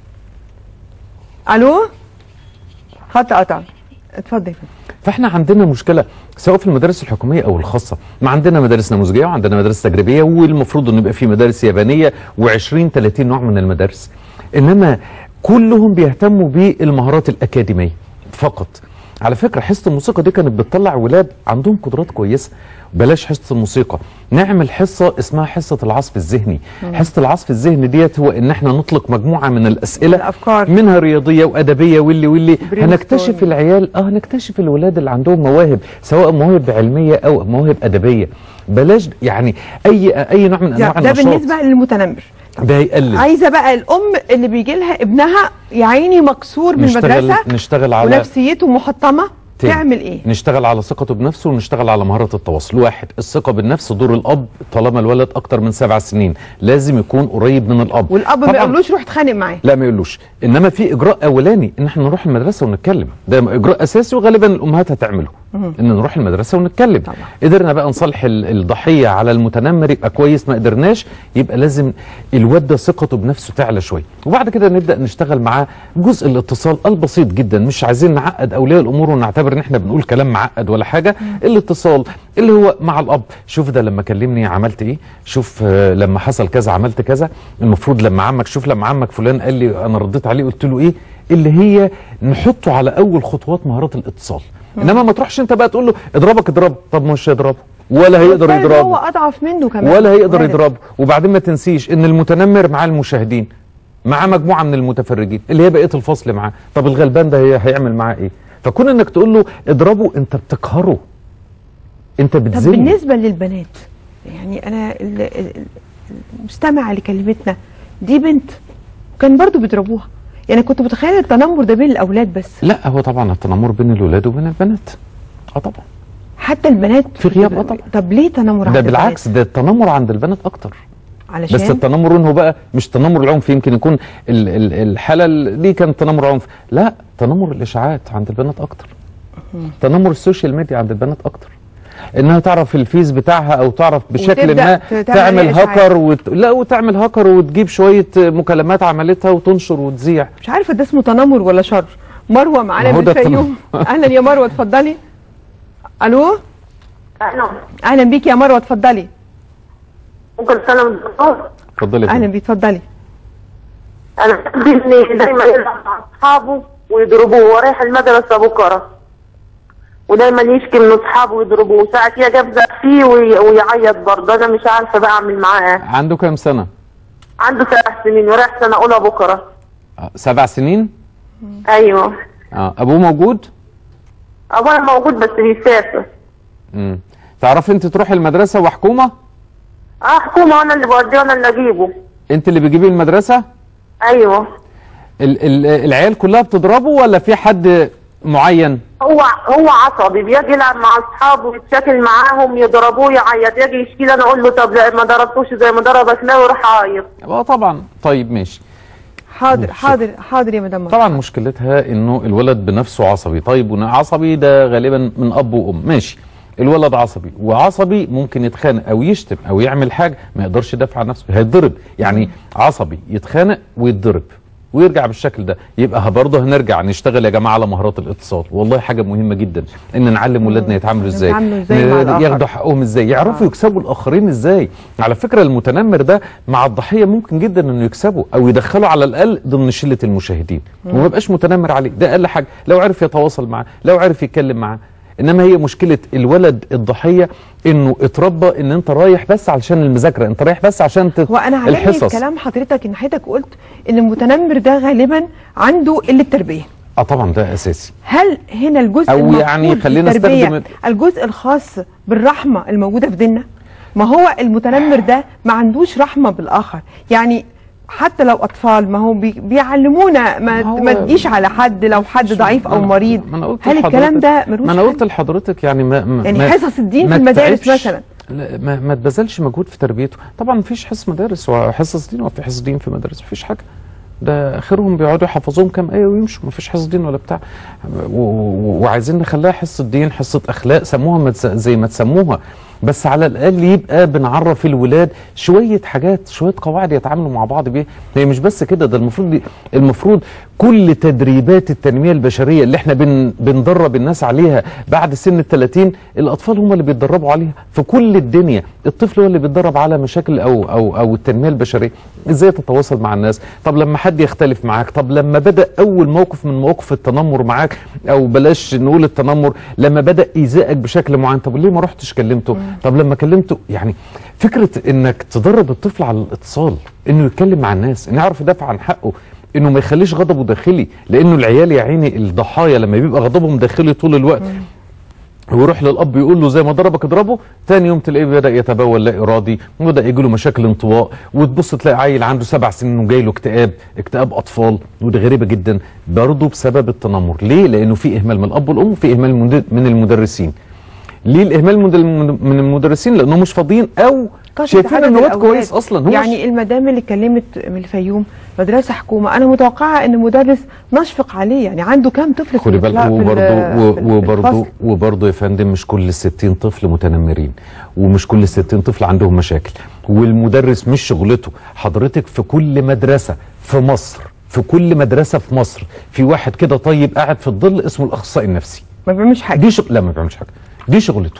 الو خط قطع اتفضل يا فندم فاحنا عندنا مشكله سواء في المدارس الحكوميه او الخاصه ما عندنا مدارس نموذجيه وعندنا مدارس تجريبيه والمفروض ان يبقى في مدارس يابانيه و20 30 نوع من المدارس انما كلهم بيهتموا بالمهارات الاكاديميه فقط على فكره حصه الموسيقى دي كانت بتطلع ولاد عندهم قدرات كويسه بلاش حصه الموسيقى نعمل حصه اسمها حصه العصف الذهني مم. حصه العصف الذهني ديت هو ان احنا نطلق مجموعه من الاسئله الأفكار. منها رياضيه وادبيه واللي واللي Brainstorming. هنكتشف العيال اه هنكتشف الولاد اللي عندهم مواهب سواء مواهب علميه او مواهب ادبيه بلاش يعني اي اي نوع من ده, انواع ده النشاط بالنسبه للمتنمر ده هيقلل عايزه بقى الام اللي بيجي لها ابنها يا عيني مكسور من نشتغل المدرسه نشتغل على ونفسيته محطمه تاني. تعمل ايه؟ نشتغل على ثقته بنفسه ونشتغل على مهارة التواصل واحد الثقة بالنفس دور الأب طالما الولد أكتر من سبع سنين لازم يكون قريب من الأب والاب ما طبعاً- يقولوش روح اتخانق معاه لا ما يقولوش انما في اجراء اولاني ان احنا نروح المدرسه ونتكلم ده اجراء اساسي وغالبا الامهات هتعمله مم. ان نروح المدرسه ونتكلم طبعا. قدرنا بقى نصلح ال- الضحيه على المتنمر يبقى كويس ما قدرناش يبقى لازم الواد ده ثقته بنفسه تعلى شويه وبعد كده نبدا نشتغل معاه جزء الاتصال البسيط جدا مش عايزين نعقد اولياء الامور ونعتبر ان احنا بنقول كلام معقد ولا حاجه الاتصال اللي هو مع الاب شوف ده لما كلمني عملت ايه شوف آه، لما حصل كذا عملت كذا المفروض لما عمك شوف لما عمك فلان قال لي انا رديت عليه قلت له ايه اللي هي نحطه على اول خطوات مهارات الاتصال انما ما تروحش انت بقى تقول له اضربك اضربه طب مش هيضربه ولا هيقدر والطالب يضربه هو اضعف منه كمان ولا هيقدر وارد. يضربه وبعدين ما تنسيش ان المتنمر مع المشاهدين معاه مجموعه من المتفرجين اللي هي بقيه الفصل معاه طب الغلبان ده هي هيعمل معاه ايه فكون انك تقول له اضربه انت بتقهره انت طب بتذله بالنسبه للبنات يعني انا ال- ال- المستمعه اللي كلمتنا دي بنت كان برضو بيضربوها يعني كنت متخيله التنمر ده بين الاولاد بس لا هو طبعا التنمر بين الولاد وبين البنات اه طبعا حتى البنات في غياب اه طبعا طب ليه تنمر عند ده بالعكس ده التنمر عند البنات اكتر البنات؟ علشان بس التنمر هو بقى مش تنمر العنف يمكن يكون ال ال الحاله اللي كان تنمر عنف لا تنمر الاشاعات عند البنات اكتر تنمر السوشيال ميديا عند البنات اكتر انها تعرف الفيس بتاعها او تعرف بشكل وتبدأ ما ت- تعمل تعمل عليه إشاعات. هاكر وت... لا وتعمل هاكر وتجيب شويه مكالمات عملتها وتنشر وتذيع مش عارفه ده اسمه تنمر ولا شر مروه معانا ما هو من ده الفيوم اهلا يا مروه اتفضلي الو اهلا اهلا بيكي يا مروه اتفضلي ممكن سلام الدكتور اتفضلي اهلا بيكي اتفضلي انا عندي ابني دايما يلعب مع اصحابه ويضربوه وهو رايح المدرسه بكره ودايما يشكي من اصحابه ويضربوه ساعة كده يبدا فيه وي- ويعيط برضه انا مش عارفه بقى اعمل معاه عنده كام سنه عنده سبع سنين ورايح سنه اولى بكره آه، سبع سنين ايوه آه. ابوه موجود ابويا موجود بس بيسافر امم تعرفي انت تروحي المدرسه وحكومه اه حكومه وانا اللي بوديه وانا اللي اجيبه انت اللي بتجيبيه المدرسه ايوه ال ال العيال كلها بتضربه ولا في حد معين هو هو عصبي بيجي يلعب مع اصحابه ويتشاكل معاهم يضربوه يعيط يجي يشكي لي انا اقول له طب لا ما ضربتوش زي ما ضربك لا ويروح عايط اه طبعا طيب ماشي حاضر حاضر حاضر يا مدام طبعا مشكلتها انه الولد بنفسه عصبي طيب ونا- عصبي ده غالبا من اب وام ماشي الولد عصبي وعصبي ممكن يتخانق او يشتم او يعمل حاجه ما يقدرش يدافع عن نفسه هيتضرب يعني عصبي يتخانق ويتضرب ويرجع بالشكل ده يبقى برضه هنرجع نشتغل يا جماعه على مهارات الاتصال والله حاجه مهمه جدا ان نعلم ولادنا يتعاملوا ازاي يتعاملوا إزاي مع ن- الآخر. ياخدوا حقهم ازاي يعرفوا يكسبوا الاخرين ازاي على فكره المتنمر ده مع الضحيه ممكن جدا انه يكسبه او يدخله على الاقل ضمن شله المشاهدين مم. وما يبقاش متنمر عليه ده اقل حاجه لو عرف يتواصل معاه لو عرف يتكلم معاه انما هي مشكله الولد الضحيه انه اتربى ان انت رايح بس علشان المذاكره انت رايح بس عشان تت... وانا عجبني الحصص كلام حضرتك ان حضرتك قلت ان المتنمر ده غالبا عنده قله تربيه اه طبعا ده اساسي هل هنا الجزء أو المفروض يعني في خلينا التربية نستخدم الجزء الخاص بالرحمه الموجوده في ديننا ما هو المتنمر ده ما عندوش رحمه بالاخر يعني حتى لو اطفال ما هو بي بيعلمونا ما, ما تجيش على حد لو حد ضعيف او مريض ما أنا قلت هل الكلام لحضرتك- ده ملوش ما انا حل؟ قلت لحضرتك يعني ما ما يعني ما- حصص الدين ما في المدارس تتعبش. مثلا. لا ما, ما تبذلش مجهود في تربيته طبعا مفيش حصص مدارس وحصص دين وفي حصص دين في مدارس مفيش حاجه ده اخرهم بيقعدوا يحفظوهم كام ايه ويمشوا مفيش حصص دين ولا بتاع و- و- وعايزين نخليها حصه دين حصه اخلاق سموها ما تس- زي ما تسموها بس على الاقل يبقى بنعرف الولاد شويه حاجات شويه قواعد يتعاملوا مع بعض بيها هي مش بس كده ده المفروض المفروض كل تدريبات التنميه البشريه اللي احنا بن بندرب الناس عليها بعد سن ال 30 الاطفال هم اللي بيتدربوا عليها في كل الدنيا الطفل هو اللي بيتدرب على مشاكل او او او التنميه البشريه ازاي تتواصل مع الناس طب لما حد يختلف معاك طب لما بدا اول موقف من مواقف التنمر معاك او بلاش نقول التنمر لما بدا ايذائك بشكل معين طب ليه ما رحتش كلمته طب لما كلمته يعني فكره انك تدرب الطفل على الاتصال انه يتكلم مع الناس انه يعرف يدافع عن حقه انه ما يخليش غضبه داخلي لانه العيال يا عيني الضحايا لما بيبقى غضبهم داخلي طول الوقت ويروح للاب يقول له زي ما ضربك اضربه ثاني يوم تلاقيه بدا يتبول لا ارادي وبدا يجي له مشاكل انطواء وتبص تلاقي عيل عنده سبع سنين وجاي له اكتئاب اكتئاب اطفال ودي غريبه جدا برضه بسبب التنمر ليه لانه في اهمال من الاب والام وفي اهمال من من المدرسين ليه الاهمال من الم- من المدرسين لانهم مش فاضيين او كثرة شايفين عدد ان واد الأولاد. كويس اصلا هو يعني المدام اللي اتكلمت من الفيوم مدرسه حكومه انا متوقعه ان المدرس نشفق عليه يعني عنده كام طفل في خدي بالك الفلا- في ال- وبرضه في ال- وبرضه الفصل؟ وبرضه يا فندم مش كل ال 60 طفل متنمرين ومش كل ال 60 طفل عندهم مشاكل والمدرس مش شغلته حضرتك في كل مدرسه في مصر في كل مدرسه في مصر في واحد كده طيب قاعد في الظل اسمه الاخصائي النفسي ما بيعملش حاجه دي شغ... لا ما بيعملش حاجه دي شغلته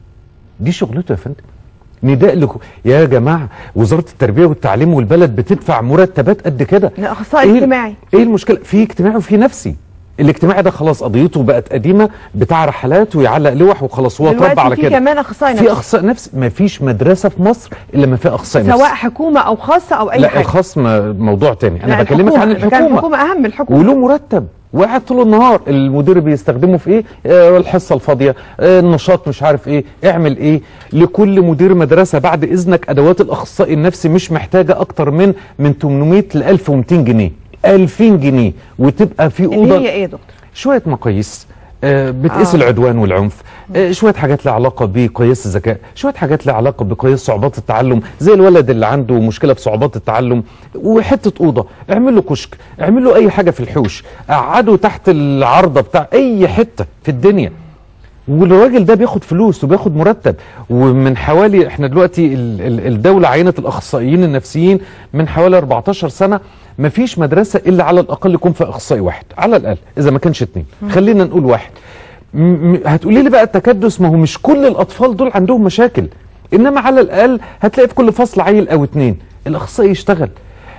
دي شغلته يا فندم نداء لكم يا جماعه وزاره التربيه والتعليم والبلد بتدفع مرتبات قد كده لا اخصائي إيه- اجتماعي ايه المشكله في اجتماعي وفي نفسي الاجتماعي ده خلاص قضيته بقت قديمه بتاع رحلات ويعلق لوح وخلاص هو اتربى دلوقتي على في كده كمان اخصائي في نفسي اخصائي نفسي ما فيش مدرسه في مصر الا ما فيها اخصائي نفسي سواء حكومه او خاصه او اي لا حاجه الخاص ما- موضوع تاني انا لا، بكلمك عن أنا بتكلم الحكومه الحكومه اهم من الحكومه وله مرتب وقاعد طول النهار المدير بيستخدمه في ايه آه الحصه الفاضيه آه النشاط مش عارف ايه اعمل ايه لكل مدير مدرسه بعد اذنك ادوات الاخصائي النفسي مش محتاجه اكتر من من 800 ل 1200 جنيه 2000 جنيه وتبقى في اللي اوضه هي ايه يا دكتور شويه مقاييس آه، بتقيس آه. آه. العدوان والعنف آه، شويه حاجات لها علاقه بقياس الذكاء شويه حاجات لها علاقه بقياس صعوبات التعلم زي الولد اللي عنده مشكله في صعوبات التعلم وحته اوضه اعمل له كشك اعمل له اي حاجه في الحوش قعده تحت العارضه بتاع اي حته في الدنيا والراجل ده بياخد فلوس وبياخد مرتب ومن حوالي احنا دلوقتي ال- ال- الدوله عينت الاخصائيين النفسيين من حوالي 14 سنه ما فيش مدرسه الا على الاقل يكون فيها اخصائي واحد على الاقل اذا ما كانش اتنين مم. خلينا نقول واحد م- م- هتقولي لي بقى التكدس ما هو مش كل الاطفال دول عندهم مشاكل انما على الاقل هتلاقي في كل فصل عيل او اتنين الاخصائي يشتغل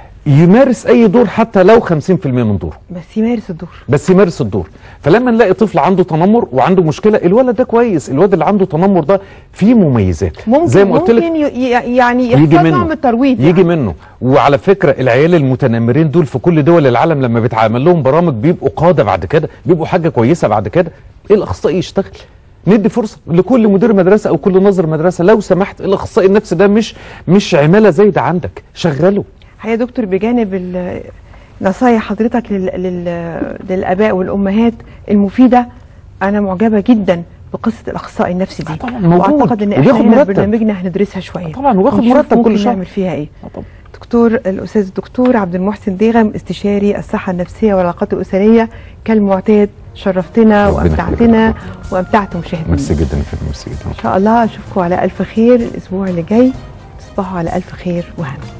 يمارس اي دور حتى لو 50% من دوره بس يمارس الدور بس يمارس الدور فلما نلاقي طفل عنده تنمر وعنده مشكله الولد ده كويس الولد اللي عنده تنمر ده فيه مميزات ممكن زي ما قلت لك ممكن ي- يعني يجي يحصل منه نوع من الترويج يجي منه وعلى فكره العيال المتنمرين دول في كل دول العالم لما بيتعمل لهم برامج بيبقوا قاده بعد كده بيبقوا حاجه كويسه بعد كده ايه الاخصائي يشتغل ندي فرصه لكل مدير مدرسه او كل ناظر مدرسه لو سمحت الاخصائي النفسي ده مش مش عماله زايده عندك شغله هيا دكتور بجانب ال- نصايح حضرتك لل... لل... للاباء والامهات المفيده انا معجبه جدا بقصه الاخصائي النفسي دي طبعا موجود. واعتقد ان احنا وبياخد هنا في مرتب. برنامجنا هندرسها شويه طبعا وبياخد ونشوف مرتب كل ممكن شهر. نعمل فيها ايه دكتور الاستاذ الدكتور عبد المحسن ديغم استشاري الصحه النفسيه والعلاقات الاسريه كالمعتاد شرفتنا ربنا وامتعتنا وامتعت مشاهدينا ميرسي جدا يا فندم ميرسي جدا ان شاء الله اشوفكم على الف خير الاسبوع اللي جاي تصبحوا على الف خير وهنا